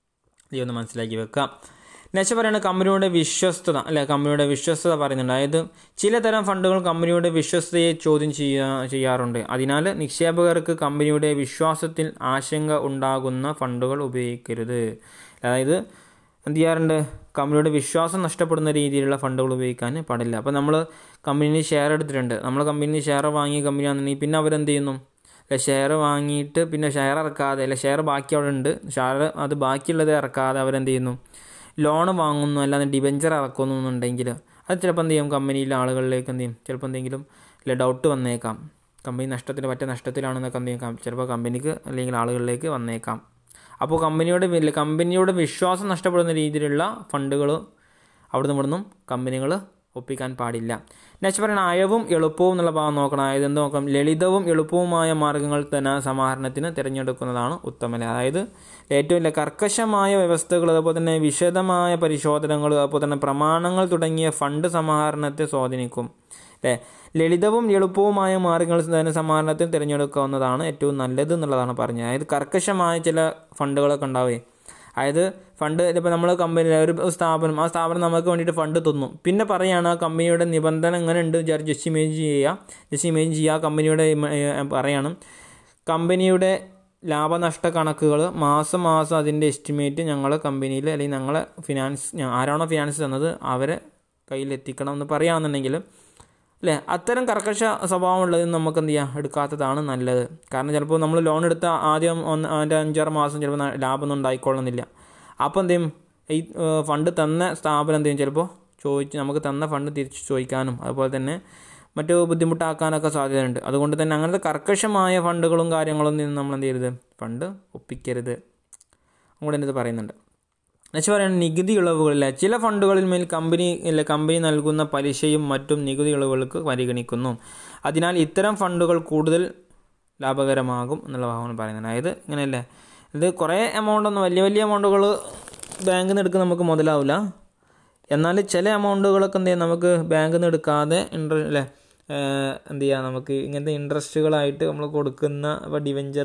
ഈ ഒന്ന് മനസ്സിലാക്കി വെക്കാം നെക്സ്റ്റ് പറയുന്നത് കമ്പനിയുടെ വിശ്വസ്തത അല്ലെ കമ്പനിയുടെ വിശ്വസ്തത പറയുന്നുണ്ട് അതായത് ചിലതരം ഫണ്ടുകൾ കമ്പനിയുടെ വിശ്വസ്തതയെ ചോദ്യം ചെയ്യാ ചെയ്യാറുണ്ട് അതിനാൽ നിക്ഷേപകർക്ക് കമ്പനിയുടെ വിശ്വാസത്തിൽ ആശങ്ക ഉണ്ടാകുന്ന ഫണ്ടുകൾ ഉപയോഗിക്കരുത് അതായത് എന്ത് ചെയ്യാറുണ്ട് കമ്പനിയുടെ വിശ്വാസം നഷ്ടപ്പെടുന്ന രീതിയിലുള്ള ഫണ്ടുകൾ ഉപയോഗിക്കാൻ പാടില്ല അപ്പോൾ നമ്മൾ കമ്പനിയിൽ ഷെയർ എടുത്തിട്ടുണ്ട് നമ്മൾ കമ്പനിയിൽ ഷെയർ വാങ്ങിയ കമ്പനിയാണെന്നുണ്ടെങ്കിൽ പിന്നെ അവരെന്ത് ചെയ്യുന്നു അല്ല ഷെയർ വാങ്ങിയിട്ട് പിന്നെ ഷെയർ ഇറക്കാതെ അല്ല ഷെയർ ബാക്കി അവിടെ ഉണ്ട് ഷെയർ അത് ബാക്കിയുള്ളത് ഇറക്കാതെ അവരെന്ത് ചെയ്യുന്നു ലോൺ വാങ്ങുന്നു അല്ലാതെ ഡിബഞ്ചർ ഇറക്കുന്നു എന്നുണ്ടെങ്കിൽ അത് ചിലപ്പോൾ എന്ത് ചെയ്യും കമ്പനിയിലെ ആളുകളിലേക്ക് എന്ത് ചെയ്യും ചിലപ്പോൾ എന്തെങ്കിലും അല്ല ഡൗട്ട് വന്നേക്കാം കമ്പനി നഷ്ടത്തിൽ പറ്റ നഷ്ടത്തിലാണെന്നൊക്കെ എന്ത് ചെയ്യും ചിലപ്പോൾ കമ്പനിക്ക് അല്ലെങ്കിൽ ആളുകളിലേക്ക് വന്നേക്കാം അപ്പോൾ കമ്പനിയുടെ വില- കമ്പനിയുടെ വിശ്വാസം നഷ്ടപ്പെടുന്ന രീതിയിലുള്ള ഫണ്ടുകൾ അവിടുന്ന് ഇവിടുന്നും കമ്പനികൾ ഒപ്പിക്കാൻ പാടില്ല നെക്സ്റ്റ് പറയുന്ന അയവും എളുപ്പവും എന്നുള്ള ഭാഗം നോക്കണം അതായത് എന്ത് നോക്കാം ലളിതവും എളുപ്പവുമായ മാർഗ്ഗങ്ങൾ തന്നെ സമാഹരണത്തിന് തിരഞ്ഞെടുക്കുന്നതാണ് ഉത്തമം അതായത് ഏറ്റവും ഇല്ല കർക്കശമായ വ്യവസ്ഥകൾ അതുപോലെ തന്നെ വിശദമായ പരിശോധനകൾ അതുപോലെ തന്നെ പ്രമാണങ്ങൾ തുടങ്ങിയ ഫണ്ട് സമാഹരണത്തെ സ്വാധീനിക്കും അല്ലേ ലളിതവും എളുപ്പവുമായ മാർഗ്ഗങ്ങൾ ധനസമാഹരണത്തിന് തിരഞ്ഞെടുക്കാവുന്നതാണ് ഏറ്റവും നല്ലത് എന്നുള്ളതാണ് പറഞ്ഞത് അതായത് കർക്കശമായ ചില ഫണ്ടുകളൊക്കെ ഉണ്ടാവേ അതായത് ഫണ്ട് ഇപ്പോൾ നമ്മൾ കമ്പനി ഒരു സ്ഥാപനം ആ സ്ഥാപനം നമുക്ക് വേണ്ടിയിട്ട് ഫണ്ട് തന്നു പിന്നെ പറയുകയാണ് ആ കമ്പനിയുടെ നിബന്ധന എങ്ങനെ ഉണ്ട് വിചാരിച്ച് ജസ്റ്റ് ഇമേജ് ചെയ്യുക ജസ്റ്റ് ഇമേജ് ചെയ്യുക ആ കമ്പനിയുടെ ഇമ- ഏ, പറയാണ് കമ്പനിയുടെ ലാഭനഷ്ട കണക്കുകൾ മാസം മാസം അതിൻ്റെ എസ്റ്റിമേറ്റ് ഞങ്ങൾ കമ്പനിയിൽ അല്ലെങ്കിൽ ഞങ്ങളെ ഫിനാൻസ് ഞ- ആരാണോ ഫിനാൻസ് തന്നത് അവരെ കയ്യിൽ എത്തിക്കണം എന്ന് പറയുകയാണെന്നുണ്ടെങ്കിൽ അല്ലേ അത്തരം കർക്കശ സ്വഭാവമുള്ളത് നമുക്ക് എന്ത് ചെയ്യാം എടുക്കാത്തതാണ് നല്ലത് കാരണം ചിലപ്പോൾ നമ്മൾ ലോൺ എടുത്ത ആദ്യം ഒന്ന് അതിൻ്റെ അഞ്ചാറ് മാസം ചിലപ്പോൾ ന- ലാഭമൊന്നും ഉണ്ടായിക്കൊള്ളുന്നില്ല അപ്പോൾ എന്ത് ചെയ്യും ഈ ഏഹ്, ഫണ്ട് തന്ന സ്ഥാപനം എന്ത് ചെയ്യും ചിലപ്പോൾ ചോദിച്ച് നമുക്ക് തന്ന ഫണ്ട് തിരിച്ച് ചോദിക്കാനും അതുപോലെ തന്നെ മറ്റു ബുദ്ധിമുട്ടാക്കാനൊക്കെ സാധ്യതയുണ്ട് അതുകൊണ്ട് തന്നെ അങ്ങനത്തെ കർക്കശമായ ഫണ്ടുകളും കാര്യങ്ങളും നിന്ന് നമ്മൾ എന്ത് ചെയ്യരുത് ഫണ്ട് ഒപ്പിക്കരുത് അങ്ങോട്ട് എൻ്റെ ഇത് പറയുന്നുണ്ട് നെക്സ്റ്റ് പറയുന്നത് നികുതി ഇളവുകളില്ല ചില ഫണ്ടുകളിൽ മേൽ കമ്പനി ഇല്ല കമ്പനി നൽകുന്ന പലിശയും മറ്റും നികുതി ഇളവുകൾക്ക് പരിഗണിക്കുന്നു അതിനാൽ ഇത്തരം ഫണ്ടുകൾ കൂടുതൽ ലാഭകരമാകും എന്നുള്ള ഭാഗമാണ് പറയുന്നത് അതായത് ഇങ്ങനെയല്ലേ ഇത് കുറേ എമൗണ്ട് ഒന്നും വലിയ വലിയ എമൗണ്ടുകൾ ബാങ്കിൽ നിന്ന് എടുക്കുന്ന നമുക്ക് മുതലാവില്ല എന്നാൽ ചില എമൗണ്ടുകളൊക്കെ എന്ത് ചെയ്യാം നമുക്ക് ബാങ്കിൽ നിന്ന് എടുക്കാതെ ഇൻട്ര അല്ലേ ഏഹ് എന്ത് ചെയ്യാം നമുക്ക് ഇങ്ങനത്തെ ഇൻട്രസ്റ്റുകളായിട്ട് നമ്മൾ കൊടുക്കുന്ന ഇപ്പോൾ ഡിവെഞ്ചർ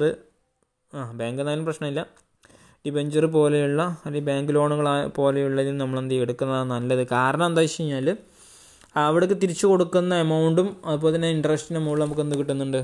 ആ ബാങ്ക് എന്നാലും പ്രശ്നമില്ല ഡിബെഞ്ചർ പോലെയുള്ള അല്ലെങ്കിൽ ബാങ്ക് ലോണുകൾ പോലെയുള്ളതിൽ നമ്മൾ എന്ത് ചെയ്യും എടുക്കുന്നതാണ് നല്ലത് കാരണം എന്താ വെച്ച് കഴിഞ്ഞാൽ അവിടേക്ക് തിരിച്ചു കൊടുക്കുന്ന എമൗണ്ടും അതുപോലെ തന്നെ ഇൻട്രസ്റ്റിൻ്റെ മുകളിൽ നമുക്ക് എന്ത് കിട്ടുന്നുണ്ട്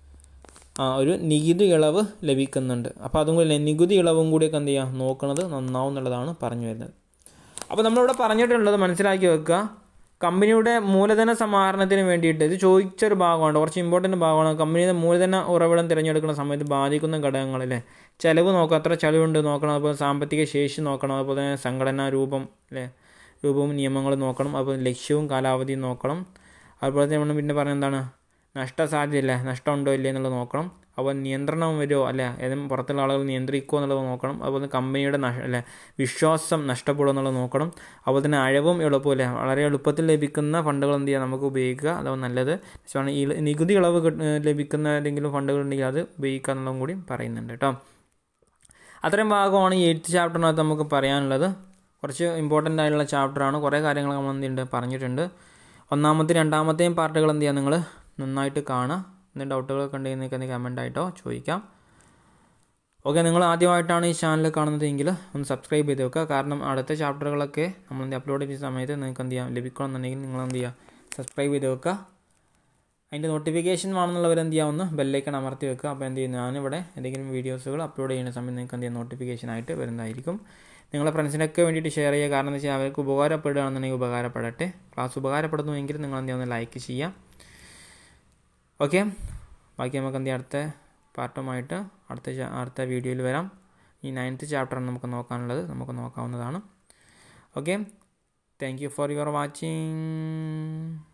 ആ ഒരു നികുതി ഇളവ് ലഭിക്കുന്നുണ്ട് അപ്പോൾ അതും കൂടി നികുതി ഇളവും കൂടിയൊക്കെ എന്ത് ചെയ്യുക നോക്കുന്നത് നന്നാവും എന്നുള്ളതാണ് പറഞ്ഞു വരുന്നത് അപ്പോൾ നമ്മളിവിടെ പറഞ്ഞിട്ടുള്ളത് മനസ്സിലാക്കി വെക്കുക കമ്പനിയുടെ മൂലധന സമാഹരണത്തിന് വേണ്ടിയിട്ട് ഇത് ചോദിച്ചൊരു ഭാഗമാണ് കുറച്ച് ഇമ്പോർട്ടൻ്റ് ഭാഗമാണ് കമ്പനിയുടെ മൂലധന ഉറവിടം തിരഞ്ഞെടുക്കുന്ന സമയത്ത് ബാധിക്കുന്ന ഘടകങ്ങൾ അല്ലേ ചിലവ് നോക്കുക എത്ര ചിലവുണ്ട് നോക്കണം അതുപോലെ സാമ്പത്തിക ശേഷി നോക്കണം അതുപോലെ തന്നെ സംഘടനാ രൂപം അല്ലേ രൂപവും നിയമങ്ങളും നോക്കണം അതുപോലെ ലക്ഷ്യവും കാലാവധിയും നോക്കണം അതുപോലെ തന്നെ നമ്മൾ പിന്നെ പറഞ്ഞ എന്താണ് നഷ്ടസാധ്യതയില്ല നഷ്ടമുണ്ടോ ഇല്ലേ എന്നുള്ളത് നോക്കണം അപ്പോൾ നിയന്ത്രണം വരുമോ അല്ലെ ഏതെങ്കിലും പുറത്തുള്ള ആളുകൾ നിയന്ത്രിക്കുമോ എന്നുള്ളത് നോക്കണം അതുപോലെ കമ്പനിയുടെ നഷ അല്ലെ വിശ്വാസം നഷ്ടപ്പെടുമോ എന്നുള്ളത് നോക്കണം അതുപോലെ തന്നെ അഴവും എളുപ്പവും അല്ലേ വളരെ എളുപ്പത്തിൽ ലഭിക്കുന്ന ഫണ്ടുകൾ എന്ത് ചെയ്യുക നമുക്ക് ഉപയോഗിക്കുക അതാവും നല്ലത് ഈ നികുതി ഇളവ് ലഭിക്കുന്ന ഏതെങ്കിലും ഫണ്ടുകൾ ഉണ്ടെങ്കിൽ അത് ഉപയോഗിക്കുക എന്നുള്ളതും കൂടി പറയുന്നുണ്ട് കേട്ടോ അത്രയും ഭാഗമാണ് ഈ എയ്ത്ത് ചാപ്റ്ററിനകത്ത് നമുക്ക് പറയാനുള്ളത് കുറച്ച് ഇമ്പോർട്ടൻ്റ് ആയിട്ടുള്ള ചാപ്റ്ററാണ് കുറേ കാര്യങ്ങൾ നമ്മൾ എന്തുണ്ട് പറഞ്ഞിട്ടുണ്ട് ഒന്നാമത്തെ രണ്ടാമത്തെയും പാർട്ടുകൾ എന്ത് ചെയ്യുക നിങ്ങൾ നന്നായിട്ട് കാണുക എന്തെങ്കിലും ഡൗട്ടുകളൊക്കെ ഉണ്ടെങ്കിൽ നിങ്ങൾക്ക് എന്തെങ്കിലും കമൻ്റ് ആയിട്ടോ ചോദിക്കാം ഓക്കെ നിങ്ങൾ ആദ്യമായിട്ടാണ് ഈ ചാനൽ കാണുന്നതെങ്കിൽ ഒന്ന് സബ്സ്ക്രൈബ് ചെയ്ത് വെക്കുക കാരണം അടുത്ത ചാപ്റ്ററുകളൊക്കെ നമ്മൾ എന്ത് അപ്ലോഡ് ചെയ്യുന്ന സമയത്ത് നിങ്ങൾക്ക് എന്ത് ചെയ്യാം ലഭിക്കണമെന്നുണ്ടെങ്കിൽ നിങ്ങൾ എന്ത് ചെയ്യുക സബ്സ്ക്രൈബ് ചെയ്ത് വെക്കുക അതിൻ്റെ നോട്ടിഫിക്കേഷൻ വേണമെന്നുള്ളവർ എന്ത് ചെയ്യാം ഒന്ന് ബെല്ലൈക്കൺ അമർത്തി വെക്കുക അപ്പോൾ എന്ത് ചെയ്യും ഞാനിവിടെ എന്തെങ്കിലും വീഡിയോസുകൾ അപ്ലോഡ് ചെയ്യുന്ന സമയത്ത് നിങ്ങൾക്ക് എന്ത് ചെയ്യാം നോട്ടിഫിക്കേഷൻ ആയിട്ട് വരുന്നതായിരിക്കും നിങ്ങളെ ഫ്രണ്ട്സിനൊക്കെ വേണ്ടിയിട്ട് ഷെയർ ചെയ്യുക കാരണം എന്താ വെച്ചാൽ അവർക്ക് ഉപകാരപ്പെടുകയാണെന്നുണ്ടെങ്കിൽ ഉപകാരപ്പെടട്ടെ ക്ലാസ് ഉപകാരപ്പെടുന്നുവെങ്കിൽ നിങ്ങൾ എന്ത് ഒന്ന് ലൈക്ക് ചെയ്യാം ഓക്കെ ബാക്കി നമുക്ക് എന്ത് അടുത്ത പാർട്ടുമായിട്ട് അടുത്ത അടുത്ത വീഡിയോയിൽ വരാം ഈ നയൻത്ത് ചാപ്റ്ററാണ് നമുക്ക് നോക്കാനുള്ളത് നമുക്ക് നോക്കാവുന്നതാണ് okay thank you for your watching